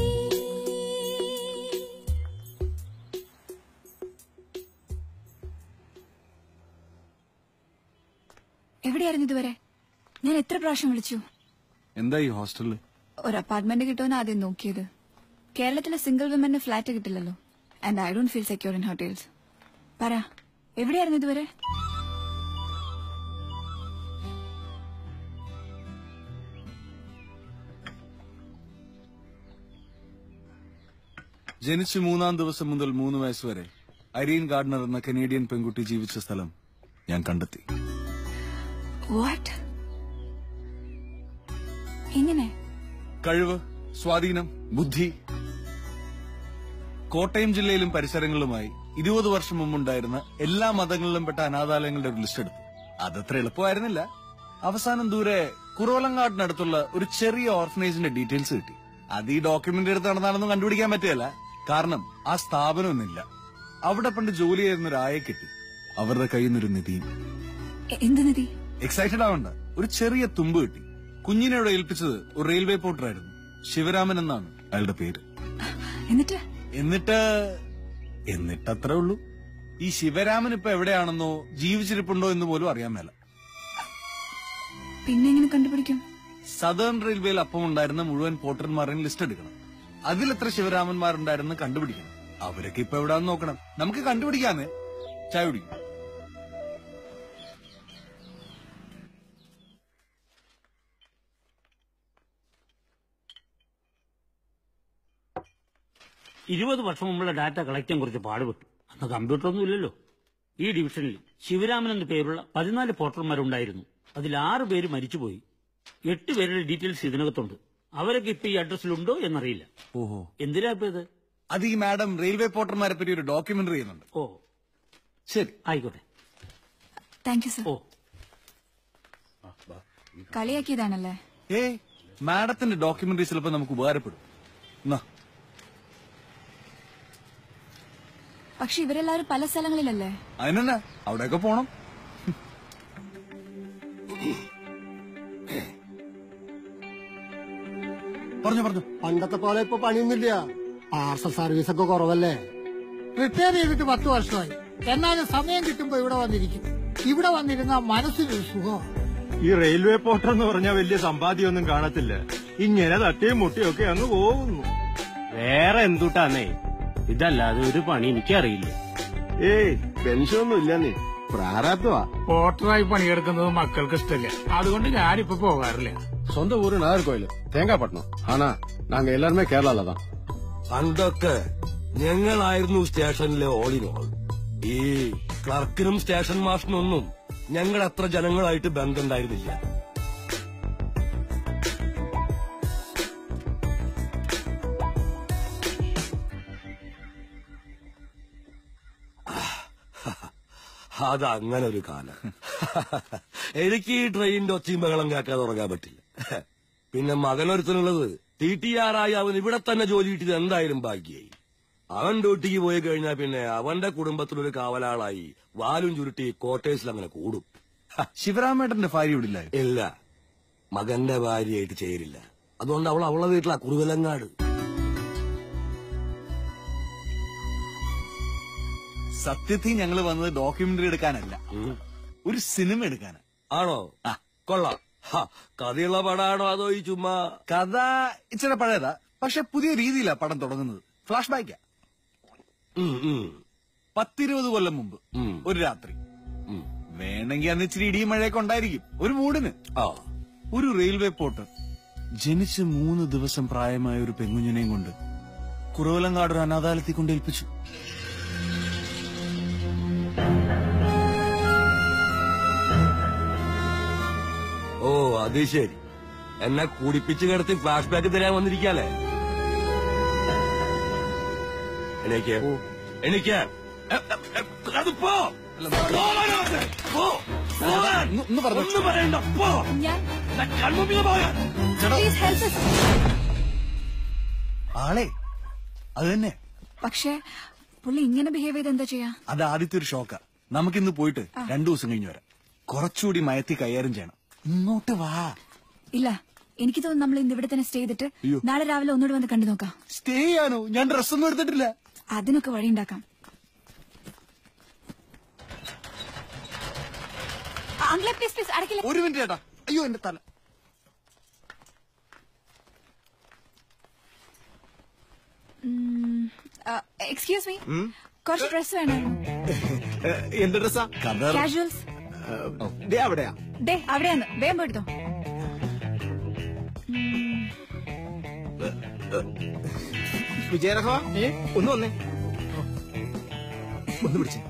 എവിടെയായിരുന്നു ഇതുവരെ ഞാൻ എത്ര പ്രാവശ്യം വിളിച്ചു എന്താ ഈ ഹോസ്റ്റലില് ഒരു അപ്പാർട്ട്മെന്റ് കിട്ടുമെന്ന് ആദ്യം നോക്കിയത് കേരളത്തിലെ സിംഗിൾ വിമന് ഫ്ലാറ്റ് കിട്ടില്ലല്ലോ and I don't feel secure in hotels പറ എവിടെയായിരുന്നു ഇതുവരെ ജനിച്ച് മൂന്നാം ദിവസം മുതൽ മൂന്ന് വയസ്സ് വരെ അരീൻ ഗാർഡനർ എന്ന കനേഡിയൻ പെൺകുട്ടി ജീവിച്ച സ്ഥലം ഞാൻ കണ്ടെത്തി വാട്ട് എങ്ങനെ കഴിവ് സ്വാധീനം ബുദ്ധി കോട്ടയം ജില്ലയിലും പരിസരങ്ങളിലുമായി ഇരുപത് വർഷം മുമ്പുണ്ടായിരുന്ന എല്ലാ മതങ്ങളിലും പെട്ട അനാഥാലയങ്ങളുടെ ഒരു ലിസ്റ്റ് എടുത്തു അതത്ര എളുപ്പമായിരുന്നില്ല അവസാനം ദൂരെ കുറവലങ്ങാടിനടുത്തുള്ള ഒരു ചെറിയ ഓർഫനേജിന്റെ ഡീറ്റെയിൽസ് കിട്ടി അത് ഈ ഡോക്യുമെന്റ് എടുത്ത് നടന്നാണെന്നും കണ്ടുപിടിക്കാൻ പറ്റുകയല്ല കാരണം ആ സ്ഥാപനമൊന്നുമില്ല അവിടെ പണ്ട് ജോലി ചെയ്യുന്ന ഒരു ആയെ കിട്ടി അവരുടെ കയ്യിൽ നിന്നൊരു നിധിയും എ- എന്ത് നിധി എക്സൈറ്റഡ് ആവണ്ട ഒരു ചെറിയ തുമ്പ് കിട്ടി കുഞ്ഞിനെ ഇവിടെ ഏൽപ്പിച്ചത് ഒരു റെയിൽവേ പോർട്ടറായിരുന്നു ശിവരാമൻ എന്നാണ് അയാളുടെ പേര് എന്നിട്ട് എന്നിട്ട് എന്നിട്ട് അത്രേ ഉള്ളൂ ഈ ശിവരാമൻ ഇപ്പൊ എവിടെയാണെന്നോ ജീവിച്ചിരിപ്പുണ്ടോ എന്ന് പോലും അറിയാൻ മേല പിന്നെ എങ്ങനെ കണ്ടുപിടിക്കും സദേൺ റെയിൽവേയിൽ അപ്പം ഉണ്ടായിരുന്ന മുഴുവൻ പോർട്ടർമാരെയും ലിസ്റ്റ് എടുക്കണം അതിൽ എത്ര ശിവരാമന്മാരുണ്ടായിരുന്നു കണ്ടുപിടിക്കണം അവരൊക്കെ ഇപ്പൊ എവിടാന്ന് നോക്കണം നമുക്ക് കണ്ടുപിടിക്കാന്ന് ചായ കുടിക്കും ഇരുപത് വർഷം മുമ്പുള്ള ഡാറ്റ കളക്ട് ചെയ്യാൻ കുറച്ച് പാടുപെട്ടു അന്ന് കമ്പ്യൂട്ടറൊന്നും ഇല്ലല്ലോ ഈ ഡിവിഷനിൽ ശിവരാമൻ എന്ന പേരുള്ള പതിനാല് പോർട്ടർമാരുണ്ടായിരുന്നു അതിൽ ആറ് പേര് മരിച്ചുപോയി എട്ട് പേരുടെ ഡീറ്റെയിൽസ് ഇതിനകത്തുണ്ട് അവരൊക്കെ ഇപ്പൊ ഈ അഡ്രസ്സിലുണ്ടോ എന്നറിയില്ല ഓഹോ എന്തിനാ ഇപ്പൊ ഇത് അത് ഈ മാഡം റെയിൽവേ പോർട്ടർമാരെ പറ്റി ഒരു ഡോക്യുമെന്ററി ചെയ്യുന്നുണ്ട് ഓ ശരി ആയിക്കോട്ടെ താങ്ക് യു സർ ഓ കളിയാക്കിയതാണല്ലേ ഏ മാഡത്തിന്റെ ഡോക്യുമെന്ററി ചിലപ്പോ നമുക്ക് ഉപകാരപ്പെടും എന്നാ പക്ഷെ ഇവരെല്ലാവരും പല സ്ഥലങ്ങളിലല്ലേ അതിനെന്നാ അവിടെയൊക്കെ പോണം പറഞ്ഞു പറഞ്ഞു പണ്ടത്തെ പോലെ ഇപ്പൊ പണിയൊന്നുമില്ല പാർസൽ സർവീസ് ഒക്കെ കുറവല്ലേ റിട്ടയർ ചെയ്തിട്ട് പത്ത് വർഷമായി എന്നാലും സമയം കിട്ടുമ്പോ ഇവിടെ വന്നിരിക്കും ഇവിടെ വന്നിരുന്ന മനസ്സിനൊരു സുഖം ഈ റെയിൽവേ പോർട്ടർ എന്ന് പറഞ്ഞാൽ വലിയ സമ്പാദ്യമൊന്നും കാണത്തില്ല ഇങ്ങനെ തട്ടിയും മുട്ടിയും ഒക്കെ അങ്ങ് പോകുന്നു വേറെ എന്തുട്ടാന്നേ ഇതല്ലാതെ ഒരു പണി എനിക്കറിയില്ല ഏയ് പെൻഷൻ ഒന്നും ഇല്ലെന്നേ പ്രാരാബ്ധമാ പോർട്ടറായി പണിയെടുക്കുന്നത് മക്കൾക്ക് ഇഷ്ടമില്ല അതുകൊണ്ട് ഞാനിപ്പോ പോകാറില്ല சொந்த ஊரு நாகர்கோயில் தேங்காய்பட்டினம் ஆனா நாங்க எல்லாருமே கேரளால தான் പണ്ടൊക്കെ ഞങ്ങളായിരുന്നു സ്റ്റേഷനിലെ ഓൾ ഓൾ ഈ ക്ലർക്കിനും സ്റ്റേഷൻ മാഷിനൊന്നും ഞങ്ങൾ അത്ര ജനങ്ങളായിട്ട് ബന്ധമുണ്ടായിരുന്നില്ല അതങ്ങനെ ഒരു കാലം എനിക്ക് ഈ ട്രെയിനിന്റെ ഒച്ചയും ബഹളം കേൾക്കാതെ ഉറങ്ങാൻ പറ്റില്ല പിന്നെ മകനൊരുത്തനുള്ളത് ടി ടി ആറായി അവൻ ഇവിടെ തന്നെ ജോലി കിട്ടിയത് എന്തായാലും ഭാഗ്യായി അവൻ ഡ്യൂട്ടിക്ക് പോയി കഴിഞ്ഞാൽ പിന്നെ അവന്റെ കുടുംബത്തിലൊരു കാവലാളായി വാലും ചുരുട്ടി ക്വാർട്ടേഴ്സിൽ അങ്ങനെ കൂടും ശിവരാമേട്ടന്റെ ഭാര്യ ഇവിടെ ഇല്ലായിരുന്നു ഇല്ല മകന്റെ ഭാര്യയായിട്ട് ചേരില്ല അതുകൊണ്ട് അവൾ അവളെ വീട്ടിലാ കുറുവലങ്ങാട് സത്യത്തിൽ ഞങ്ങൾ വന്നത് ഡോക്യുമെന്ററി എടുക്കാനല്ല ഒരു സിനിമ എടുക്കാനാ ആണോ കൊള്ളാം ഹ, കഥയുള്ള പടാണോ അതോ ഈ ചുമ്മാ കഥ ഇച്ചിരി പഴയതാ പക്ഷെ പുതിയ രീതിയിലാ പടം തുടങ്ങുന്നത് ഫ്ലാഷ് ബാക്കാ പത്തിരുപത് കൊല്ലം മുമ്പ് ഒരു രാത്രി വേണമെങ്കിൽ അന്ന് ഇച്ചിരി ഇടിയും മഴയൊക്കെ ഉണ്ടായിരിക്കും ഒരു മൂടിന് ഒരു റെയിൽവേ പോർട്ടർ ജനിച്ച് മൂന്ന് ദിവസം പ്രായമായ ഒരു പെങ്കുഞ്ഞിനെയും കൊണ്ട് കുറവലങ്ങാട് ഒരു അനാഥാലയത്തിൽ കൊണ്ട് ഏൽപ്പിച്ചു ഓ അത് ശരി എന്നെ കുടിപ്പിച്ച് കിടത്തി ഫ്ലാഷ് ബാക്ക് തരാൻ വന്നിരിക്കാലേ എനിക്ക് എനിക്ക് അത് പോ പോവാനകത്ത്. പോ. പോവാൻ. ഒന്നും പറയണ്ട പോ ഞാൻ കൺമുമ്പിൽ പോകാൻ ആളെ അത് തന്നെ പക്ഷേ പുള്ളി ഇങ്ങനെ ബിഹേവ് ചെയ്ത് എന്താ ചെയ്യാ അത് ആദ്യത്തെ ഒരു ഷോക്കാ നമുക്കിന്ന് പോയിട്ട് രണ്ടു ദിവസം കഴിഞ്ഞ് വരാം കുറച്ചുകൂടി മയത്തി കൈകാര്യം ചെയ്യണം ഇങ്ങോട്ട് വാ ഇല്ല എനിക്ക് തോന്നുന്നു നമ്മൾ ഇന്ന് ഇവിടെ തന്നെ സ്റ്റേ ചെയ്തിട്ട് അയ്യോ. നാളെ രാവിലെ ഒന്നുകൂടെ വന്ന് കണ്ടു നോക്കാം സ്റ്റേ ചെയ്യാനോ ഞാൻ ഡ്രസ്സൊന്നും എടുത്തിട്ടില്ല അതിനൊക്കെ വഴിയുണ്ടാക്കാം അങ്കിളെ പ്ലീസ് പ്ലീസ് അടക്കില്ല ഒരു മിനിറ്റ് ചേട്ടാ അയ്യോ എന്റെ തല എക്സ്ക്യൂസ് മീ കുറച്ച് ഡ്രസ് വേണമായിരുന്നു എന്ത് ഡ്രസ്സാ കാഷ്വൽസ് ദേ അവിടെയാ ദേ അവിടെയാണ് വേഗം പോയിട്ടോ വിജയരഹ ഒന്ന് വന്നേ ഒന്ന് പിടിച്ചേ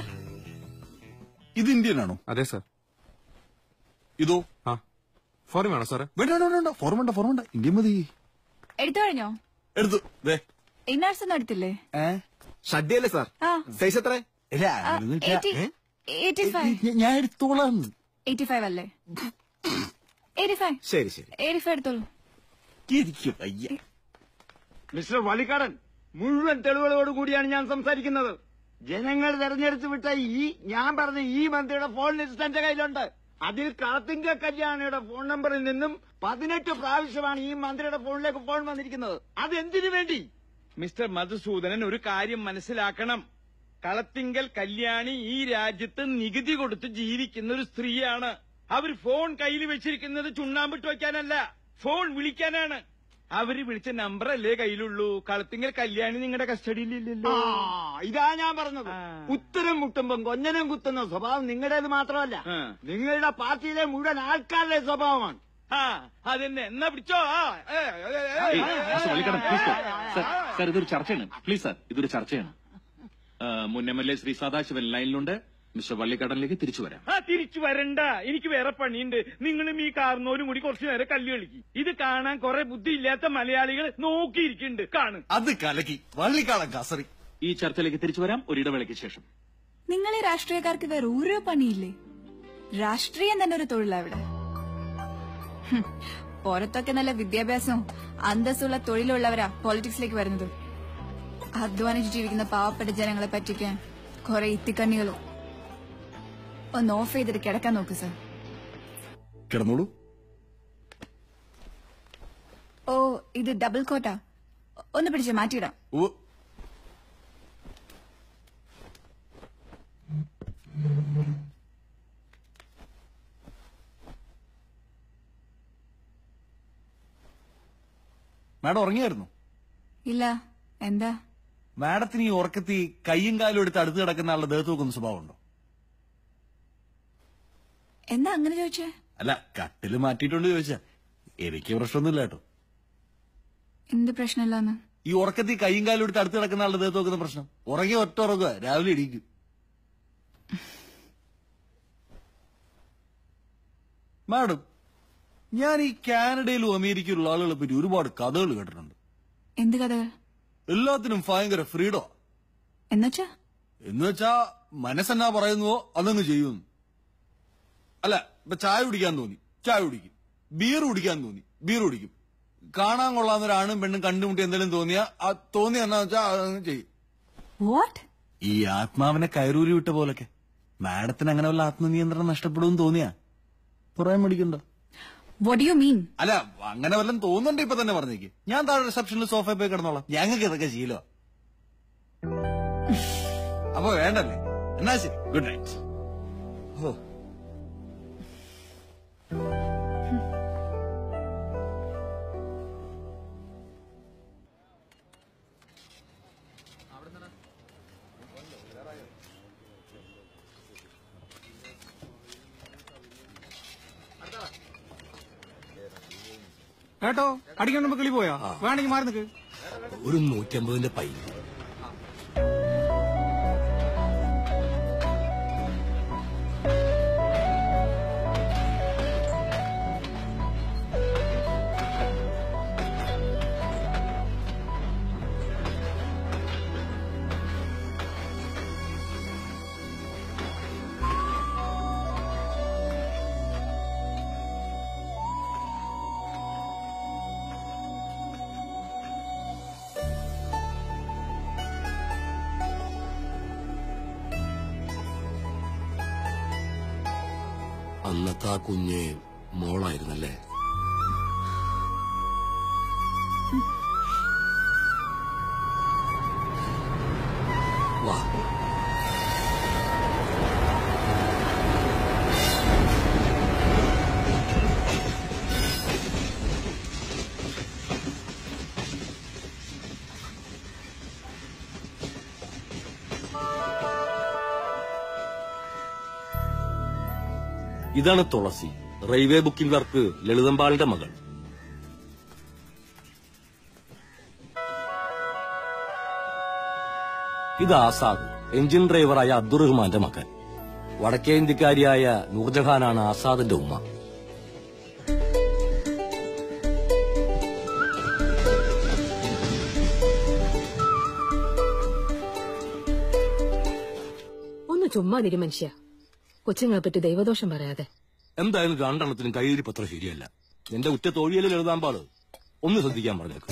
ഇത് ഇന്ത്യൻ ആണോ അതെ സാർ ഇതോ ആ ഫോറിൻ വേണോ സാറേ വേണ്ട വേണ്ട വേണ്ട ഫോർമണ്ട ഫോർമണ്ട ഇന്ത്യ മതി എടുത്തു കഴിഞ്ഞോ എടുത്തു ദേ ഇന്നേഴ്സ് ഒന്നും എടുത്തില്ലേ ഷഡ്ഡിയല്ലേ സാർ ആ സൈസ് എത്ര ഇല്ല ആ, അങ്ങനൊന്നും 80 ഇല്ല. 85 ഞാൻ എടുത്തോളാം 85 അല്ലേ 85 ശരി ശരി 85 എടുത്തോളൂ ഇരിക്കും അയ്യ മിസ്റ്റർ വളിക്കാടൻ മുഴുവൻ തെളിവുകളോട് കൂടിയാണ് ഞാൻ സംസാരിക്കുന്നത് ജനങ്ങൾ തെരഞ്ഞെടുത്ത് വിട്ട ഈ ഞാൻ പറഞ്ഞ ഈ മന്ത്രിയുടെ ഫോൺ ലിസ്റ്റ് എന്റെ കയ്യിലുണ്ട് അതിൽ കളത്തിങ്ക കല്യാണിയുടെ ഫോൺ നമ്പറിൽ നിന്നും പതിനെട്ട് പ്രാവശ്യമാണ് ഈ മന്ത്രിയുടെ ഫോണിലേക്ക് ഫോൺ വന്നിരിക്കുന്നത് അത് എന്തിനു വേണ്ടി മിസ്റ്റർ മധുസൂദനൻ ഒരു കാര്യം മനസ്സിലാക്കണം കളത്തിങ്കൽ കല്യാണി ഈ രാജ്യത്ത് നികുതി കൊടുത്ത് ജീവിക്കുന്ന ഒരു സ്ത്രീയാണ് അവർ ഫോൺ കയ്യിൽ വെച്ചിരിക്കുന്നത് ചുണ്ണാമ്പിട്ട് വയ്ക്കാനല്ല ഫോൺ വിളിക്കാനാണ് അവര് വിളിച്ച നമ്പർ അല്ലേ കയ്യിലുള്ളൂ കളത്തിങ്കൽ കല്യാണി നിങ്ങളുടെ കസ്റ്റഡിയിലില്ലല്ലോ ആ, ഇതാ ഞാൻ പറഞ്ഞത് ഉത്തരം മുട്ടുമ്പം കൊഞ്ഞനം കുത്തുന്ന സ്വഭാവം നിങ്ങളുടേത് മാത്രമല്ല നിങ്ങളുടെ പാർട്ടിയിലെ മുഴുവൻ ആൾക്കാരുടെ സ്വഭാവമാണ് ആ അതെന്നെ എന്നാ പിടിച്ചോ ആ, ഏ, ഏ, ഏ, ഏ, ഏയ്, ഏ, മിസ്റ്റർ വള്ളിക്കടൻ, ഏ, പ്ലീസ് ഏ, സർ. ഏ, സർ, ഏ, സർ ഇതൊരു ചർച്ചയാണ് പ്ലീസ് സർ ഇതൊരു ചർച്ചയാണ് ആ, മുൻ M L A Shri Sadashivan ലൈനിലുണ്ട് മിസ്റ്റർ വള്ളിക്കടനിലേക്ക് തിരിച്ചു വരാം ആ തിരിച്ചു വരണ്ട എനിക്ക് വേറെ പണിയുണ്ട് നിങ്ങളും ഈ കാർന്നോരും കൂടി കുറച്ചു നേരം കല്ല് കളിക്കും ഇത് കാണാൻ കുറെ ബുദ്ധിയില്ലാത്ത മലയാളികൾ നോക്കിയിരിക്കുന്നുണ്ട് കാണും അത് കലക്കി വള്ളിക്കാളം കസറി ഈ ചർച്ചയിലേക്ക് തിരിച്ചു വരാം ഒരു ഇടവേളയ്ക്ക് ശേഷം നിങ്ങൾ ഈ രാഷ്ട്രീയക്കാർക്ക് വേറെ ഒരു പണിയില്ലേ രാഷ്ട്രീയം തന്നെ ഒരു തൊഴിലാ ഇവിടെ ഹും, പുറത്തൊക്കെ നല്ല വിദ്യാഭ്യാസവും അന്തസ്സുള്ള തൊഴിലുള്ളവരാ പോളിറ്റിക്സിലേക്ക് വരുന്നത് അധ്വാനിച്ച് ജീവിക്കുന്ന പാവപ്പെട്ട ജനങ്ങളെ പറ്റിക്കാൻ കുറെ ഇത്തിക്കണ്ണികളും ഒന്ന് ഓഫ് ചെയ്തിട്ട് കിടക്കാൻ നോക്ക് സർ കിടന്നോളൂ ഓ ഇത് ഡബിൾ കോട്ടാ ഒന്ന് പിടിച്ച് മാറ്റിയിടാം ഓ മാഡം ഉറങ്ങിയായിരുന്നു ഇല്ല എന്താ മാഡത്തിന് ഈ ഉറക്കത്തി കൈയും കാലും എടുത്ത് അടുത്ത് കിടക്കുന്ന ആളുടെ ദേഹത്ത് നോക്കുന്ന സ്വഭാവമുണ്ടോ എന്താ അങ്ങനെ ചോദിച്ചേ അല്ല കട്ടില് മാറ്റിയിട്ടുണ്ട് ചോദിച്ചാ എനിക്ക് പ്രശ്നമൊന്നുമില്ല കേട്ടോ എന്ത് പ്രശ്നമില്ലാന്ന് ഈ ഉറക്കത്തിൽ കൈയും കാലും എടുത്ത് അടുത്ത് കിടക്കുന്ന ആളുടെ ദേഹത്ത് നോക്കുന്ന പ്രശ്നം ഉറങ്ങി ഒറ്റ ഉറങ്ങുക രാവിലെ ഇടിക്കും മാഡം ഞാൻ ഈ കാനഡയിലും അമേരിക്കയിലുള്ള ആളുകളെ പറ്റി ഒരുപാട് കഥകൾ കേട്ടിട്ടുണ്ട് എന്ത് കഥകൾ എല്ലാത്തിനും ഭയങ്കര ഫ്രീഡോ എന്നുവച്ചാ എന്ന് വെച്ചാ മനസ്സെന്നാ പറയുന്നുവോ അതങ്ങ് ചെയ്യുന്നു അല്ല ഇപ്പൊ ചായ കുടിക്കാൻ തോന്നി ചായ കുടിക്കും ബീർ കുടിക്കാൻ തോന്നി ബീർ കുടിക്കും കാണാൻ കൊള്ളാവുന്ന ഒരാണും പെണ്ണും കണ്ടുമുട്ടി എന്തെങ്കിലും തോന്നിയാ ആ തോന്നി എന്നാ വെച്ചാ അതങ്ങ് ചെയ്യും വാട്ട് ഈ ആത്മാവിനെ കയറൂരി വിട്ട പോലൊക്കെ മാഡത്തിന് അങ്ങനെ വല്ല ആത്മനിയന്ത്രണം നഷ്ടപ്പെടുമെന്ന് തോന്നിയാ പറയാൻ മേടിക്കണ്ട വോട്ട് യു മീൻ അല്ല അങ്ങനെ വല്ലതും തോന്നുന്നുണ്ട് ഇപ്പൊ തന്നെ പറഞ്ഞേക്ക് ഞാൻ താഴെ റിസപ്ഷനിൽ സോഫയിൽ പോയി കിടന്നോളാം ഞങ്ങൾക്ക് ഇതൊക്കെ ശീലോ അപ്പൊ വേണ്ടല്ലേ എന്നാ ശരി ഗുഡ് നൈറ്റ് ഓ കേട്ടോ അടിക്കാൻ നമുക്ക് കിളി പോയാ വേണമെങ്കിൽ മാറി നിൽക്ക് ഒരു നൂറ്റമ്പതിന്റെ പൈ അന്നത്തെ ആ കുഞ്ഞ് മോളായിരുന്നല്ലേ വാ ഇതാണ് തുളസി റെയിൽവേ ബുക്കിംഗ് ക്ലർക്ക് ലളിതമ്പാളിന്റെ മകൾ ഇത് ആസാദ് എഞ്ചിൻ ഡ്രൈവറായ അബ്ദുറഹ്മാന്റെ മകൻ വടക്കേ ഇന്ത്യക്കാരിയായ നൂർജഹാനാണ് ആസാദിന്റെ ഉമ്മ ഒന്ന് ചുമ്മാ തിരി മനുഷ്യ കൊച്ചുങ്ങളെ പറ്റി ദൈവദോഷം പറയാതെ എന്തായാലും രണ്ടെണ്ണത്തിനും കയ്യിൽ പത്രം ശരിയല്ല നിന്റെ ഉറ്റ തോഴിയലിൽ എഴുതാമ്പാള് ഒന്ന് ശ്രദ്ധിക്കാൻ പറഞ്ഞേക്കും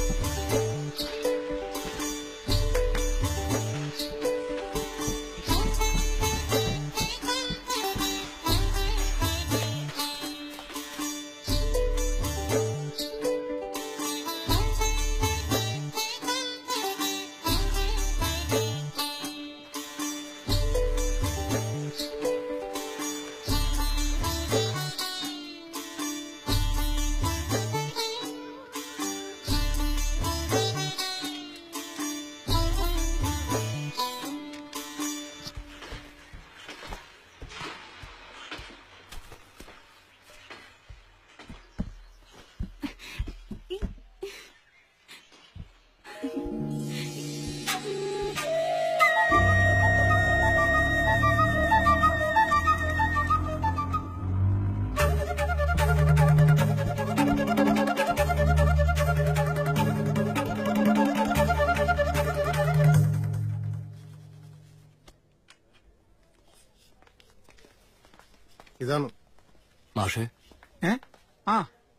ഇതാണ് മാഷേ ഏ ആ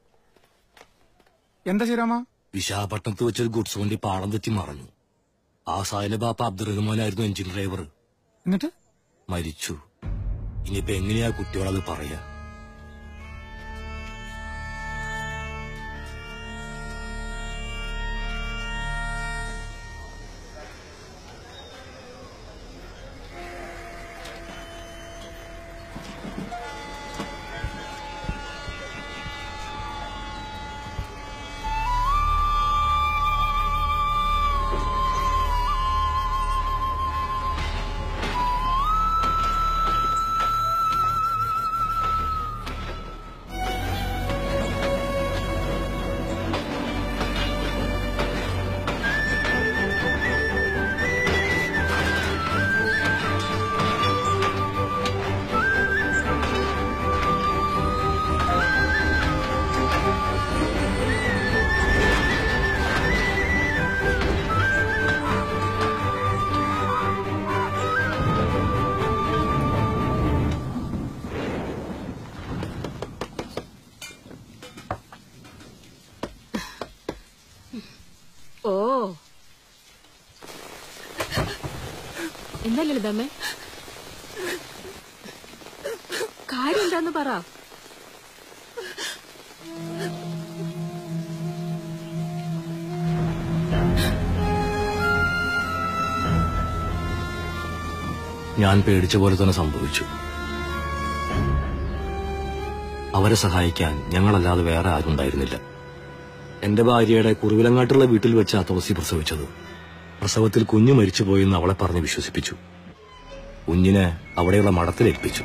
എന്താ ശരിയാമ വിശാഖപട്ടണത്ത് വെച്ചൊരു ഗുഡ്സ് വണ്ടി പാളം തെറ്റി മറന്നു ആ സായന്റെ ബാപ്പ അബ്ദുറഹ്മാനായിരുന്നു എഞ്ചിൻ ഡ്രൈവർ എന്നിട്ട് മരിച്ചു ഇനിയിപ്പോ എങ്ങനെയാ കുട്ടികളത് പറയാ ഓ എന്താ ലളിതമ്മേ കാര്യം എന്താന്ന് പറ ഞാൻ പേടിച്ച പോലെ തന്നെ സംഭവിച്ചു അവരെ സഹായിക്കാൻ ഞങ്ങളല്ലാതെ വേറെ ആരും ഉണ്ടായിരുന്നില്ല എന്റെ ഭാര്യയുടെ കുറുവിലങ്ങാട്ടുള്ള വീട്ടിൽ വെച്ച് ആ തുളസി പ്രസവിച്ചത് പ്രസവത്തിൽ കുഞ്ഞു മരിച്ചുപോയെന്ന് അവളെ പറഞ്ഞ് വിശ്വസിപ്പിച്ചു കുഞ്ഞിനെ അവിടെയുള്ള മഠത്തിലേൽപ്പിച്ചു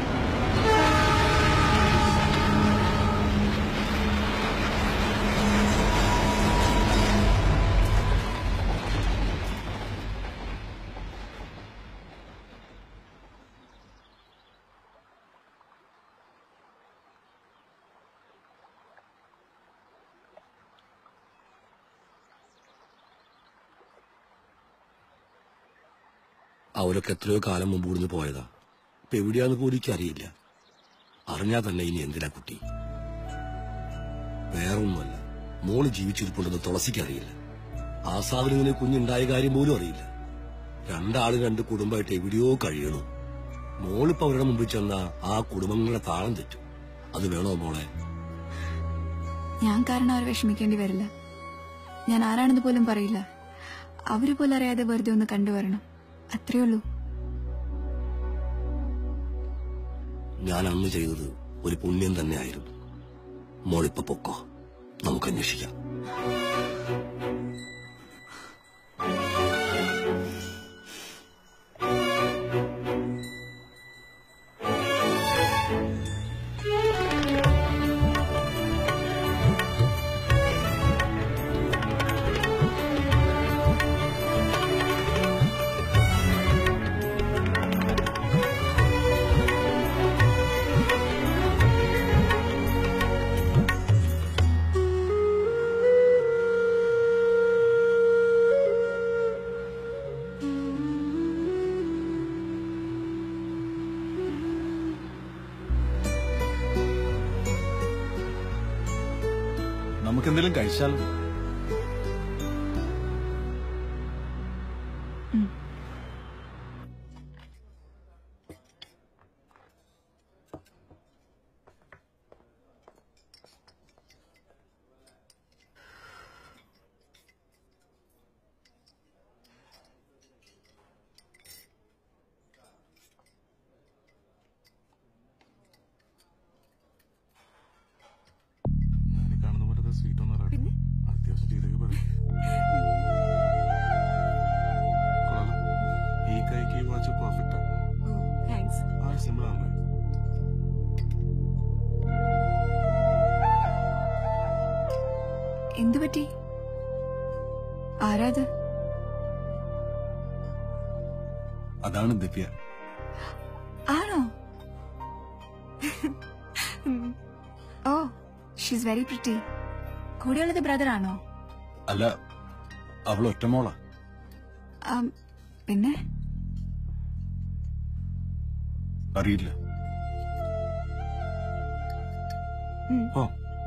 അവരൊക്കെ എത്രയോ കാലം മുമ്പ് ഇവിടുന്ന് പോയതാ ഇപ്പൊ എവിടെയാന്ന് പോലും എനിക്കറിയില്ല അറിഞ്ഞാ തന്നെ ഇനി എന്തിനാ കുട്ടി വേറൊന്നുമല്ല മോള് ജീവിച്ചിരിപ്പുണ്ടെന്ന് തുളസിക്കറിയില്ല ആസാദിന് കുഞ്ഞുണ്ടായ കാര്യം പോലും അറിയില്ല രണ്ടാളും രണ്ട് കുടുംബമായിട്ട് എവിടെയോ കഴിയണു മോളിപ്പോ അവരുടെ മുമ്പിൽ ചെന്ന ആ കുടുംബങ്ങളുടെ താളം തെറ്റും അത് വേണോ മോളെ ഞാൻ കാരണം അവർ വിഷമിക്കേണ്ടി വരില്ല ഞാൻ ആരാണെന്ന് പോലും പറയില്ല അവര് പോലും അറിയാതെ വെറുതെ ഒന്ന് കണ്ടുവരണം അത്രേ ഉള്ളൂ ഞാൻ അന്ന് ചെയ്തത് ഒരു പുണ്യം തന്നെയായിരുന്നു മോളിപ്പോ പൊക്കോ നമുക്ക് അന്വേഷിക്കാം നമുക്ക് എന്തെങ്കിലും കഴിച്ചാലോ കാണുന്ന പോലെ സ്വീറ്റ് ഒന്നും റെഡി അത്യാവശ്യം ചെയ്തൊക്കെ പറയും ഈ കൈക്ക് ഈ വാച്ച് പെർഫെക്റ്റ് താങ്ക്സ് ആ സിമ്പിൾ ആണല്ലേ എന്തു പറ്റി ആരാത് അതാണ് ദിവ്യ ആണോ ഓ ഷീസ് വെരി പ്രിറ്റി കൂടെയുള്ളത് ബ്രദർ ആണോ അല്ല അവൾ ഒറ്റമോളാ ആം, പിന്നെ അറിയില്ല ഉം. ഓ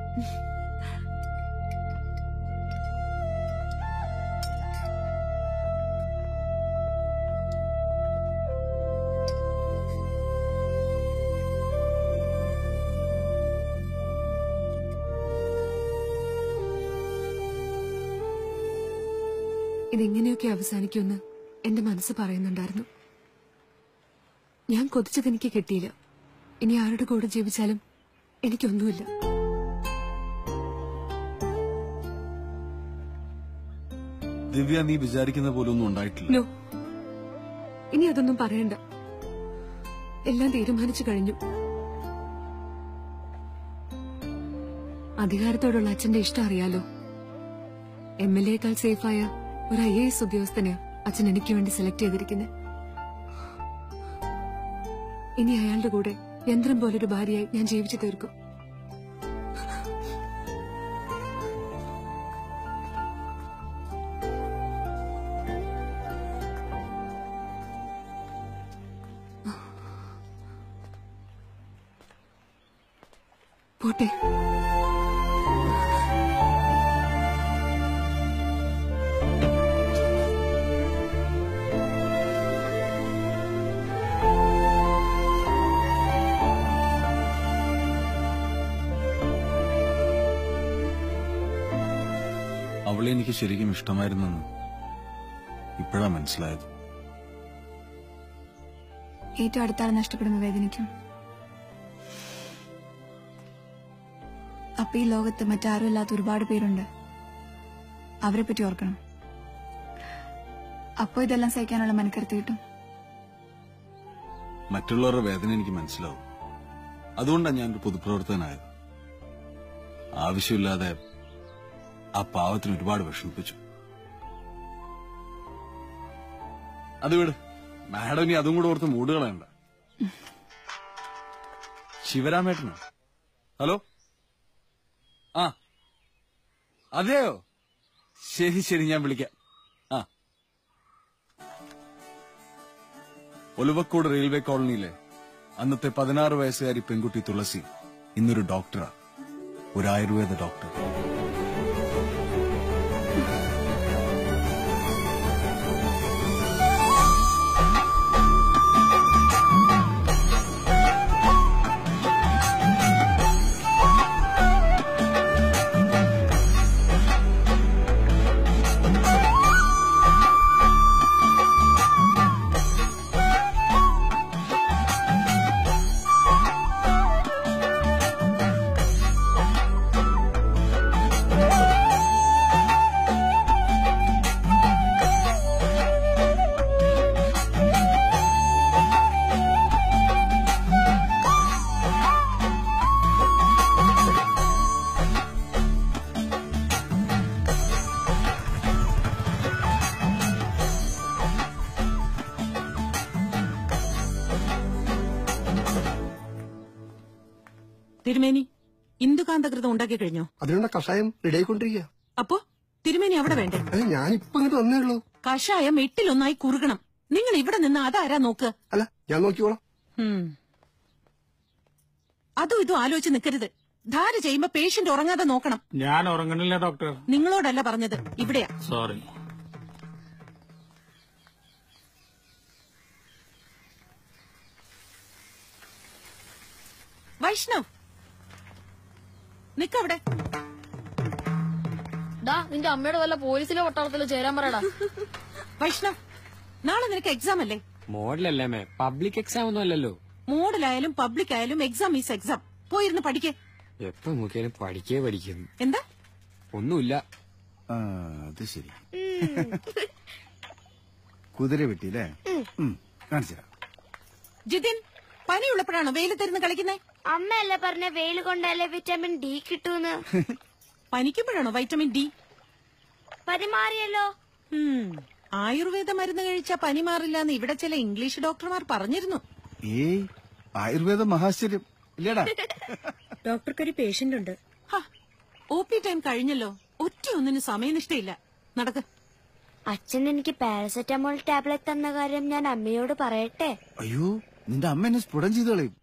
ഇതെങ്ങനെയൊക്കെ അവസാനിക്കുമെന്ന് എന്റെ മനസ്സ് പറയുന്നുണ്ടായിരുന്നു ഞാൻ കൊതിച്ചത് എനിക്ക് കിട്ടിയില്ല ഇനി ആരുടെ കൂടെ ജീവിച്ചാലും എനിക്കൊന്നുമില്ല ദിവ്യ നീ വിചാരിക്കുന്ന പോലെ ഒന്നും ഉണ്ടായിട്ടില്ല നോ ഇനി അതൊന്നും പറയണ്ട എല്ലാം തീരുമാനിച്ചു കഴിഞ്ഞു അധികാരത്തോടുള്ള അച്ഛന്റെ ഇഷ്ടം അറിയാലോ എം എൽ എക്കാൾ സേഫായ ഒരു ഐ എ എസ് ഉദ്യോഗസ്ഥനെ അച്ഛൻ എനിക്ക് വേണ്ടി സെലക്ട് ചെയ്തിരിക്കുന്നത് ഇനി അയാളുടെ കൂടെ യന്ത്രം പോലൊരു ഭാര്യയായി ഞാൻ ജീവിച്ചു തീർക്കും പോട്ടെ അവളെ എനിക്ക് ശരിക്കും ഇഷ്ടമായിരുന്നെന്ന് ഇപ്പോഴാ മനസ്സിലായത് ഏറ്റവും അടുത്താൾ നഷ്ടപ്പെടുമ്പോ വേദനിക്കും അപ്പൊ ഈ ലോകത്ത് മറ്റാരും ഇല്ലാത്ത ഒരുപാട് പേരുണ്ട് അവരെ പറ്റി ഓർക്കണം അപ്പോ ഇതെല്ലാം സഹിക്കാനുള്ള മനക്കരുത്ത് കിട്ടും മറ്റുള്ളവരുടെ വേദന എനിക്ക് മനസ്സിലാവും അതുകൊണ്ടാണ് ഞാനൊരു പൊതുപ്രവർത്തകനായത് ആവശ്യമില്ലാതെ ആ പാവത്തിന് ഒരുപാട് വിഷമിപ്പിച്ചു അത് വിട് മാഡം ഇനി അതും കൂടെ ഓർത്ത് മൂട് കളയണ്ട ശിവരാമേട്ടനോ ഹലോ ആ അതെയോ ശരി ശരി ഞാൻ വിളിക്കാം ആ ഒലുവക്കോട് റെയിൽവേ കോളനിയിലെ അന്നത്തെ പതിനാറ് വയസ്സുകാരി പെൺകുട്ടി തുളസി ഇന്നൊരു ഡോക്ടറാ ഒരു ആയുർവേദ ഡോക്ടർ തിരുമേനി ഇന്ദുകാന്തകൃതം ഉണ്ടാക്കി കഴിഞ്ഞോ അതിനുള്ള കഷായം റെഡിയായിക്കൊണ്ടിരിക്കുക അപ്പോ തിരുമേനി അവിടെ വേണ്ടേ ഞാൻ ഇപ്പൊ ഇങ്ങോട്ട് വന്നേ ഉള്ളൂ കഷായം എട്ടിലൊന്നായി കുറുകണം നിങ്ങൾ ഇവിടെ നിന്ന് അതാരാ നോക്ക് അല്ല ഞാൻ നോക്കിക്കോളാം ഉം. അതും ഇതും ആലോചിച്ച് നിൽക്കരുത് ധാര ചെയ്യുമ്പോ പേഷ്യന്റ് ഉറങ്ങാതെ നോക്കണം ഞാൻ ഉറങ്ങണില്ല ഡോക്ടർ നിങ്ങളോടല്ല പറഞ്ഞത് ഇവിടെയാ സോറി വൈഷ്ണവ് നിക്കവിടെ ഡാ നിന്റെ അമ്മയുടെ വല്ല പോലീസിലോ പട്ടാളത്തിലോ ചേരാൻ പറയടാ വൈഷ്ണവ് നാളെ നിനക്ക് എക്സാം അല്ലേ മോഡലല്ലേ മേ പബ്ലിക് എക്സാം ഒന്നും അല്ലല്ലോ മോഡലായാലും പബ്ലിക് ആയാലും എക്സാം ഈസ് എക്സാം പോയിരുന്ന് പഠിക്കേ എപ്പോ നോക്കിയാലും പഠിക്കേ പഠിക്കും എന്താ ഒന്നുമില്ല അത് ശരി കുതിര വെട്ടിയില്ലേ കാണിച്ചു ജിതിൻ പനിയുള്ളപ്പോഴാണോ വെയിലത്തിരുന്ന് കളിക്കുന്നേ അമ്മയല്ലേ പറഞ്ഞ വെയിൽ കൊണ്ടല്ലേ വിറ്റാമിൻ ഡി കിട്ടൂന്ന് പനിക്കുമ്പോഴാണോ വൈറ്റമിൻ ഡി പനി മാറിയല്ലോ ഉം. ആയുർവേദ മരുന്ന് കഴിച്ചാ പനി മാറില്ല എന്ന് ഇവിടെ ചില ഇംഗ്ലീഷ് ഡോക്ടർമാർ പറഞ്ഞിരുന്നു ഏയ് ആയുർവേദ മഹാശ്ചര്യം ഇല്ലേടാ ഡോക്ടർക്കൊരു പേഷ്യന്റ് ഉണ്ട് ഒ പി ടൈം കഴിഞ്ഞല്ലോ ഒറ്റ ഒന്നിനും സമയനിഷ്ഠയില്ല നടക്ക് അച്ഛൻ എനിക്ക് പാരസെറ്റമോൾ ടാബ്ലറ്റ് തന്ന കാര്യം ഞാൻ അമ്മയോട് പറയട്ടെ അയ്യോ നിന്റെ അമ്മ എന്നെ സ്ഫുടം ചെയ്ത് കളയും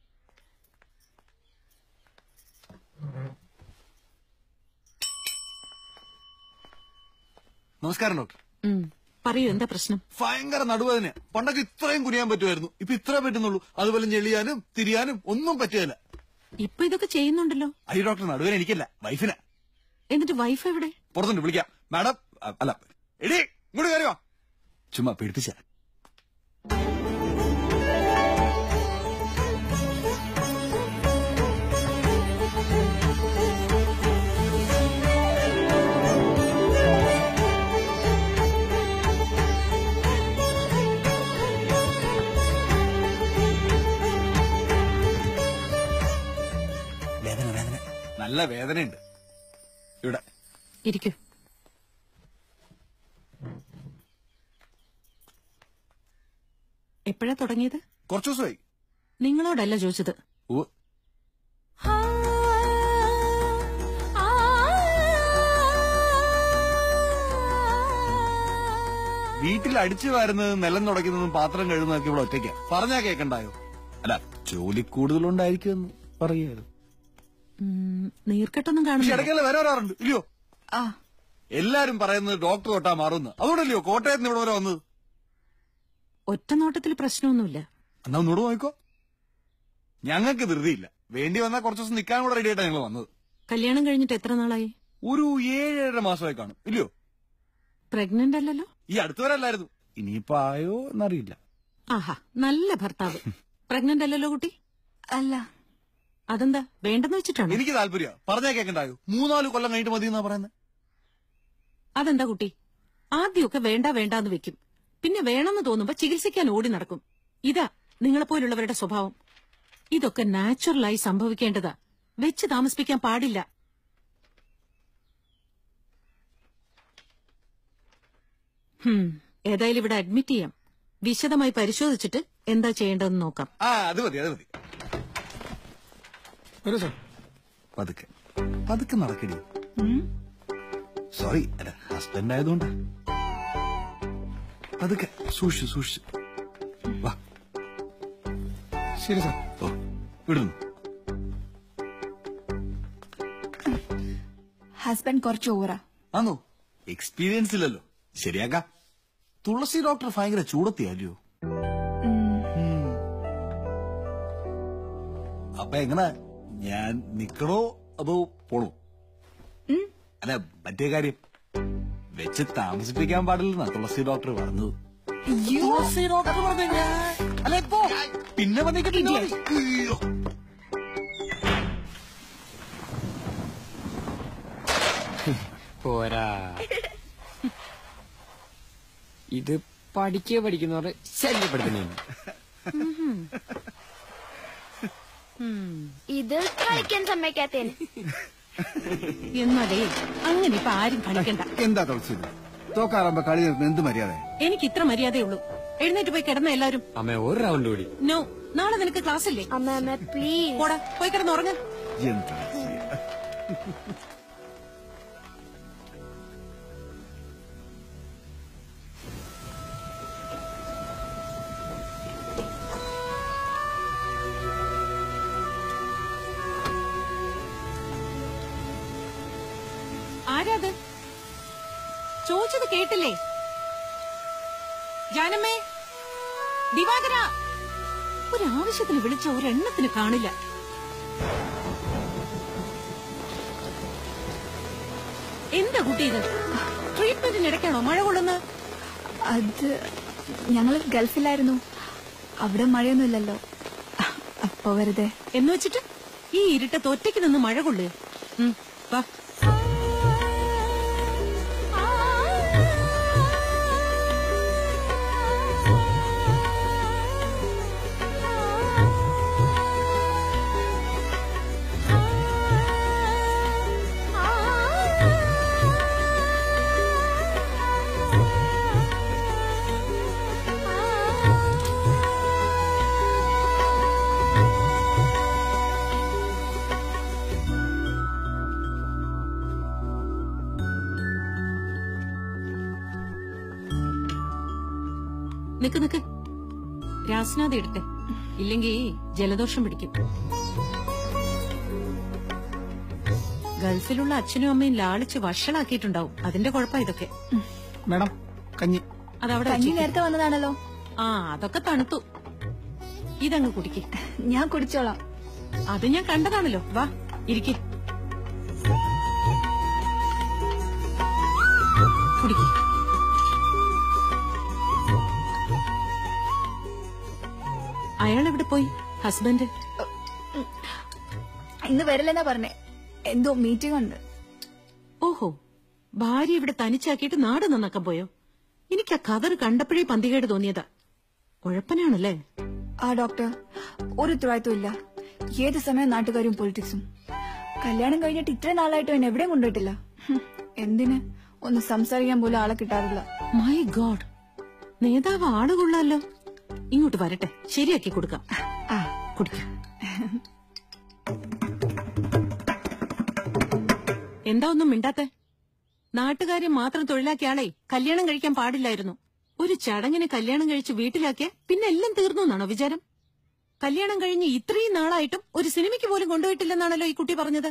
നമസ്കാരം ഡോക്ടർ ഉം. പറയൂ എന്താ പ്രശ്നം ഭയങ്കര നടുവേദന പണ്ടൊക്കെ ഇത്രയും കുനിയാൻ പറ്റുമായിരുന്നു ഇപ്പൊ ഇത്ര പറ്റുന്നുള്ളൂ അതുപോലെ ഞെളിയാനും തിരിയാനും ഒന്നും പറ്റുകയില്ല ഇപ്പൊ ഇതൊക്കെ ചെയ്യുന്നുണ്ടല്ലോ അയ്യോ ഡോക്ടർ നടുവേദന എനിക്കല്ല വൈഫിനാ എന്നിട്ട് വൈഫ് എവിടെ പുറത്തുണ്ട് വിളിക്കാം മാഡം അ- അല്ല എടീ ഇങ്ങോട്ട് കയറിയോ ചുമ്മാ പേടിപ്പിച്ച വേദന വേദന നല്ല വേദനയുണ്ട് ഇവിടെ ഇരിക്കൂ എപ്പോഴാ തുടങ്ങിയത് കുറച്ചു ദിവസമായി നിങ്ങളോടല്ല ചോദിച്ചത് ഓ വീട്ടിൽ അടിച്ചു വാരുന്നതും നിലം തുടയ്ക്കുന്നതും പാത്രം കഴുകുന്നതൊക്കെ ഇവിടെ ഒറ്റയ്ക്കാ പറഞ്ഞാ കേക്കണ്ടായോ അല്ല ജോലി കൂടുതലുണ്ടായിരിക്കുമെന്ന് പറയായിരുന്നു ഉം, നീർക്കെട്ടൊന്നും പക്ഷെ കാണുന്നില്ല ഇടയ്ക്കല്ലേ വരെ വരാറുണ്ട് ഇല്ലയോ ആ എല്ലാരും പറയുന്നത് ഡോക്ടർ തൊട്ടാ മാറുന്നു അതുകൊണ്ടല്ലയോ കോട്ടയത്ത് നിന്ന് ഇവിടെ വരെ വന്നത് ഒറ്റ നോട്ടത്തിൽ പ്രശ്നമൊന്നുമില്ല എന്നാ ഒന്നുകൂടെ നോക്കോ ഞങ്ങൾക്ക് ധൃതിയില്ല വേണ്ടി വന്നാൽ കുറച്ച് ദിവസം നിൽക്കാൻ കൂടെ റെഡി ആയിട്ടാണ് ഞങ്ങൾ വന്നത് കല്യാണം കഴിഞ്ഞിട്ട് എത്ര നാളായി ഒരു ഏഴേഴര മാസമായി കാണും ഇല്ലയോ പ്രഗ്നന്റ് അല്ലല്ലോ ഈ അടുത്തവരല്ലായിരുന്നു ഇനിയിപ്പോ ആയോ എന്നറിയില്ല ആഹാ നല്ല ഭർത്താവ് പ്രഗ്നന്റ് അല്ലല്ലോ കുട്ടി അല്ല അതെന്താ വേണ്ടെന്ന് വെച്ചിട്ടാണ് എനിക്ക് താല്പര്യ പറഞ്ഞാ കേക്കണ്ടായോ മൂന്നാല് കൊല്ലം കഴിഞ്ഞിട്ട് മതി എന്നാ പറയുന്നത് അതെന്താ കുട്ടി ആദ്യമൊക്കെ വേണ്ട വേണ്ടാന്ന് വെക്കും പിന്നെ വേണമെന്ന് തോന്നുമ്പോ ചികിത്സിക്കാൻ ഓടി നടക്കും ഇതാ നിങ്ങളെപ്പോലുള്ളവരുടെ സ്വഭാവം ഇതൊക്കെ നാച്ചുറലായി സംഭവിക്കേണ്ടതാ വെച്ച് താമസിപ്പിക്കാൻ പാടില്ല ഹും, ഏതായാലും ഇവിടെ അഡ്മിറ്റ് ചെയ്യാം വിശദമായി പരിശോധിച്ചിട്ട് എന്താ ചെയ്യേണ്ടതെന്ന് നോക്കാം ആ അത് മതി അത് മതി പതുക്കെ പതുക്കെ നടക്കടി സോറി അല്ല ഹസ്ബൻഡ് ആയതുകൊണ്ട് പതുക്കെ സൂക്ഷിച്ചു സൂക്ഷിച്ചു വാ ശരി സാർ ഓ വിടുന്നു ഹസ്ബൻഡ് കുറച്ച് ഓവറാ ആന്നോ എക്സ്പീരിയൻസ് ഇല്ലല്ലോ ശരിയാക്കാം തുളസി ഡോക്ടർ ഭയങ്കര ചൂടത്തിയല്ലയോ അപ്പൊ എങ്ങനെ ഞാൻ നിക്കണോ അതോ പോണോ അല്ല മറ്റേ കാര്യം വെച്ച് താമസിപ്പിക്കാൻ പാടില്ലെന്നാ തുളസി ഡോക്ടർ പറഞ്ഞത് തുളസി ഡോക്ടർ പറഞ്ഞ ഞാൻ അല്ല ഇപ്പോ പിന്നെ വന്നിട്ടില്ല അയ്യോ പോരാ ഇത് പഠിക്കുക പഠിക്കുന്നവർ ശല്യപ്പെടുത്തുന്നതാണ് ഇത് കളിക്കാൻ സമ്മതിക്കാത്തേന് എന്നാലേ അങ്ങനെ ഇപ്പൊ ആരും കളിക്കണ്ട എന്താ തുളസി ഇത്? തോക്കാറാകുമ്പോ കളി നിർത്തുന്ന എന്ത് മര്യാദ എനിക്ക് ഇത്ര മര്യാദയുള്ളൂ എഴുന്നേറ്റ് പോയി കിടന്ന എല്ലാരും അമ്മ ഒരു റൗണ്ട് കൂടി നോ നാളെ നിനക്ക് ക്ലാസ് ഇല്ലേ അമ്മ പ്ലീസ് പോടാ പോയി കിടന്ന് ഉറങ്ങ എന്താ ആരാത് ചോദിച്ചത് കേട്ടില്ലേ ജാനമ്മേ ദിവാകര ഒരാവശ്യത്തിന് വിളിച്ച ഒരെണ്ണത്തിന് കാണില്ല എന്താ കുട്ടി ഇത് ട്രീറ്റ്മെന്റിനിടയ്ക്കാണോ മഴ കൊള്ളുന്നത് അത് ഞങ്ങള് ഗൾഫിലായിരുന്നു അവിടെ മഴയൊന്നുമില്ലല്ലോ അപ്പൊ വെറുതെ എന്ന് വെച്ചിട്ട് ഈ ഇരുട്ടത്ത് ഒറ്റയ്ക്ക് നിന്ന് മഴ കൊള്ളുക ഉം, വാ നിക്ക് നിക്ക് രാസ്നാഥ് എടുക്ക ഇല്ലെങ്കി ജലദോഷം പിടിക്കും ഗൾഫിലുള്ള അച്ഛനും അമ്മയും ലാളിച്ച് വഷളാക്കിയിട്ടുണ്ടാവും അതിന്റെ കുഴപ്പം ഇതൊക്കെ മേഡം കഞ്ഞി അതവിടെ കഞ്ഞി വെച്ചേക്ക്. നേരത്തെ വന്നതാണല്ലോ ആ അതൊക്കെ തണുത്തു ഇതങ്ങ് കുടിക്ക് ഞാൻ കുടിച്ചോളാം അത് ഞാൻ കണ്ടതാണല്ലോ വാ ഇരിക്കെ കുടിക്ക് അയാൾ എവിടെ പോയി ഹസ്ബൻഡ് ഇന്ന് വരില്ലെന്നാ പറഞ്ഞേ എന്തോ മീറ്റിംഗ് ഉണ്ട് ഓഹോ ഭാര്യ ഇവിടെ തനിച്ചാക്കിയിട്ട് നാട് നന്നാക്കാൻ പോയോ എനിക്ക് ആ കതർ കണ്ടപ്പോഴേ പന്തികേട് തോന്നിയതാ കുഴപ്പനാണല്ലേ ആ ഡോക്ടർ ഒരു ഉത്തരവാദിത്വം ഇല്ല ഏത് സമയം നാട്ടുകാരും പൊളിറ്റിക്സും കല്യാണം കഴിഞ്ഞിട്ട് ഇത്ര നാളായിട്ടും എന്നെ എവിടെയും കൊണ്ടുപോയിട്ടില്ല ഹും, എന്തിന് ഒന്ന് സംസാരിക്കാൻ പോലും ആളെ കിട്ടാറില്ല മൈ ഗോഡ് നേതാവ് ആള് കൊള്ളാലോ ഇങ്ങോട്ട് വരട്ടെ ശരിയാക്കി കൊടുക്കാം കുടിക്കാം എന്താ ഒന്നും മിണ്ടാത്തെ നാട്ടുകാരെ മാത്രം തൊഴിലാക്കിയ ആളെ കല്യാണം കഴിക്കാൻ പാടില്ലായിരുന്നു ഒരു ചടങ്ങിന് കല്യാണം കഴിച്ച് വീട്ടിലാക്കിയ പിന്നെ എല്ലാം തീർന്നു എന്നാണോ വിചാരം കല്യാണം കഴിഞ്ഞ് ഇത്രയും നാളായിട്ടും ഒരു സിനിമയ്ക്ക് പോലും കൊണ്ടുപോയിട്ടില്ലെന്നാണല്ലോ ഈ കുട്ടി പറഞ്ഞത്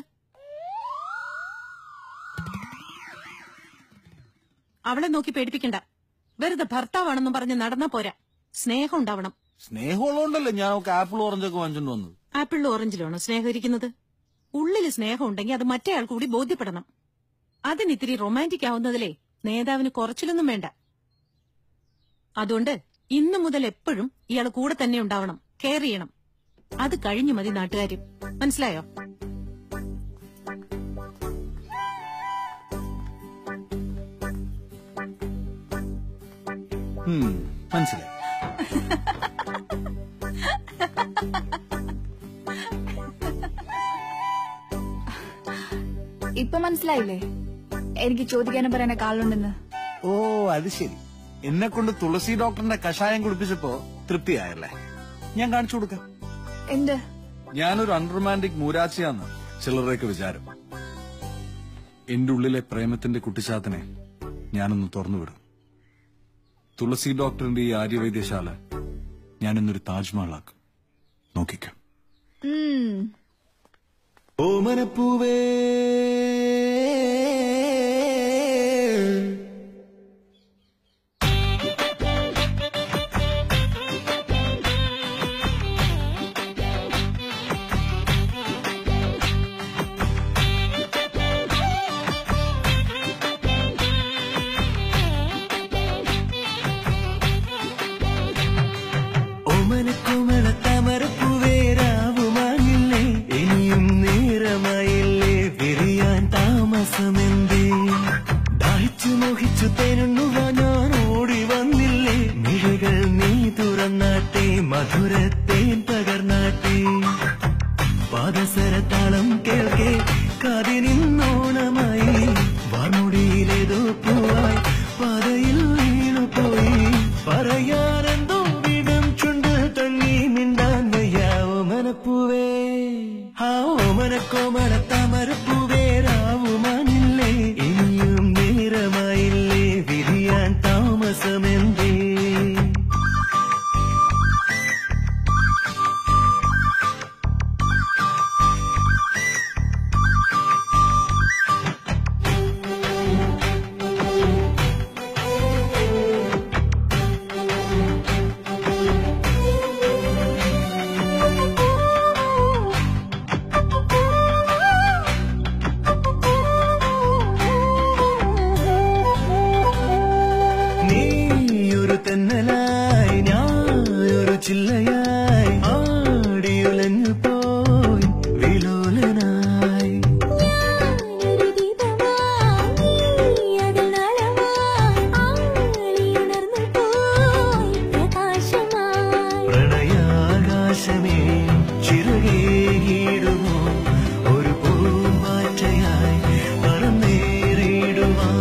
അവളെ നോക്കി പേടിപ്പിക്കണ്ട വെറുതെ ഭർത്താവാണെന്നും പറഞ്ഞ് നടന്നാ പോരാ സ്നേഹം ഉണ്ടാവണം സ്നേഹമുള്ളതുകൊണ്ടല്ലേ ഞാൻ ഒക്കെ ആപ്പിൾ ഓറഞ്ചൊക്കെ വാങ്ങിച്ചോണ്ട് വന്നത് ആപ്പിളിലും ഓറഞ്ചിലാണോ സ്നേഹം ഇരിക്കുന്നത് ഉള്ളില് സ്നേഹം ഉണ്ടെങ്കിൽ അത് മറ്റേ ആൾ കൂടി ബോധ്യപ്പെടണം അതിനിത്തിരി റൊമാൻറ്റിക് ആവുന്നതിലേ നേതാവിന് കുറച്ചിലൊന്നും വേണ്ട അതുകൊണ്ട് ഇന്നു മുതൽ എപ്പോഴും ഇയാൾ കൂടെ തന്നെ ഉണ്ടാവണം കെയർ ചെയ്യണം അത് കഴിഞ്ഞു മതി നാട്ടുകാരും മനസ്സിലായോ ഉം, മനസ്സിലായി ഇപ്പൊ മനസ്സിലായില്ലേ എനിക്ക് ചോദിക്കാനും പറയാനൊക്കെ ആളുണ്ടെന്ന് ഓ അത് ശരി എന്നെ കൊണ്ട് തുളസി ഡോക്ടറിന്റെ കഷായം കുടിപ്പിച്ചപ്പോ തൃപ്തിയായല്ലേ ഞാൻ കാണിച്ചു കൊടുക്കാം എന്ത് ഞാനൊരു അൺറൊമാൻറ്റിക് മൂരാച്ചിയാന്ന് ചിലരുടെയൊക്കെ വിചാരം എന്റെ ഉള്ളിലെ പ്രേമത്തിന്റെ കുട്ടിച്ചാത്തനെ ഞാനൊന്ന് തുറന്നുവിടും തുളസി ഡോക്ടറിന്റെ ഈ ആര്യവൈദ്യശാല ഞാനിന്നൊരു താജ്മഹലാക്കും നോക്കിക്കാം ഉം. ഓമനപ്പൂവേ ഓമനക്കോമള താമരപ്പൂവേ രാവുമാങ്ങില്ലേ ഇനിയും നേരമായില്ലേ വിരിയാൻ താമസമെന്തേ ദാഹിച്ചു മോഹിച്ചു തേനുണ്ണുക ഞാൻ ഓടി വന്നില്ലേ മിഴികൾ നീ തുറന്നാട്ടെ മധുരത്തേൻ പകർന്നാട്ടെ പാദസരത്താളം കേൾക്കെ കാതിനിന്നോണമായി വാർമുടിയിലേതോ പൂവായി പാതയിൽ വീണുപോയി പറയാനെന്തോ വിധം ചുണ്ട് തങ്ങി മിണ്ടാൻ വയ്യാവോ മനപ്പൂവേ ആ ഓമനക്കോമല താമരപ്പൂവേ രാവുമാനില്ലേ ഇനിയും നേരമായില്ലേ വിരിയാൻ താമസമെന്തേ നീ ഒരു തെന്നലായി ഞാനൊരു ചില്ലയായി ആടിയുലഞ്ഞു പോയി വിലോലനായി പ്രണയാകാശമേ ചിറകേകിടുമോ ഒരു പൂമ്പാറ്റയായി പറന്നേറിടുവാൻ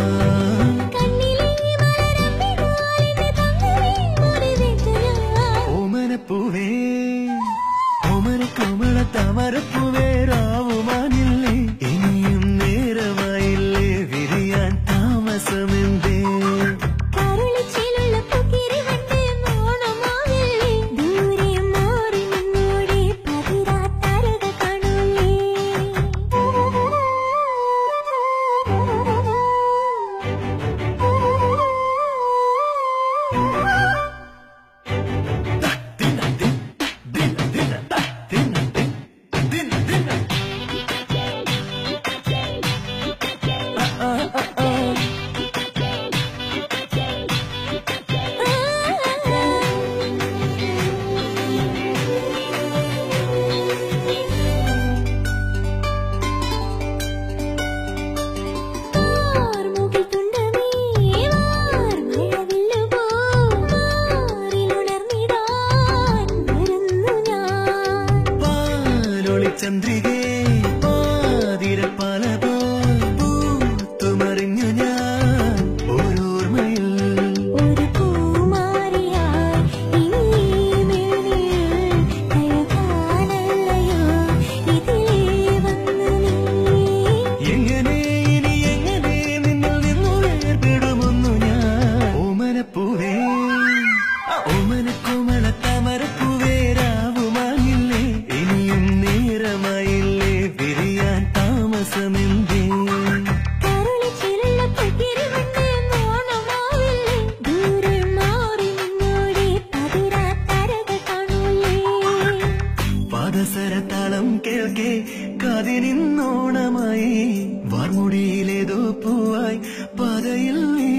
ഓമനപ്പൂവേ ഓമന കോമള താമരപ്പൂവേ രാവുമാനില്ലേ ഇനിയും നേരമായില്ലേ വിരിയാൻ താമസമെന്തേ പാലൊളി ചന്ദ്രികേ പാതിരപ്പാല പോൽ പൂത്തുമറിഞ്ഞു ഞാൻ ഓരോർമ്മയിൽ എങ്ങനെ ഇനി എങ്ങനെ നിന്നിൽ നിന്നു വേർപെടുമൊന്നു ഞാൻ ഓമനപ്പൂവേ ഓമനക്കോമള താമരപ്പൂവേ രാവുമാങ്ങില്ലേ ഇനിയും നേരമായില്ലേ വിരിയാൻ താമസമെന്തേ പാദസരത്താളം കേൾക്കെ കാതിനിന്നോണമായി വാർമുടിയിലേതോ പൂവായി പാതയിൽ നീ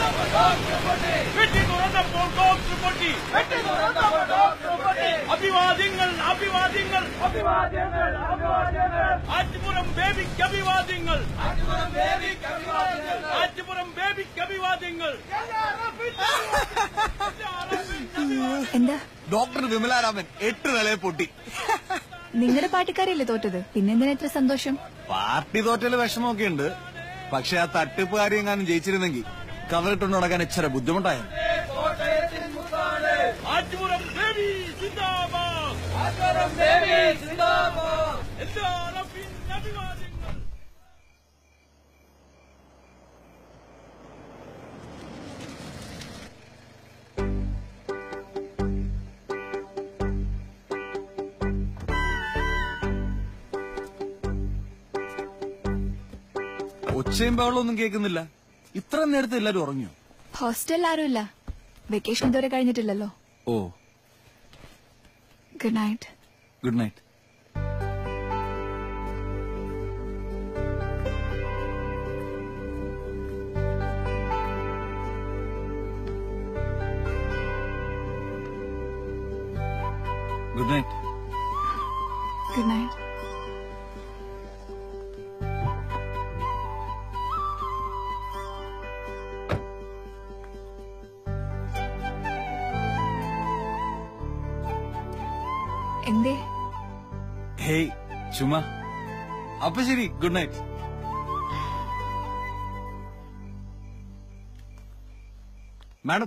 അഭിവാദ്യങ്ങൾ അഭിവാദ്യങ്ങൾ അഭിവാദ്യങ്ങൾ അഭിവാദ്യങ്ങൾ ആറ്റുപുറം ബേബിക്ക് അഭിവാദ്യങ്ങൾ ആറ്റുപുറം ബേബിക്ക് അഭിവാദ്യങ്ങൾ ആറ്റുപുറം ബേബിക്ക് അഭിവാദ്യങ്ങൾ എന്താ ഡോക്ടർ വിമലാരാമൻ എട്ട് നിലയെ പൊട്ടി നിങ്ങളുടെ പാർട്ടിക്കാരല്ലേ തോറ്റത് പിന്നെന്തിനാ ഇത്ര സന്തോഷം പാർട്ടി തോറ്റല് വിഷമമൊക്കെ ഉണ്ട് പക്ഷെ ആ തട്ടിപ്പുകാരി എങ്ങാനും ജയിച്ചിരുന്നെങ്കിൽ കവറിട്ടുകൊണ്ട് നടക്കാൻ ഇച്ചിരി ബുദ്ധിമുട്ടായിരുന്നു ആറ്റുപുറം ബേബി സിന്ദാബാദ് ആറ്റുപുറം ബേബി സിന്ദാബാദ് എല്ലാവരും പിന്നെ അഭിവാദ്യങ്ങൾ ഒച്ചയും ബഹളമൊന്നും കേൾക്കുന്നില്ല ഇത്ര നേരത്തെ എല്ലാരും ഉറങ്ങിയോ ഹോസ്റ്റലിൽ ആരുമില്ല വെക്കേഷൻ ഇതുവരെ കഴിഞ്ഞിട്ടില്ലല്ലോ oh good night good night good night good night എന്തേ ഹേയ് ചുമ അപ്പൊ ശരി ഗുഡ് നൈറ്റ് മാഡം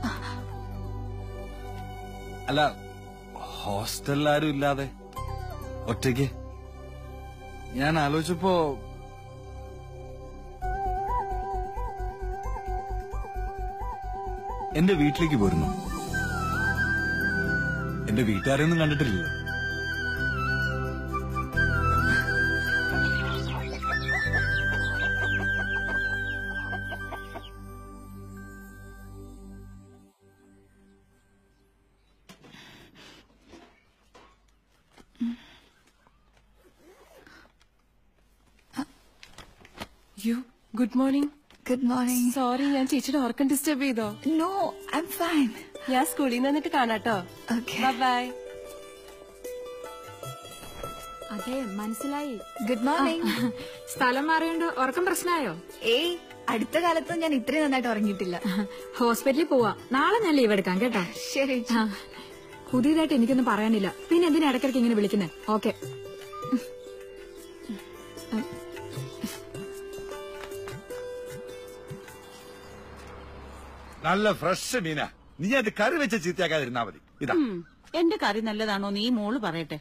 അല്ല ഹോസ്റ്റലിൽ ആരും ഇല്ലാതെ ഒറ്റയ്ക്ക് ഞാൻ ആലോചിച്ചപ്പോ എന്റെ വീട്ടിലേക്ക് പോരുന്നു എന്റെ വീട്ടുകാരെയൊന്നും കണ്ടിട്ടില്ലല്ലോ you good morning good morning sorry ഞാൻ ചേച്ചിയുടെ ഉറക്കം ഡിസ്റ്റർബ് ചെയ്തോ നോ ഐ എം ഫൈൻ ഞാൻ സ്കൂളിൽ നിന്ന് വന്നിട്ട് കാണാട്ടോ ബൈ അതെ മനസ്സിലായി ഗുഡ് മോർണിംഗ് സ്ഥലം മാറിയോണ്ട് ഉറക്കം പ്രശ്നമായോ ഏയ് അടുത്ത കാലത്ത് ഞാൻ ഇത്രയും നന്നായിട്ട് ഉറങ്ങിയിട്ടില്ല ഹോസ്പിറ്റലിൽ പോവാ നാളെ ഞാൻ ലീവ് എടുക്കാം കേട്ടോ ശരി ആ. പുതിയതായിട്ട് എനിക്കൊന്നും പറയാനില്ല പിന്നെ എന്തിനാ ഇടയ്ക്കിടയ്ക്ക് ഇങ്ങനെ വിളിക്കുന്നത് ഓക്കെ നല്ല ഫ്രഷ് മീന നീ അത് കറി വെച്ച് ചീത്തയാക്കാതിരുന്നാ മതി ഇതാ ഉം. എന്റെ കറി നല്ലതാണോ നീ മോള് പറയട്ടെ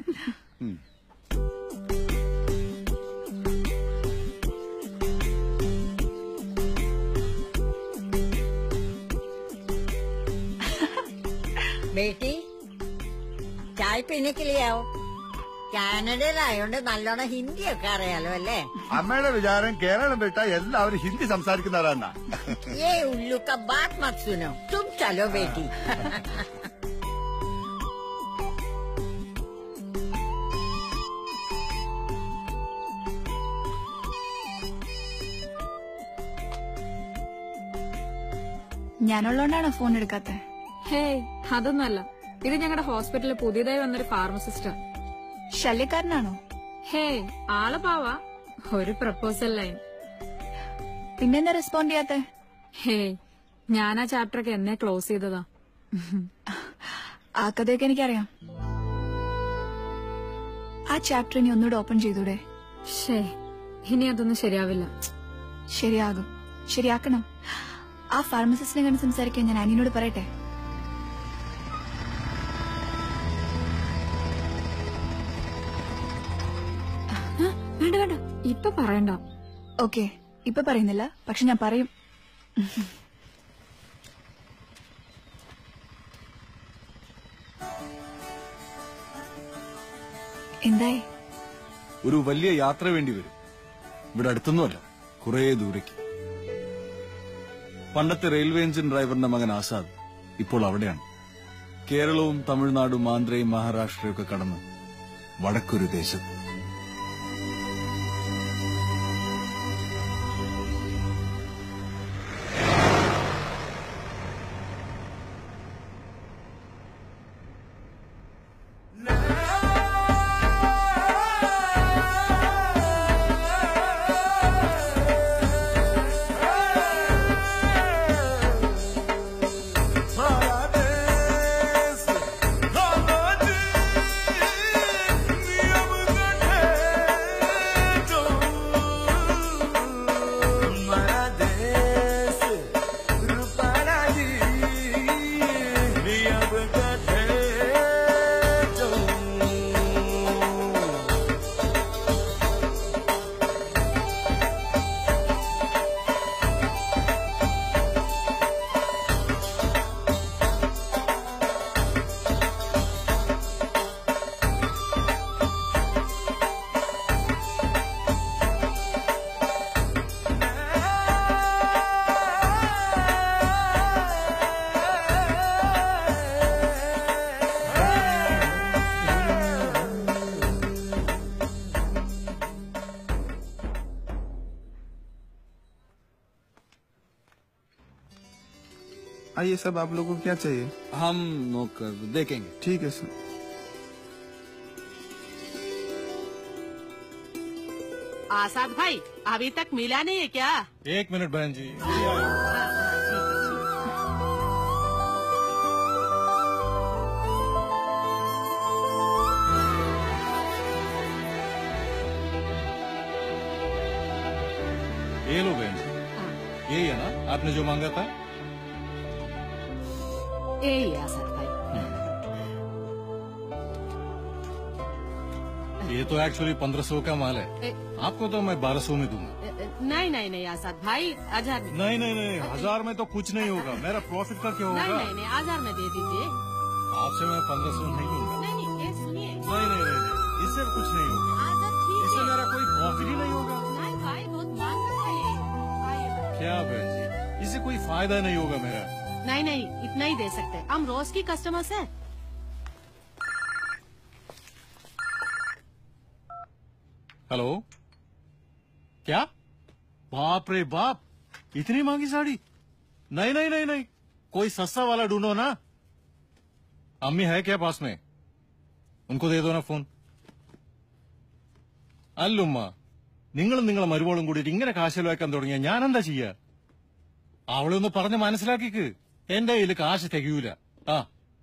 ബേട്ടി ചായ പീനെ के लिए आओ കാനഡയിലായോണ്ട് നല്ലോണം ഹിന്ദിയൊക്കെ അറിയാലോ അല്ലേ അമ്മയുടെ വിചാരം കേരളം വിട്ട എല്ലാവരും ഹിന്ദി സംസാരിക്കുന്നവരാന്നാ ये उल्लू का बात मत सुनो तुम चलो बेटी ഞാനുള്ളോണ്ടാണോ ഫോൺ എടുക്കാത്തെ ഹേയ് അതൊന്നുമല്ല ഇത് ഞങ്ങളുടെ ഹോസ്പിറ്റലിൽ പുതിയതായി വന്നൊരു ഫാർമസിസ്റ്റാ ശല്യക്കാരനാണോ ഹേയ് ആള് പാവാ ഒരു പ്രപ്പോസൽ ലൈൻ പിന്നെന്താ റെസ്പോണ്ട് ചെയ്യാത്തെ ഹേയ് ഞാൻ ആ ചാപ്റ്ററൊക്കെ എന്നെ ക്ലോസ് ചെയ്തതാ ആ കഥയൊക്കെ എനിക്കറിയാം ആ ചാപ്റ്റർ ഇനി ഒന്നുകൂടെ ഓപ്പൺ ചെയ്തൂടെ ഷേ ഇനി അതൊന്നും ശരിയാവില്ല ശരിയാകും ശരിയാക്കണം ആ ഫാർമസിസ്റ്റിനെ കണ്ട് സംസാരിക്കാൻ ഞാൻ അനിയനോട് പറയട്ടെ വേണ്ട വേണ്ട ഇപ്പൊ പറയണ്ട ഓക്കെ ഇപ്പൊ പറയുന്നില്ല പക്ഷെ ഞാൻ പറയും എന്തായി ഒരു വലിയ യാത്ര വേണ്ടി വരും ഇവിടെ അടുത്തൊന്നുമല്ല കുറേ ദൂരേക്ക് പണ്ടത്തെ റെയിൽവേ എഞ്ചിൻ ഡ്രൈവറിന്റെ മകൻ ആസാദ് ഇപ്പോൾ അവിടെയാണ് കേരളവും തമിഴ്നാടും ആന്ധ്രയും മഹാരാഷ്ട്രയും ഒക്കെ കടന്ന് വടക്കൊരു ദേശത്ത് आइए सब आप लोगों को क्या चाहिए हम नौकर देखेंगे ठीक है सर आसाद भाई अभी तक मिला नहीं है क्या एक मिनट बहन जी ये लो बहन जी यही है ना आपने जो मांगा था यही है आसाद भाई ये तो एक्चुअली पंद्रह सौ का माल है ए, आपको तो मैं बारह सौ में दूंगा ए, नहीं नहीं नहीं आसाद भाई हजार में नहीं नहीं नहीं हजार में तो कुछ नहीं होगा मेरा प्रॉफिट का क्या नहीं होगा नहीं नहीं हजार में दे दीजिए आपसे मैं पंद्रह सौ नहीं लूंगा नहीं नहीं ये सुनिए नहीं नहीं नहीं नहीं, इससे कुछ नहीं होगा इससे मेरा कोई प्रॉफिट ही नहीं होगा नहीं भाई बहुत महंगा है ये। आइए। क्या बहन जी इससे कोई फायदा नहीं होगा मेरा नहीं नहीं इतना ही दे सकते हम रोज की कस्टमर्स हैं हेलो क्या बाप रे बाप इतनी महंगी साड़ी नहीं नहीं नहीं नहीं कोई सस्ता वाला ढूंढो ना अम्मी है क्या पास में उनको दे दो ना ഫോൺ അല്ലുമ്മ നിങ്ങളും നിങ്ങളെ മരുമോളും കൂടിയിട്ട് ഇങ്ങനെ കാശ് ചെലവാക്കാൻ തുടങ്ങിയ ഞാൻ എന്താ ചെയ്യാ അവളെ ഒന്ന് പറഞ്ഞ് മനസ്സിലാക്കിക്ക് എന്റെ കയ്യിൽ കാശ് തികയൂല ആ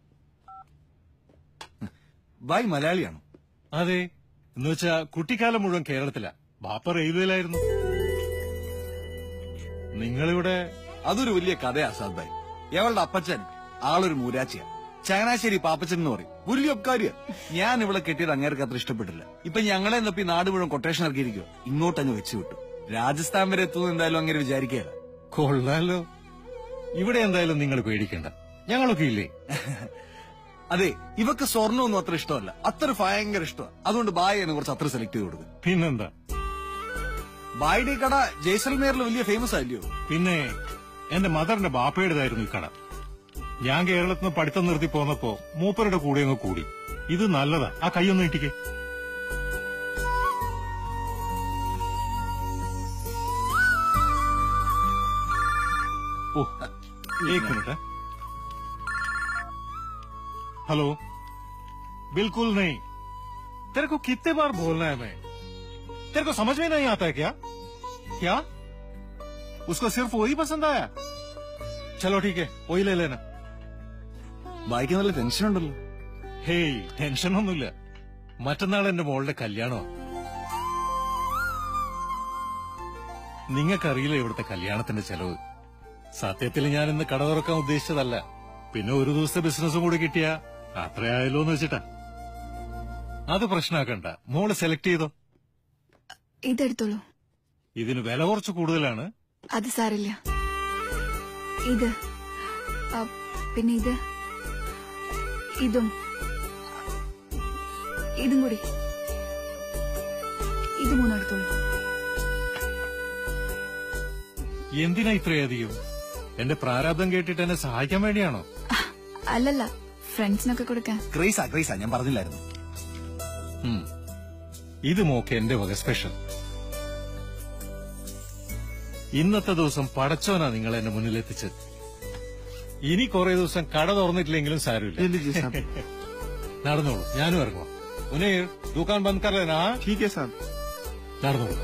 ബായ് മലയാളിയാണോ അതെ എന്ന് വെച്ചാ കുട്ടിക്കാലം മുഴുവൻ കേരളത്തിലാ ബാപ്പ റെയിൽവേയിലായിരുന്നു നിങ്ങളിവിടെ അതൊരു വലിയ കഥയാ ആസാദ് ഭായ് ഇവളുടെ അപ്പച്ചൻ ആളൊരു മൂരാച്ചിയാ ചങ്ങനാശ്ശേരി പാപ്പച്ചൻ എന്ന് പറയും വലിയ ഒപ്കാരിയ ഞാൻ ഇവിടെ കെട്ടിയത് അങ്ങേർക്ക് അത്ര ഇഷ്ടപ്പെട്ടില്ല ഇപ്പൊ ഞങ്ങളെ എന്നപ്പോ ഈ നാട് മുഴുവൻ കൊട്ടേഷൻ ഇറക്കിയിരിക്കുക ഇങ്ങോട്ടങ്ങ് വെച്ചു വിട്ടു രാജസ്ഥാൻ വരെ എത്തുന്നു എന്തായാലും അങ്ങനെ വിചാരിക്കുകയല്ല കൊള്ളാലോ ഇവിടെ എന്തായാലും നിങ്ങൾ പേടിക്കണ്ട ഞങ്ങളൊക്കെ ഇല്ലേ അതെ ഇവക്ക് സ്വർണ്ണമൊന്നും അത്ര ഇഷ്ടമല്ല അത്ര ഭയങ്കര ഇഷ്ടമാണ് അതുകൊണ്ട് ബായ് എന്നെ കുറച്ച് അത്ര സെലക്ട് ചെയ്ത് കൊടുക്കും പിന്നെന്താ ബായുടെ ഈ കട ജയ്സൽമേറിൽ വലിയ ഫേമസ് ആയില്ലയോ പിന്നെ എന്റെ മദറിന്റെ ബാപ്പയുടേതായിരുന്നു ഈ കട ഞാൻ കേരളത്തിൽ നിന്ന് പഠിത്തം നിർത്തി പോന്നപ്പോ മൂപ്പരുടെ കൂടെ അങ്ങ് കൂടി ഇത് നല്ലതാ ആ കൈയൊന്ന് ഇട്ടിക്കേ ओ एक मिनट है हेलो बिल्कुल नहीं तेरे को कितने बार बोलना है मैं तेरे को समझ में नहीं आता है क्या क्या उसको सिर्फ वही पसंद आया चलो ठीक है वही ले लेना ബായിക്ക് നല്ല ടെൻഷൻ ഉണ്ടല്ലോ ഹേയ് ടെൻഷനൊന്നുമില്ല മറ്റന്നാൾ എന്റെ മോളുടെ കല്യാണമാണ് നിങ്ങൾക്കറിയില്ല ഇവിടുത്തെ കല്യാണത്തിന്റെ ചെലവ് സത്യത്തിൽ ഞാൻ ഇന്ന് കട തുറക്കാൻ ഉദ്ദേശിച്ചതല്ല പിന്നെ ഒരു ദിവസത്തെ ബിസിനസ്സും കൂടി കിട്ടിയ അത്രയായല്ലോ എന്ന് വെച്ചിട്ടാ അത് പ്രശ്നമാക്കണ്ട മോള് സെലക്ട് ചെയ്തോ ഇതെടുത്തോളൂ ഇതിന് വില കുറച്ച് കൂടുതലാണ് അത് സാരില്ല ഇത് ആ, പിന്നെ ഇത് ഇതും ഇതും കൂടി ഇത് മൂന്നും എടുത്തോളൂ എന്തിനാ ഇത്രയധികം എന്റെ പ്രാരാബ്ദം കേട്ടിട്ട് എന്നെ സഹായിക്കാൻ വേണ്ടിയാണോ അല്ലല്ല ഫ്രണ്ട്സിനൊക്കെ കൊടുക്കാൻ ക്രൈസാ ക്രൈസാ ഞാൻ പറഞ്ഞില്ലായിരുന്നു ഉം. ഇത് മോക്ക് എന്റെ വക സ്പെഷ്യൽ ഇന്നത്തെ ദിവസം പടച്ചോനാ നിങ്ങൾ എന്നെ മുന്നിലെത്തിച്ചത് ഇനി കുറെ ദിവസം കട തുറന്നിട്ടില്ലെങ്കിലും സാരമില്ല നടന്നോളൂ ഞാനും ഇറങ്ങും ഉനീർ ദുക്കാൻ ബന്ദ് കറലേനാ ठीक है साहब നടന്നോളൂ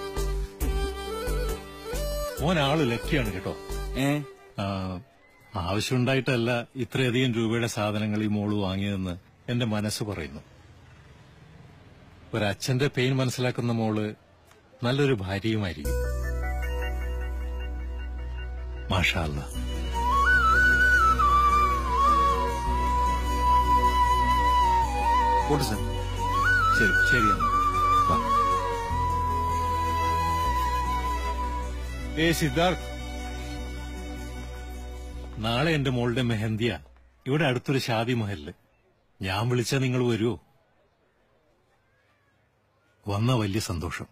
മോൻ ആള് ലക്കിയാണ് കേട്ടോ ഏ ആ, ആവശ്യമുണ്ടായിട്ടല്ല ഇത്രയധികം രൂപയുടെ സാധനങ്ങൾ ഈ മോള് വാങ്ങിയതെന്ന് എന്റെ മനസ്സ് പറയുന്നു ഒരച്ഛന്റെ പെയിൻ മനസ്സിലാക്കുന്ന മോള് നല്ലൊരു ഭാര്യയുമായിരിക്കും മാഷാ അല്ലാ പോട്ടെ സാർ ശരി ശരി എന്നാ. വാ. ഏ സിദ്ധാർത്ഥ് നാളെ എന്റെ മോളുടെ മെഹന്തിയ ഇവിടെ അടുത്തൊരു ഷാദി മഹലില് ഞാൻ വിളിച്ചാ നിങ്ങൾ വരുമോ വന്ന വലിയ സന്തോഷം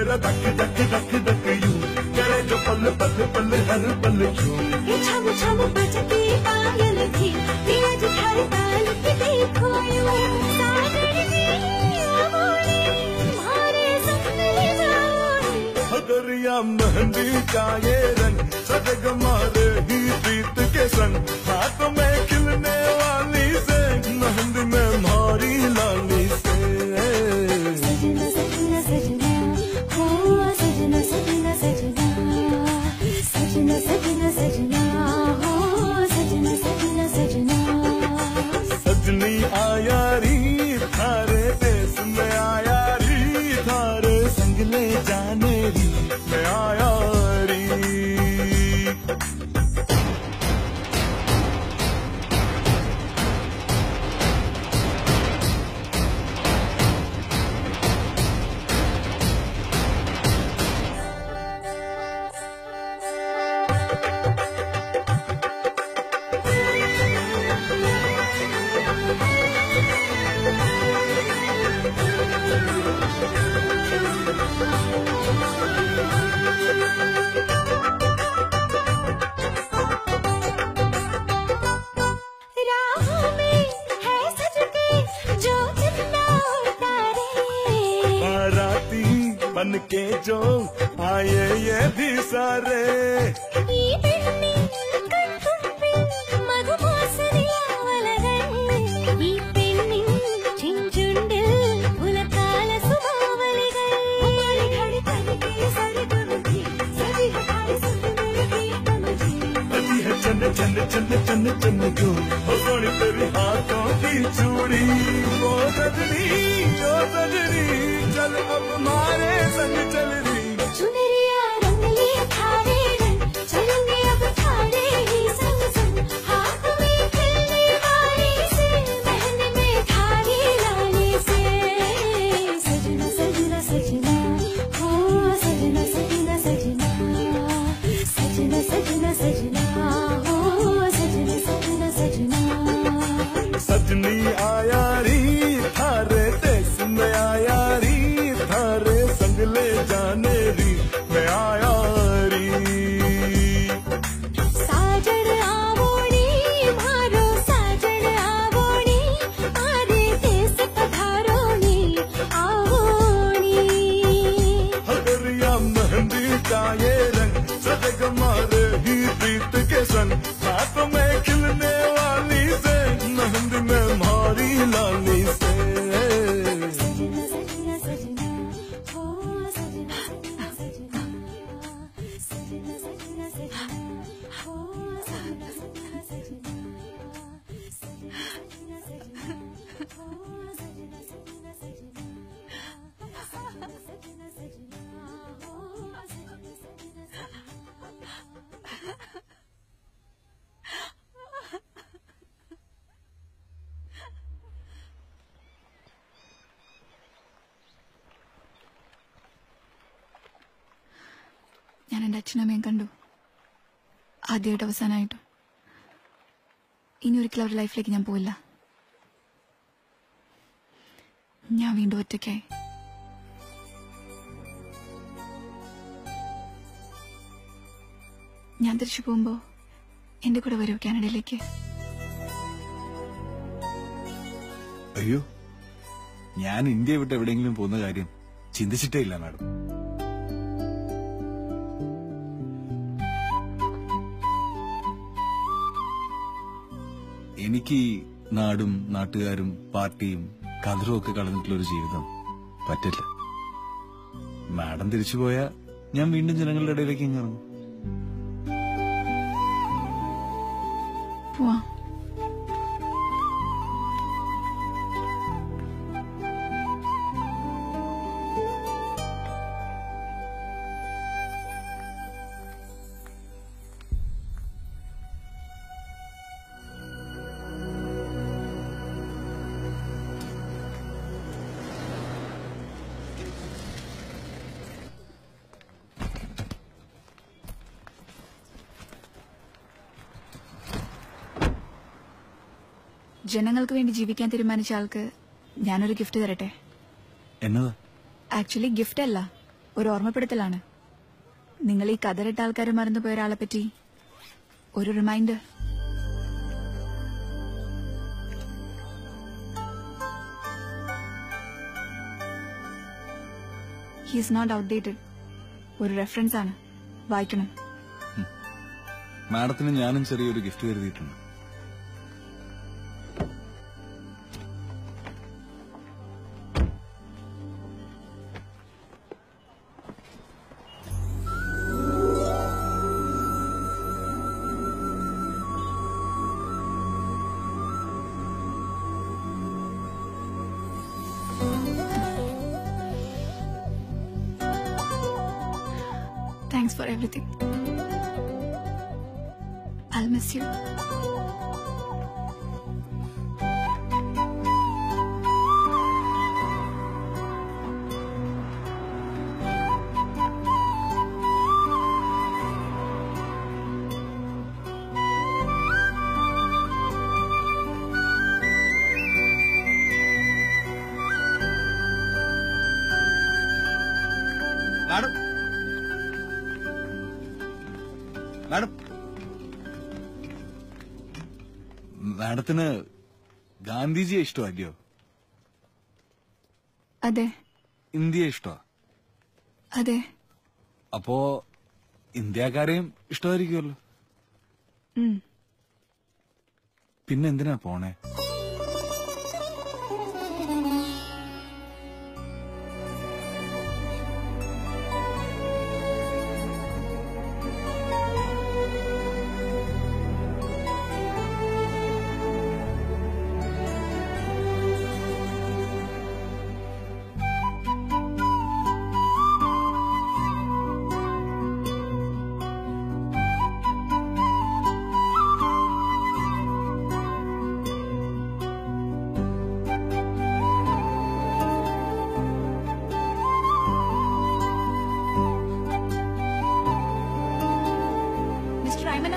मेरा धक धक धक धक यूं करे जो पल पल पल हर पल यूं ये छम छम बजती पायल थी तेज हर ताल पे देखो यूं सागर की आवाज़ें तुम्हारे सपने ले जाओ दरिया मेहंदी का ये रंग सजग मारे ही प्रीत के संग हाथ में खिलने वाली से मेहंदी में मारी लाली से सजना सजना सजना हो सजना सजना सजना सजना सजना सजना हो सजना सजना सजना सजनी आया री थारे देश में आया री थारे संग ले जाने री मैं आया री राहों में है सज के जो जिंदा उतारे बाराती बन के जो आए ये भी सारे ഈ പെണ്ണി കൺതുമ്പിൽ മധുമാസനിയാവലകൾ. ഈ പെണ്ണിൻ ചെഞ്ചുണ്ടിൽ പുലക്കാല സുമാവലികൾ. हमारी घड़ी तनिके सरगमथी, सभी हमारे सपने की तमथी। बजी है चन चन चन चन चन क्यों हो सोनी तेरी हाथों की चूड़ी ओ सजनी ओ सजनी चल अब मारे संग चल री चुनरिया रंग ले थारे रंग, चलेंगे अब थारे ही संग संग। हाथ में खिलने वाली से, बहन में थारी लाली से। सजना सजना सजना, हो सजना सजना सजना। सजना सजना सजना, हो सजना सजना सजना। सजनी आया री थारे देश में आया री थारे संग ले जाने री मैं आया री સાજણ આવોણી મારો સાજણ આવોણી મારે દેશ પધારોણી આવોણી हरिया मेहंदी का ये रंग सजग मारे ही प्रीत के संग हाथ में खिलने वाली से मेहंदी में मारी लाली से सजना सजना सजना हो सजना सजना सजना सजना सजना सजना हो सजना सजना सजना सजना सजना सजना हो सजना सजना सजना सजना सजना सजना हो सजना सजना ഞാൻ എൻ്റെ അച്ഛനമ്മയും കണ്ടു ആദ്യമായിട്ട് അവസാനമായിട്ടും ഇനി ഒരിക്കലും അവരുടെ ലൈഫിലേക്ക് ഞാൻ പോയില്ല ഞാൻ വീണ്ടും ഒറ്റയ്ക്കായി ഞാൻ തിരിച്ചു പോകുമ്പോ എന്റെ കൂടെ വരൂ കാനഡയിലേക്ക് അയ്യോ ഞാൻ ഇന്ത്യ വിട്ട് എവിടെയെങ്കിലും പോകുന്ന കാര്യം ചിന്തിച്ചിട്ടേ ഇല്ല മാഡം എനിക്ക് ഈ നാടും നാട്ടുകാരും പാർട്ടിയും കതിറും ഒക്കെ കളഞ്ഞിട്ടുള്ള ഒരു ജീവിതം പറ്റില്ല മാഡം തിരിച്ചു പോയാ ഞാൻ വീണ്ടും ജനങ്ങളുടെ ഇടയിലേക്ക് ഇങ്ങ് ഇറങ്ങും പോവാം ജനങ്ങൾക്ക് വേണ്ടി ജീവിക്കാൻ തീരുമാനിച്ച ആൾക്ക് ഞാനൊരു ഗിഫ്റ്റ് തരട്ടെ എന്നതാ ആക്ച്വലി ഗിഫ്റ്റ് അല്ല ഒരു ഓർമ്മപ്പെടുത്തലാണ് നിങ്ങൾ ഈ കതറിട്ട ആൾക്കാർ മറന്നുപോയ ഒരാളെ പറ്റി ഒരു റിമൈൻഡർ ഹീസ് നോട്ട് ഔട്ട്ഡേറ്റഡ് ഒരു റെഫറൻസ് ആണ് വായിക്കണം മാഡത്തിന് ഞാനും ചെറിയൊരു ഗിഫ്റ്റ് കരുതിയിട്ടുണ്ട് Thanks for everything. I'll miss you. Madam madam മാഡത്തിന് ഗാന്ധിജിയെ ഇഷ്ടമല്ലയോ അതെ ഇന്ത്യയെ ഇഷ്ടമാ അതെ അപ്പോ ഇന്ത്യക്കാരെയും ഇഷ്ടമായിരിക്കുമല്ലോ ഉം. പിന്നെ എന്തിനാ പോണേ മിസ്റ്റർ റൈമന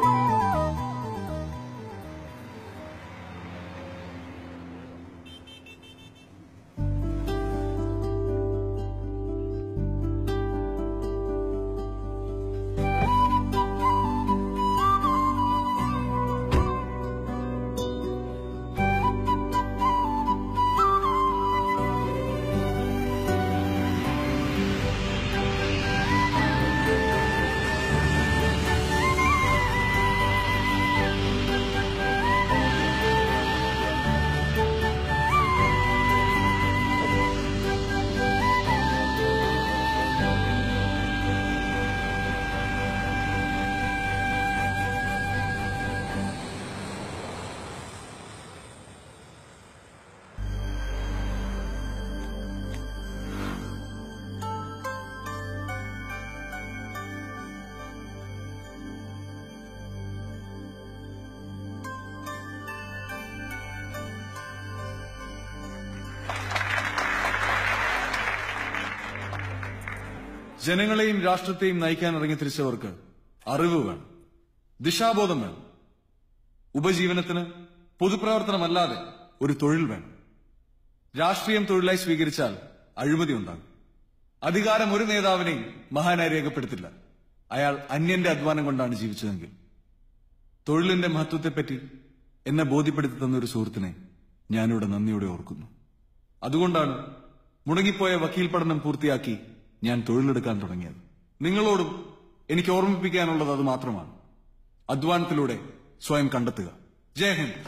ജനങ്ങളെയും രാഷ്ട്രത്തെയും നയിക്കാൻ ഇറങ്ങി തിരിച്ചവർക്ക് അറിവ് വേണം ദിശാബോധം വേണം ഉപജീവനത്തിന് പൊതുപ്രവർത്തനമല്ലാതെ ഒരു തൊഴിൽ വേണം രാഷ്ട്രീയം തൊഴിലായി സ്വീകരിച്ചാൽ അഴിമതി ഉണ്ടാകും അധികാരം ഒരു നേതാവിനെയും മഹാനായി രേഖപ്പെടുത്തില്ല അയാൾ അന്യന്റെ അധ്വാനം കൊണ്ടാണ് ജീവിച്ചതെങ്കിൽ തൊഴിലിന്റെ മഹത്വത്തെപ്പറ്റി എന്നെ ബോധ്യപ്പെടുത്തി തന്ന ഒരു സുഹൃത്തിനെ ഞാനിവിടെ നന്ദിയോടെ ഓർക്കുന്നു അതുകൊണ്ടാണ് മുടങ്ങിപ്പോയ വക്കീൽ പഠനം പൂർത്തിയാക്കി ഞാൻ തൊഴിലെടുക്കാൻ തുടങ്ങിയത് നിങ്ങളോടും എനിക്ക് ഓർമ്മിപ്പിക്കാനുള്ളത് അത് മാത്രമാണ് അധ്വാനത്തിലൂടെ സ്വയം കണ്ടെത്തുക ജയ് ഹിന്ദ്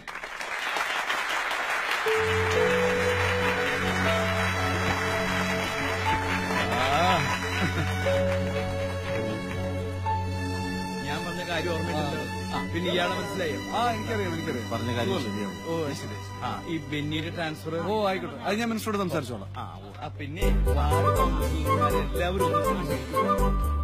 ഞാൻ പറഞ്ഞ കാര്യം ഓർമ്മയില്ലല്ലോ ആ, പിന്നെ ഇയാളെ മനസ്സിലായോ ആ എനിക്കറിയാം എനിക്കറിയാം പറഞ്ഞ കാര്യം ശരിയാവും. ഓ ശരി ആ ഈ ബെന്നിയുടെ ട്രാൻസ്ഫർ ഓ ആയിക്കോട്ടെ അത് ഞാൻ മിനിസ്റ്ററോട് സംസാരിച്ചോളാം ആ ഓ, ആ, പിന്നെ വാർഡ് കൗൺസിലർമാരെല്ലാവരും ഒന്ന് ശ്രമിക്കുക.